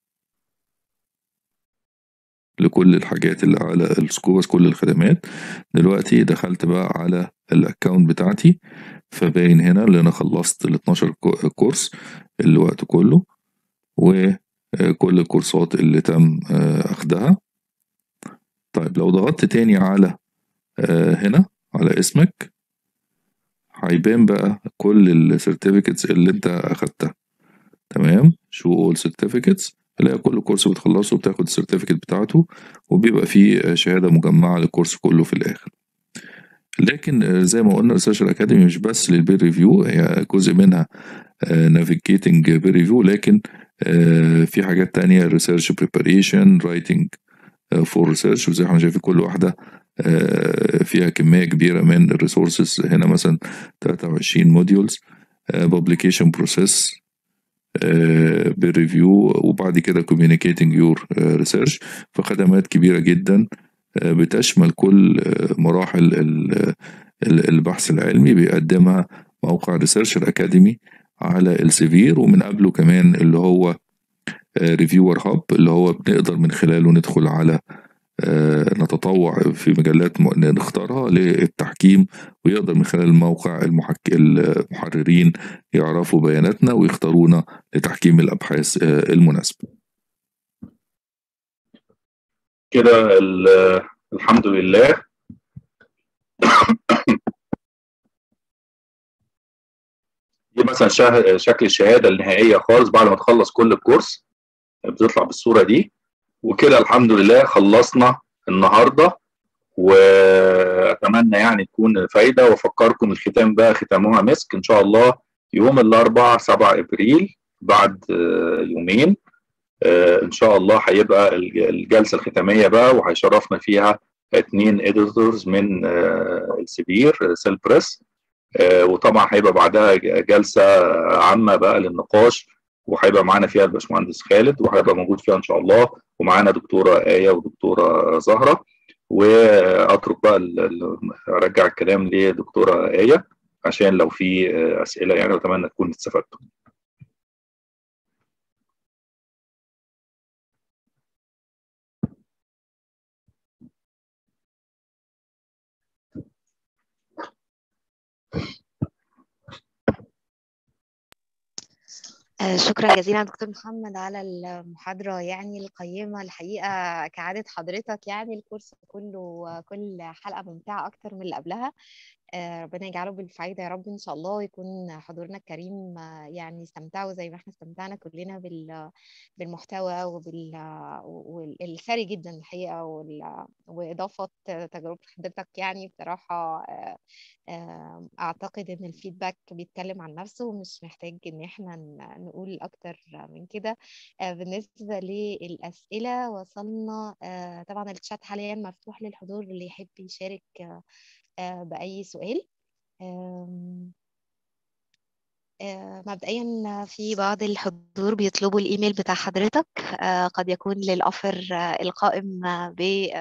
لكل الحاجات اللي على السكوبس كل الخدمات دلوقتي دخلت بقى على الاكونت بتاعتي فباين هنا اللي انا خلصت ال 12 كورس الوقت كله وكل الكورسات اللي تم اخدها طيب لو ضغطت تاني على هنا على اسمك هيبان بقى كل السيرتيفيكتس اللي انت اخدتها تمام شو اول سيرتيفيكتس تلاقي كل كورس بتخلصه بتاخد السيرتيفيكت بتاعته وبيبقى فيه شهاده مجمعه للكورس كله في الاخر لكن زي ما قلنا ريسيرشر اكاديمي مش بس للبير ريفيو هي جزء منها نافيجيتنج بير ريفيو لكن في حاجات تانية ريسيرش بريباريشن رايتنج فور ريسيرش وزي ما شايفين كل واحدة فيها كمية كبيرة من الريسورسز هنا مثلا 23 موديولز publication process بير ريفيو وبعد كده communicating your research فخدمات كبيرة جدا بتشمل كل مراحل البحث العلمي بيقدمها موقع ريسيرشر اكاديمي على السيفير ومن قبله كمان اللي هو ريفيور هاب اللي هو بنقدر من خلاله ندخل على نتطوع في مجلات نختارها للتحكيم ويقدر من خلال الموقع المحك... المحررين يعرفوا بياناتنا ويختارونا لتحكيم الابحاث المناسبه كده الحمد لله دي مثلا شكل الشهاده النهائيه خالص بعد ما تخلص كل الكورس بتطلع بالصوره دي وكده الحمد لله خلصنا النهارده واتمنى يعني تكون فايده وافكركم الختام بقى ختامها مسك ان شاء الله يوم الاربعاء 7 ابريل بعد يومين ان شاء الله هيبقى الجلسه الختاميه بقى وهيشرفنا فيها اثنين اديتورز من السبير سيل بريس وطبعا هيبقى بعدها جلسه عامه بقى للنقاش وهيبقى معانا فيها الباشمهندس خالد وهيبقى موجود فيها ان شاء الله ومعانا دكتوره ايه ودكتوره زهره واترك بقى ارجع الكلام لدكتوره ايه عشان لو في اسئله يعني واتمنى تكون استفدتوا شكرا جزيلا دكتور محمد على المحاضرة يعني القيمة الحقيقة كعادة حضرتك يعني الكورس كله كل حلقة ممتعة أكتر من اللي قبلها ربنا يجعله بالفايدة يا رب إن شاء الله ويكون حضورنا الكريم يعني استمتعوا زي ما احنا استمتعنا كلنا بال بالمحتوى وبال والثري جدا الحقيقة وال... وإضافة تجربة حضرتك يعني بصراحة أعتقد إن الفيدباك بيتكلم عن نفسه ومش محتاج إن احنا نقول أكتر من كده بالنسبة للأسئلة وصلنا طبعا الشات حاليا مفتوح للحضور اللي يحب يشارك بأي سؤال مبدئيا في بعض الحضور بيطلبوا الإيميل بتاع حضرتك قد يكون للأوفر القائم ب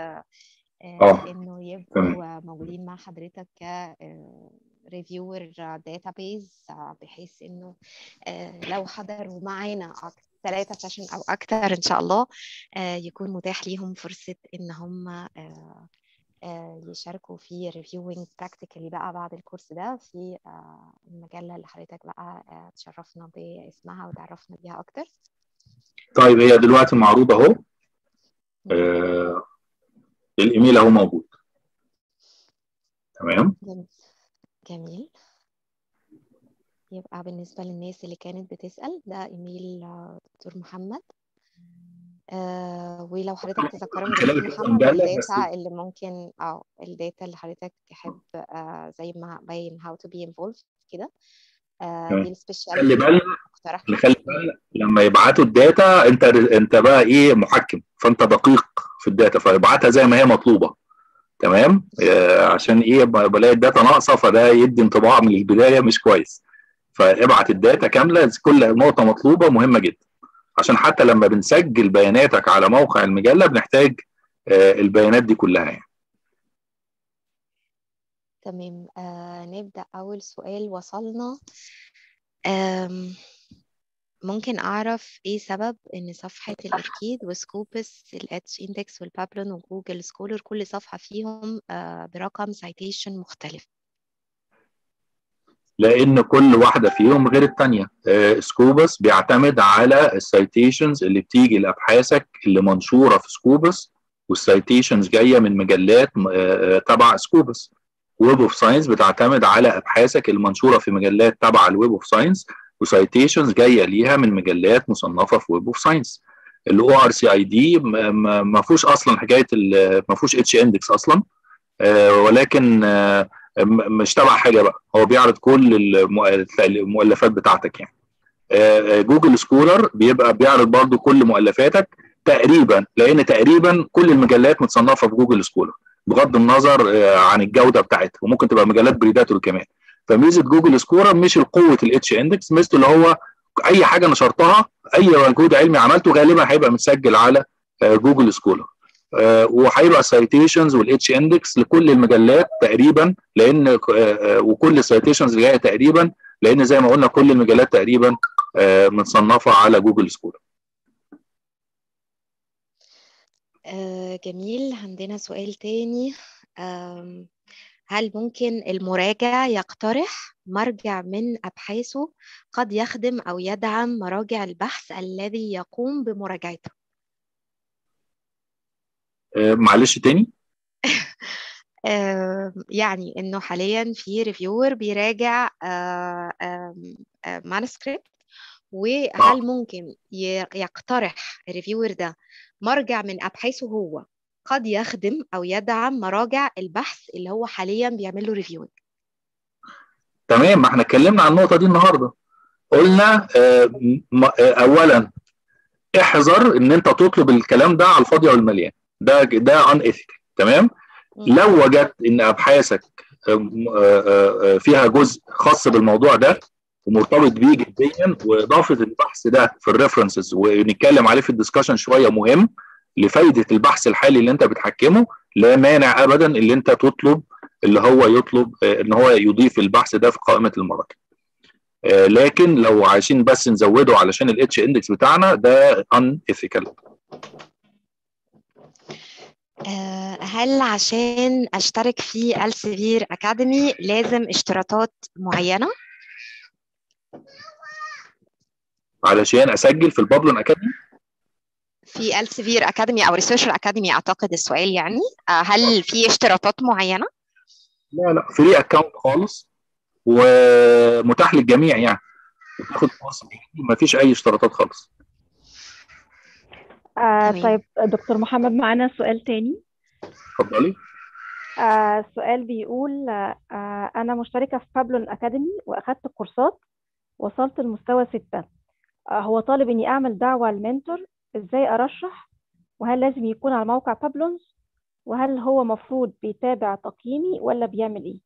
إنه يبقوا موجودين مع حضرتك ك ريفيور داتابيز بحيث إنه لو حضروا معانا ثلاثة سيشن أو أكثر إن شاء الله يكون متاح ليهم فرصة إن هم يشاركوا في ريفيوينج براكتيكالي بقى بعد الكورس ده في المجلة اللي حضرتك بقى تشرفنا باسمها وتعرفنا بيها أكتر طيب هي دلوقتي معروضة أهو آه الإيميل أهو موجود تمام جميل. جميل يبقى بالنسبة للناس اللي كانت بتسأل ده إيميل دكتور محمد آه ولو حضرتك تذكروا من دكتور محمد الداتا اللي ممكن اه الداتا اللي حضرتك تحب آه زي ما باين how to be involved كده آه دي السبيشال خلي بالك خلي بالك لما يبعتوا الداتا انت انت بقى ايه محكم فانت دقيق في الداتا فيبعتها زي ما هي مطلوبه تمام آه عشان ايه بلاقي الداتا ناقصه فده يدي انطباع من البدايه مش كويس فابعت الداتا كامله كل نقطه مطلوبه مهمه جدا عشان حتى لما بنسجل بياناتك على موقع المجله بنحتاج آه البيانات دي كلها يعني تمام آه نبدا اول سؤال وصلنا ممكن اعرف ايه سبب ان صفحه الاوركيد وسكوبس الاتش اندكس والبابلون وجوجل سكولر كل صفحه فيهم آه برقم سايتيشن مختلف لان كل واحده فيهم غير الثانيه آه سكوبس بيعتمد على السايتيشنز اللي بتيجي لابحاثك اللي منشوره في سكوبس والسايتيشنز جايه من مجلات آه تبع سكوبس ويب اوف ساينس بتعتمد على ابحاثك المنشوره في مجلات تبع الويب اوف ساينس وسايتيشنز جايه ليها من مجلات مصنفه في ويب اوف ساينس الاو ار سي اي دي ما فيهوش اصلا حكايه ما فيهوش اتش اندكس اصلا آه ولكن آه مش تبع حاجه بقى هو بيعرض كل المؤلفات بتاعتك يعني جوجل سكولر بيبقى بيعرض برضو كل مؤلفاتك تقريبا لان تقريبا كل المجلات متصنفه في جوجل سكولر بغض النظر عن الجوده بتاعتها وممكن تبقى مجلات بريداتور كمان فميزه جوجل سكولر مش القوه الاتش اندكس ميزته اللي هو اي حاجه نشرتها اي مجهود علمي عملته غالبا هيبقى متسجل على جوجل سكولر وهيبقى السايتيشنز والاتش اندكس لكل المجلات تقريبا لان وكل السايتيشنز اللي جايه تقريبا لان زي ما قلنا كل المجلات تقريبا متصنفه على جوجل سكولر آه جميل عندنا سؤال تاني هل ممكن المراجع يقترح مرجع من أبحاثه قد يخدم أو يدعم مراجع البحث الذي يقوم بمراجعته معلش تاني يعني انه حاليا في ريفيور بيراجع مانسكريبت وهل ممكن يقترح الريفيور ده مرجع من ابحاثه هو قد يخدم او يدعم مراجع البحث اللي هو حاليا بيعمل له ريفيوينج تمام ما احنا اتكلمنا عن النقطه دي النهارده قلنا اولا احذر ان انت تطلب الكلام ده على الفاضي والمليان ده ده ان ايثيكال تمام لو وجدت ان ابحاثك فيها جزء خاص بالموضوع ده ومرتبط بيه جديا واضافه البحث ده في الريفرنسز ونتكلم عليه في الدسكشن شويه مهم لفائده البحث الحالي اللي انت بتحكمه لا مانع ابدا اللي انت تطلب اللي هو يطلب ان هو يضيف البحث ده في قائمه المراجع لكن لو عايزين بس نزوده علشان الاتش اندكس بتاعنا ده ان ايثيكال هل عشان اشترك في السيفير اكاديمي لازم اشتراطات معينه علشان اسجل في البابلون اكاديمي في السيفير اكاديمي او ريسيرشر اكاديمي اعتقد السؤال يعني هل في اشتراطات معينه لا لا فري اكونت خالص ومتاح للجميع يعني وتاخد كورس ما فيش اي اشتراطات خالص آه تمام. طيب دكتور محمد معانا سؤال تاني اتفضلي آه السؤال بيقول آه آه، أنا مشتركة في بابلون أكاديمي وأخدت كورسات وصلت لمستوى ستة آه هو طالب إني أعمل دعوة لمنتور إزاي أرشح وهل لازم يكون على موقع بابلونز وهل هو مفروض بيتابع تقييمي ولا بيعمل إيه؟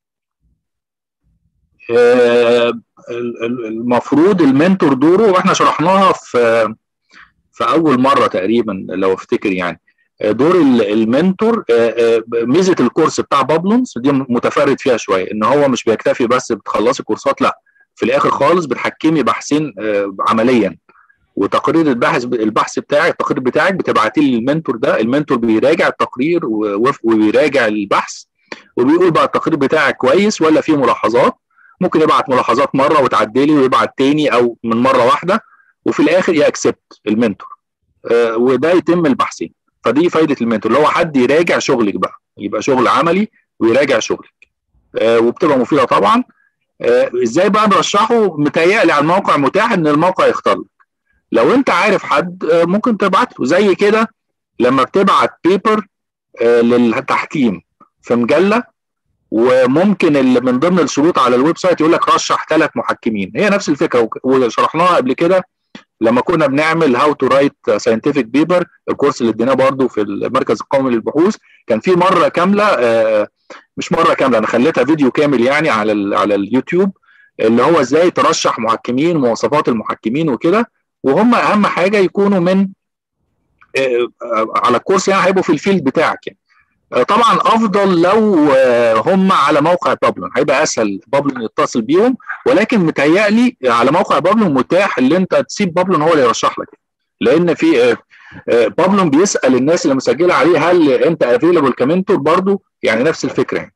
آه، ال- ال- المفروض المنتور دوره واحنا شرحناها في في اول مره تقريبا لو افتكر يعني آه، دور ال- المنتور آه، آه، ميزه الكورس بتاع بابلونز دي متفرد فيها شويه ان هو مش بيكتفي بس بتخلصي كورسات لا في الاخر خالص بتحكمي بحثين آه، عمليا وتقرير البحث البحث بتاعك التقرير بتاعك بتبعتيه للمنتور ده المنتور بيراجع التقرير و- وبيراجع البحث وبيقول بقى التقرير بتاعك كويس ولا فيه ملاحظات ممكن يبعت ملاحظات مره وتعدلي ويبعت تاني او من مره واحده وفي الاخر يأكسبت المنتور آه، وده يتم البحثين فدي فايده المنتور اللي هو حد يراجع شغلك بقى يبقى شغل عملي ويراجع شغلك آه، وبتبقى مفيده طبعا آه، ازاي بقى نرشحه متهيألي على الموقع متاح ان الموقع يختار لك لو انت عارف حد آه، ممكن تبعت له زي كده لما بتبعت بيبر للتحكيم في مجله وممكن اللي من ضمن الشروط على الويب سايت يقول لك رشح ثلاث محكمين هي نفس الفكره وك- وشرحناها قبل كده لما كنا بنعمل هاو تو رايت ساينتفك بيبر الكورس اللي اديناه برضو في المركز القومي للبحوث كان في مره كامله آه، مش مره كامله انا خليتها فيديو كامل يعني على ال- على اليوتيوب اللي هو ازاي ترشح محكمين مواصفات المحكمين وكده وهم اهم حاجه يكونوا من آه، آه، على الكورس يعني هيبقوا في الفيلد بتاعك يعني آه، طبعا افضل لو آه، هم على موقع بابلون هيبقى اسهل بابلون يتصل بيهم ولكن متهيألي على موقع بابلون متاح اللي انت تسيب بابلون هو اللي يرشح لك لان في آه، آه، بابلون بيسال الناس اللي مسجله عليه هل انت افيلبل كمنتور برضو يعني نفس الفكره يعني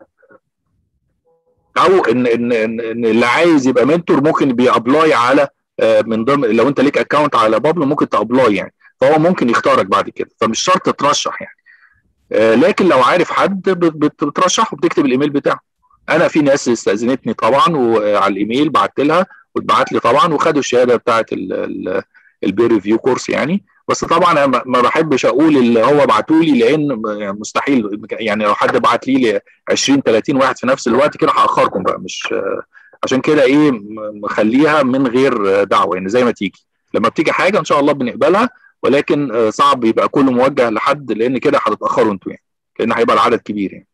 او ان ان ان إن اللي عايز يبقى منتور ممكن بيابلاي على آه، من ضمن لو انت ليك اكونت على بابلون ممكن تابلاي يعني فهو ممكن يختارك بعد كده فمش شرط تترشح يعني آه، لكن لو عارف حد بت- بت- بترشحه بتكتب الايميل بتاعه انا في ناس استاذنتني طبعا وعلى الايميل بعت لها واتبعت لي طبعا وخدوا الشهاده بتاعه البير ريفيو كورس يعني بس طبعا انا ما- ما بحبش اقول اللي هو بعتوا لي لان مستحيل يعني لو حد بعت لي 20 30 واحد في نفس الوقت كده هاخركم بقى مش آه، عشان كده ايه م- مخليها من غير دعوه يعني زي ما تيجي لما بتيجي حاجه ان شاء الله بنقبلها ولكن آه، صعب يبقى كله موجه لحد لان كده هتتاخروا انتوا يعني لان هيبقى العدد كبير يعني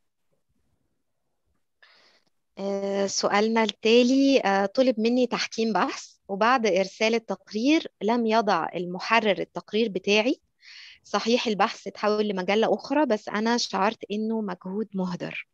آه، سؤالنا التالي آه، طلب مني تحكيم بحث وبعد إرسال التقرير لم يضع المحرر التقرير بتاعي صحيح البحث اتحول لمجلة أخرى بس أنا شعرت إنه مجهود مهدر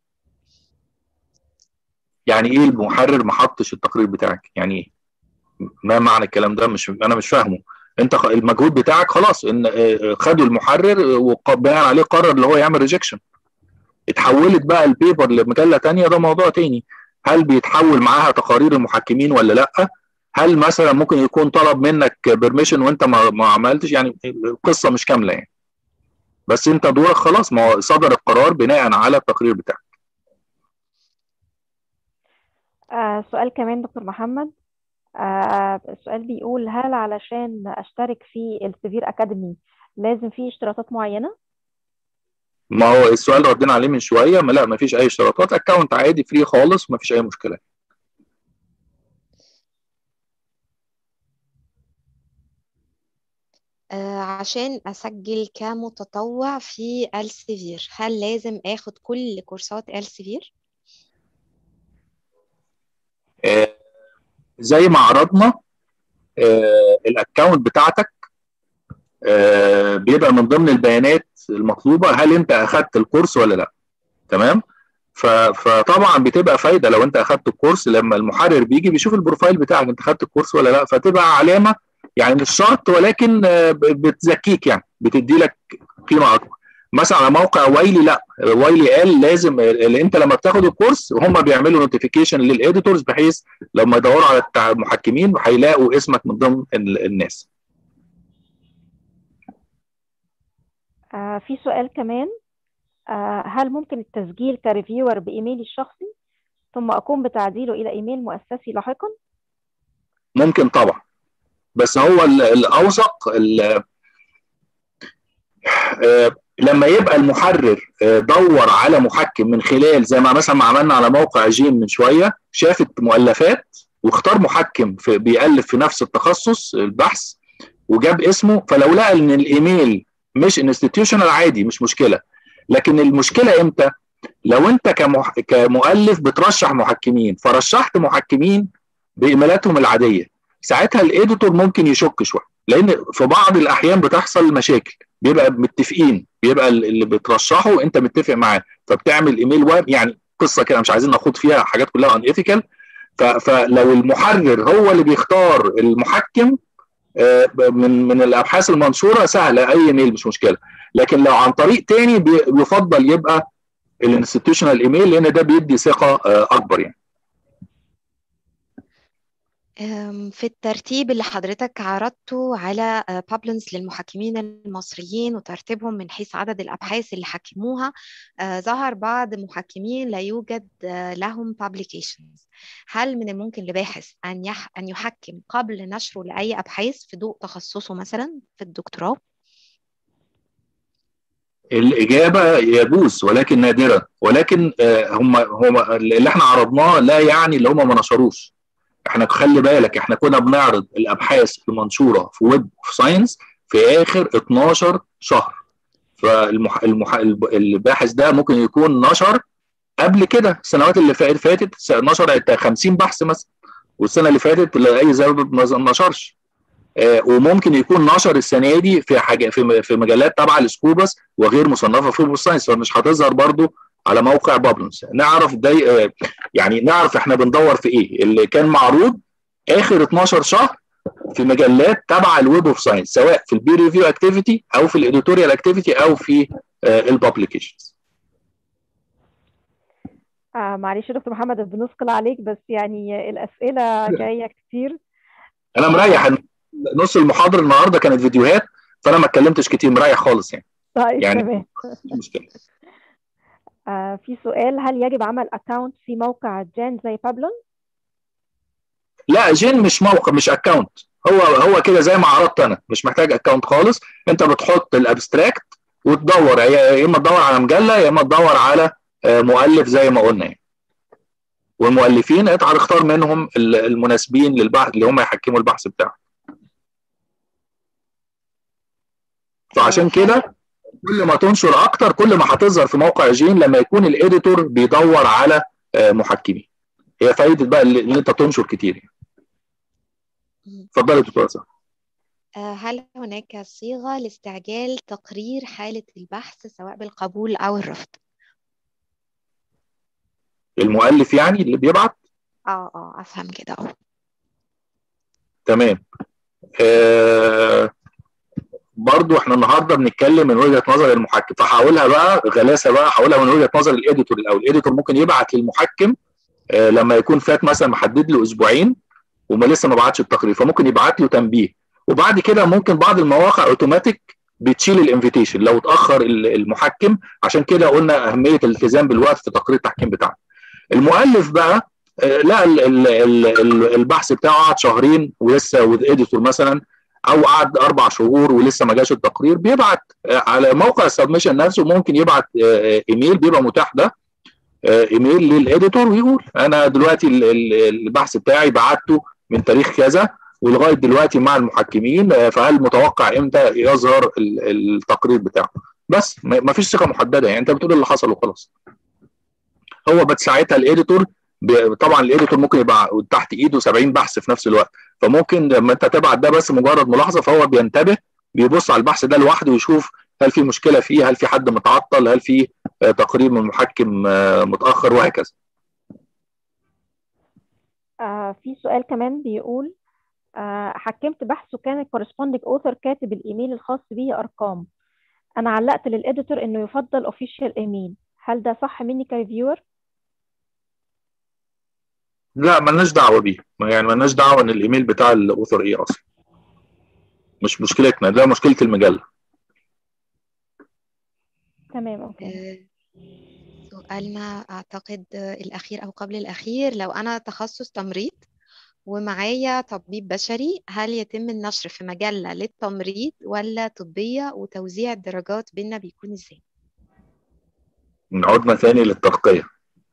يعني ايه المحرر ما حطش التقرير بتاعك يعني ايه ما معنى الكلام ده مش انا مش فاهمه انت خ- المجهود بتاعك خلاص ان آه، خدوا المحرر وبناء عليه قرر اللي هو يعمل ريجكشن اتحولت بقى البيبر لمجله تانية ده موضوع تاني هل بيتحول معاها تقارير المحكمين ولا لا هل مثلا ممكن يكون طلب منك بيرميشن وانت ما, ما عملتش يعني القصه مش كامله يعني بس انت دورك خلاص ما هو صدر القرار بناء على التقرير بتاعك آه سؤال كمان دكتور محمد آه السؤال بيقول هل علشان أشترك في السيفير أكاديمي لازم في اشتراطات معينة؟ ما هو السؤال ردينا عليه من شويه ما لا ما فيش اي اشتراطات اكونت عادي فري خالص ما فيش اي مشكله آه، عشان أسجل كمتطوع في السيفير هل لازم آخد كل كورسات السيفير؟ آه، زي ما عرضنا آه، الاكونت بتاعتك آه، بيبقى من ضمن البيانات المطلوبه هل انت اخدت الكورس ولا لا تمام ف- فطبعا بتبقى فايده لو انت اخدت الكورس لما المحرر بيجي بيشوف البروفايل بتاعك انت اخدت الكورس ولا لا فتبقى علامه يعني مش شرط ولكن آه، ب- بتزكيك يعني بتدي لك قيمه اكبر مثلا على موقع وايلي لا وايلي قال لازم اللي انت لما بتاخد الكورس هم بيعملوا نوتيفيكيشن للاديتورز بحيث لما يدوروا على التع- المحكمين هيلاقوا اسمك من ضمن ال- الناس آه في سؤال كمان هل ممكن التسجيل كريفيور بايميلي الشخصي ثم اقوم بتعديله الى ايميل مؤسسي لاحقا ممكن طبعا بس هو الاوثق لما يبقى المحرر دور على محكم من خلال زي ما مثلا ما عملنا على موقع جيم من شويه شافت مؤلفات واختار محكم في بيألف في نفس التخصص البحث وجاب اسمه فلو لقى ان الايميل مش انستتيوشنال عادي مش مشكله لكن المشكله امتى؟ لو انت كمح... كمؤلف بترشح محكمين فرشحت محكمين بايميلاتهم العاديه ساعتها الايديتور ممكن يشك شويه لان في بعض الاحيان بتحصل مشاكل بيبقى متفقين بيبقى اللي بترشحه انت متفق معاه فبتعمل ايميل ويب يعني قصه كده مش عايزين ناخد فيها حاجات كلها ان ايثيكال فلو المحرر هو اللي بيختار المحكم من من الابحاث المنشوره سهله اي ايميل مش مشكله لكن لو عن طريق تاني بيفضل يبقى الانستتيوشنال ايميل لان ده بيدي ثقه اكبر يعني في الترتيب اللي حضرتك عرضته على بابلنز للمحكمين المصريين وترتيبهم من حيث عدد الأبحاث اللي حكموها ظهر بعض محكمين لا يوجد لهم publications هل من الممكن لباحث أن يح أن يحكم قبل نشره لأي أبحاث في ضوء تخصصه مثلا في الدكتوراه؟ الإجابة يجوز ولكن نادرة ولكن هم هم اللي احنا عرضناه لا يعني اللي هم ما نشروش احنا خلي بالك احنا كنا بنعرض الابحاث المنشوره في ويب اوف ساينس في اخر 12 شهر فالمح... المح... الباحث ده ممكن يكون نشر قبل كده السنوات اللي فاتت نشر 50 بحث مثلا والسنه اللي فاتت لاي سبب ما نشرش آه وممكن يكون نشر السنه دي في حاجه في, في مجلات تابعه لسكوبس وغير مصنفه في ويب اوف ساينس فمش هتظهر برضو على موقع بابلونز نعرف ده يعني نعرف احنا بندور في ايه اللي كان معروض اخر 12 شهر في مجلات تبع الويب اوف ساينس سواء في البير ريفيو اكتيفيتي او في الاديتوريال اكتيفيتي او في الببليكيشنز آه معلش يا دكتور محمد بنثقل عليك بس يعني الاسئله جايه كتير انا مريح نص المحاضره النهارده كانت فيديوهات فانا ما اتكلمتش كتير مريح خالص يعني طيب يعني تمام مشكله آه في سؤال هل يجب عمل اكونت في موقع جين زي بابلون؟ لا جين مش موقع مش اكونت هو هو كده زي ما عرضت انا مش محتاج اكونت خالص انت بتحط الابستراكت وتدور يا اما تدور على مجله يا اما تدور على مؤلف زي ما قلنا يعني والمؤلفين انت هتختار منهم المناسبين للبحث اللي هم يحكموا البحث بتاعك فعشان كده كل ما تنشر اكتر كل ما هتظهر في موقع جين لما يكون الاديتور بيدور على محكمين هي فايده بقى اللي انت تنشر كتير يعني اتفضلي دكتوره سهى هل هناك صيغه لاستعجال تقرير حاله البحث سواء بالقبول او الرفض المؤلف يعني اللي بيبعت اه اه افهم كده اه تمام آه برضو احنا النهارده بنتكلم من وجهه نظر المحكم فهقولها بقى غلاسه بقى هقولها من وجهه نظر الاديتور الاول الاديتور ممكن يبعت للمحكم آه لما يكون فات مثلا محدد له اسبوعين وما لسه ما بعتش التقرير فممكن يبعت له تنبيه وبعد كده ممكن بعض المواقع اوتوماتيك بتشيل الانفيتيشن لو اتاخر المحكم عشان كده قلنا اهميه الالتزام بالوقت في تقرير التحكيم بتاعنا المؤلف بقى آه لا ال ال ال البحث بتاعه قعد شهرين ولسه وذ اديتور مثلا او قعد اربع شهور ولسه ما جاش التقرير بيبعت على موقع السبمشن نفسه ممكن يبعت ايميل بيبقى متاح ده ايميل للاديتور ويقول انا دلوقتي البحث بتاعي بعته من تاريخ كذا ولغايه دلوقتي مع المحكمين فهل متوقع امتى يظهر التقرير بتاعه بس ما فيش ثقه محدده يعني انت بتقول اللي حصل وخلاص هو بس ساعتها الاديتور طبعا الاديتور ممكن يبقى تحت ايده 70 بحث في نفس الوقت فممكن لما انت تبعت ده بس مجرد ملاحظه فهو بينتبه بيبص على البحث ده لوحده ويشوف هل في مشكله فيه هل في حد متعطل هل في تقرير من المحكم متاخر وهكذا آه في سؤال كمان بيقول آه حكمت بحث وكان الكورسبوندنج اوثر كاتب الايميل الخاص به ارقام انا علقت للاديتور انه يفضل اوفيشال ايميل هل ده صح مني كريفيور لا ملناش دعوه بيه يعني ملناش دعوه ان الايميل بتاع الاوثر ايه اصلا مش مشكلتنا ده مشكله المجله تمام اوكي سؤالنا أعتقد الأخير أو قبل الأخير لو أنا تخصص تمريض ومعايا طبيب بشري هل يتم النشر في مجلة للتمريض ولا طبية وتوزيع الدرجات بينا بيكون ازاي؟ نعودنا ثاني للترقية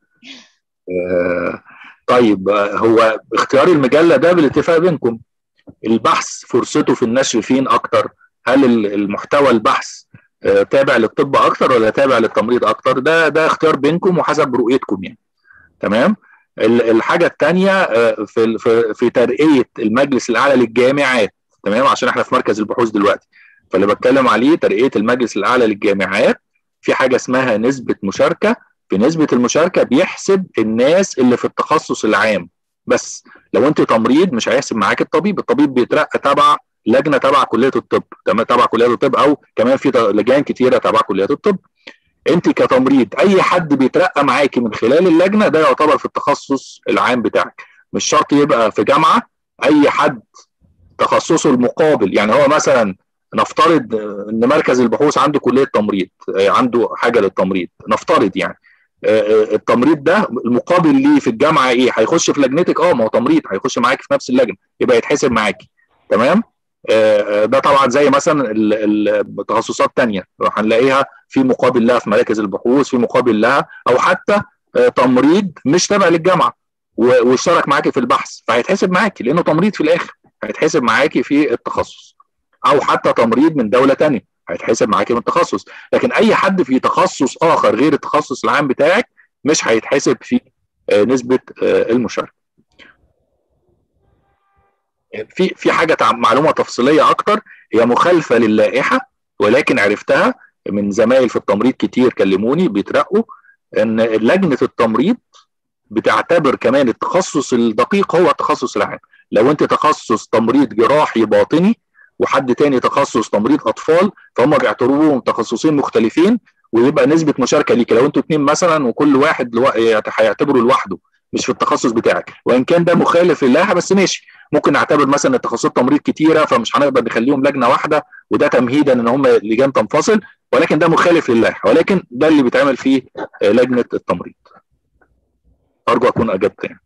آه طيب هو اختيار المجلة ده بالاتفاق بينكم البحث فرصته في النشر فين أكتر هل المحتوى البحث آه تابع للطب أكتر ولا تابع للتمريض أكتر ده ده اختيار بينكم وحسب رؤيتكم يعني تمام الحاجة الثانية في في في ترقية المجلس الأعلى للجامعات تمام عشان احنا في مركز البحوث دلوقتي فاللي بتكلم عليه ترقية المجلس الأعلى للجامعات في حاجة اسمها نسبة مشاركة في نسبة المشاركة بيحسب الناس اللي في التخصص العام بس لو انت تمريض مش هيحسب معاك الطبيب الطبيب بيترقى تبع لجنة تبع كلية الطب تمام تبع كلية الطب أو كمان في لجان كتيرة تبع كلية الطب انت كتمريض اي حد بيترقى معاكي من خلال اللجنه ده يعتبر في التخصص العام بتاعك مش شرط يبقى في جامعه اي حد تخصصه المقابل يعني هو مثلا نفترض ان مركز البحوث عنده كليه تمريض عنده حاجه للتمريض نفترض يعني التمريض ده المقابل ليه في الجامعه ايه هيخش في لجنتك اه ما هو تمريض هيخش معاكي في نفس اللجنه يبقى يتحسب معاكي تمام ده طبعا زي مثلا التخصصات الثانيه هنلاقيها في مقابل لها في مراكز البحوث في مقابل لها او حتى تمريض مش تابع للجامعه واشترك معاكي في البحث فهيتحسب معاكي لانه تمريض في الاخر هيتحسب معاكي في التخصص او حتى تمريض من دوله ثانيه هيتحسب معاكي من التخصص لكن اي حد في تخصص اخر غير التخصص العام بتاعك مش هيتحسب في نسبه المشاركه في في حاجه معلومه تفصيليه اكتر هي مخالفه للائحه ولكن عرفتها من زمايل في التمريض كتير كلموني بيترقوا ان لجنه التمريض بتعتبر كمان التخصص الدقيق هو التخصص العام لو انت تخصص تمريض جراحي باطني وحد تاني تخصص تمريض اطفال فهم بيعتبروهم تخصصين مختلفين ويبقى نسبه مشاركه ليك لو انتوا اتنين مثلا وكل واحد لو... هيعتبره لوحده مش في التخصص بتاعك وان كان ده مخالف للائحه بس ماشي ممكن نعتبر مثلا التخصصات تمريض كتيره فمش هنقدر نخليهم لجنه واحده وده تمهيدا ان هم لجان تنفصل ولكن ده مخالف للائحه ولكن ده اللي بيتعمل فيه لجنه التمريض ارجو اكون اجبت يعني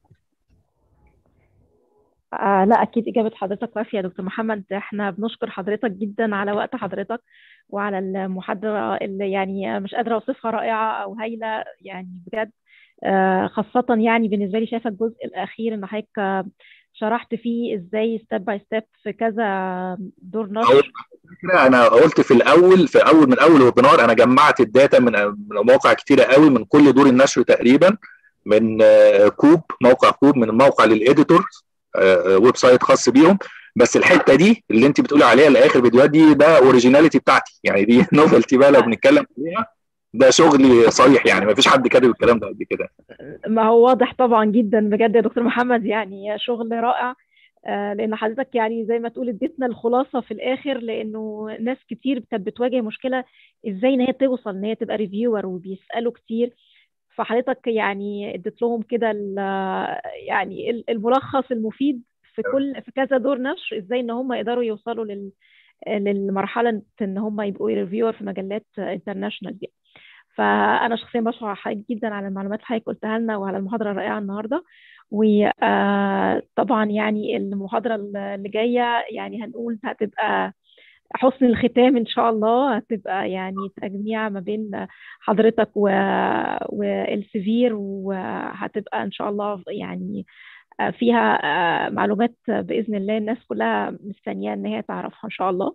آه لا اكيد اجابه حضرتك وافيه يا دكتور محمد احنا بنشكر حضرتك جدا على وقت حضرتك وعلى المحاضره اللي يعني مش قادره اوصفها رائعه او هايله يعني بجد آه خاصه يعني بالنسبه لي شايفه الجزء الاخير ان حضرتك شرحت فيه ازاي ستيب باي ستيب في كذا دور نشر انا قلت في الاول في اول من اول ويبينار انا جمعت الداتا من مواقع كتيره قوي من كل دور النشر تقريبا من كوب موقع كوب من موقع للاديتور ويب سايت خاص بيهم بس الحته دي اللي انت بتقولي عليها لاخر فيديوهات دي ده اوريجيناليتي بتاعتي يعني دي نوفلتي بقى لو بنتكلم عليها ده شغلي صريح يعني ما فيش حد كاتب الكلام ده قبل كده ما هو واضح طبعا جدا بجد يا دكتور محمد يعني شغل رائع لان حضرتك يعني زي ما تقول اديتنا الخلاصه في الاخر لانه ناس كتير كانت بتواجه مشكله ازاي ان هي توصل ان هي تبقى ريفيور وبيسالوا كتير فحضرتك يعني اديت لهم كده يعني الملخص المفيد في كل في كذا دور نشر ازاي ان هم يقدروا يوصلوا لل للمرحله ان هم يبقوا ريفيور في مجلات انترناشونال دي فانا شخصيا بشكر حضرتك جدا على المعلومات اللي حضرتك قلتها لنا وعلى المحاضره الرائعه النهارده وطبعا يعني المحاضره اللي جايه يعني هنقول هتبقى حسن الختام ان شاء الله هتبقى يعني تجميع ما بين حضرتك و... والسفير وهتبقى ان شاء الله يعني فيها معلومات باذن الله الناس كلها مستنيه ان هي تعرفها ان شاء الله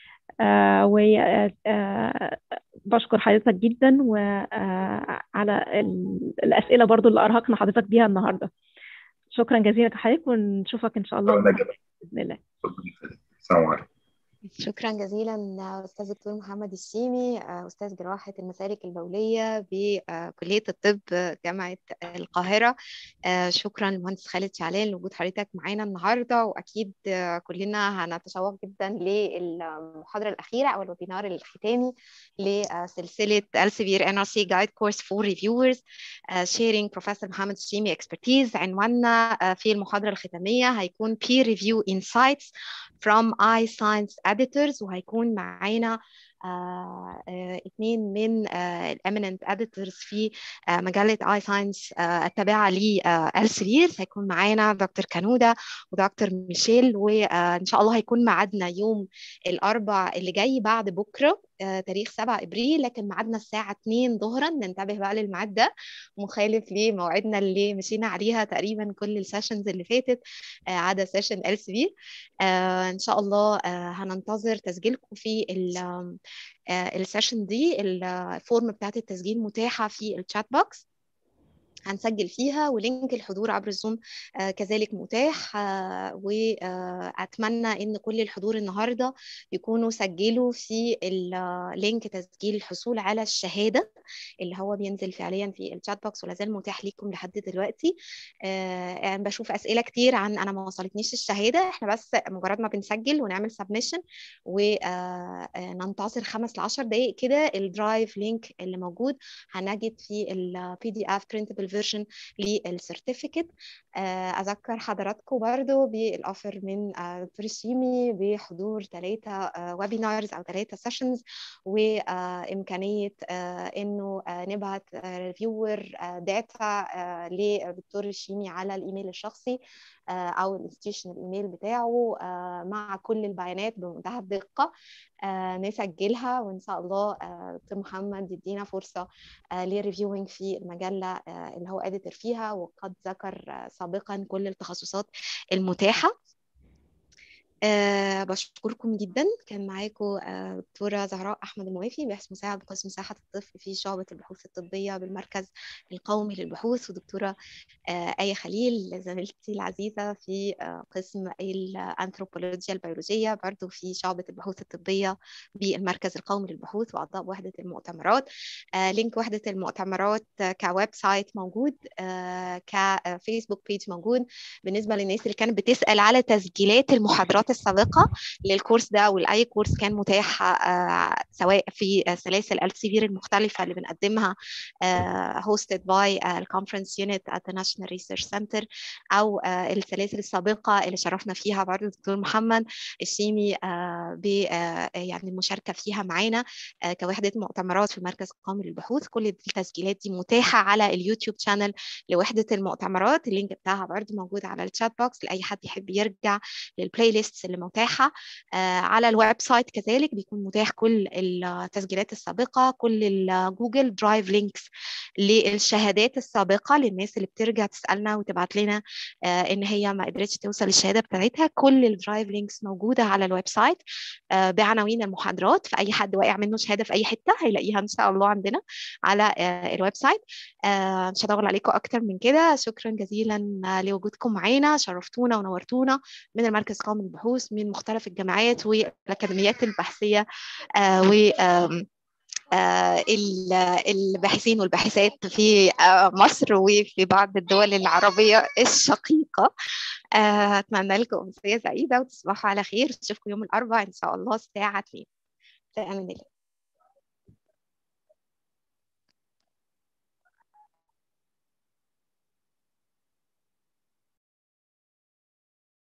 وبشكر حضرتك جدا وعلى الاسئله برضو اللي ارهقنا حضرتك بيها النهارده شكرا جزيلا لحضرتك ونشوفك ان شاء الله باذن الله السلام عليكم شكرا جزيلا استاذ دكتور محمد الشيمي استاذ جراحه المسالك البوليه بكليه الطب جامعه القاهره شكرا للمهندس خالد شعلان لوجود حضرتك معانا النهارده واكيد كلنا هنتشوق جدا للمحاضره الاخيره او الويبينار الختامي لسلسله Elsevier NRC Guide Course for Reviewers sharing بروفيسور محمد الشيمي expertise عنواننا في المحاضره الختاميه هيكون peer review insights from iScience editors وهيكون معانا اثنين من الاميننت اديتورز في مجله اي ساينس التابعه لالسرير هيكون معانا دكتور كانودا ودكتور ميشيل وان شاء الله هيكون ميعادنا يوم الاربع اللي جاي بعد بكره تاريخ 7 ابريل لكن ميعادنا الساعه 2 ظهرا ننتبه بقى للميعاد ده مخالف لموعدنا اللي مشينا عليها تقريبا كل السيشنز اللي فاتت عدا سيشن ال سي بي ان شاء الله هننتظر تسجيلكم في السيشن دي الفورم بتاعت التسجيل متاحه في الشات بوكس هنسجل فيها ولينك الحضور عبر الزوم آه كذلك متاح آه واتمنى ان كل الحضور النهارده يكونوا سجلوا في اللينك تسجيل الحصول على الشهاده اللي هو بينزل فعليا في الشات بوكس ولا زال متاح ليكم لحد دلوقتي آه بشوف اسئله كتير عن انا ما وصلتنيش الشهاده احنا بس مجرد ما بنسجل ونعمل سبمشن وننتظر خمس ل 10 دقائق كده الدرايف لينك اللي موجود هنجد في البي دي اف برنتبل فيرجن للسيرتيفيكت اذكر حضراتكم برضو بالاوفر من دكتور الشيمي بحضور ثلاثه ويبينارز او ثلاثه سيشنز وامكانيه انه نبعت ريفيور داتا لدكتور الشيمي على الايميل الشخصي او الانستيتيوشن الايميل بتاعه مع كل البيانات بمنتهى الدقه نسجلها وان شاء الله دكتور محمد يدينا فرصه لريفيوينج في المجله اللي هو اديتور فيها وقد ذكر سابقا كل التخصصات المتاحه أه بشكركم جدا كان معاكم أه دكتورة زهراء أحمد الموافي باحث مساعد بقسم صحة الطفل في شعبة البحوث الطبية بالمركز القومي للبحوث ودكتورة أه آية خليل زميلتي العزيزة في قسم الأنثروبولوجيا البيولوجية برضو في شعبة البحوث الطبية بالمركز القومي للبحوث وأعضاء وحدة المؤتمرات لينك وحدة المؤتمرات كويب سايت موجود كفيسبوك بيج موجود بالنسبة للناس اللي كانت بتسأل على تسجيلات المحاضرات السابقه للكورس ده ولاي كورس كان متاح سواء في سلاسل السيفير المختلفه اللي بنقدمها هوستد باي الكونفرنس يونت ات ناشونال ريسيرش سنتر او السلاسل السابقه اللي شرفنا فيها برضه الدكتور محمد الشيمي ب يعني المشاركه فيها معانا كوحده مؤتمرات في المركز القومي للبحوث كل التسجيلات دي متاحه على اليوتيوب شانل لوحده المؤتمرات اللينك بتاعها برضه موجود على الشات بوكس لاي حد يحب يرجع للبلاي ليست اللي متاحه آه على الويب سايت كذلك بيكون متاح كل التسجيلات السابقه كل الجوجل درايف لينكس للشهادات السابقه للناس اللي بترجع تسالنا وتبعت لنا آه ان هي ما قدرتش توصل للشهاده بتاعتها كل الدرايف لينكس موجوده على الويب سايت آه بعناوين المحاضرات فاي حد واقع منه شهاده في اي حته هيلاقيها ان شاء الله عندنا على الويب سايت مش هطول عليكم اكتر من كده شكرا جزيلا لوجودكم معانا شرفتونا ونورتونا من المركز القومي للبحوث من مختلف الجامعات والاكاديميات البحثيه آه و آه الباحثين والباحثات في آه مصر وفي بعض الدول العربية الشقيقة أتمنى لكم أمسية سعيدة وتصبحوا على خير نشوفكم يوم الأربعاء إن شاء الله الساعة 2 في أمان الله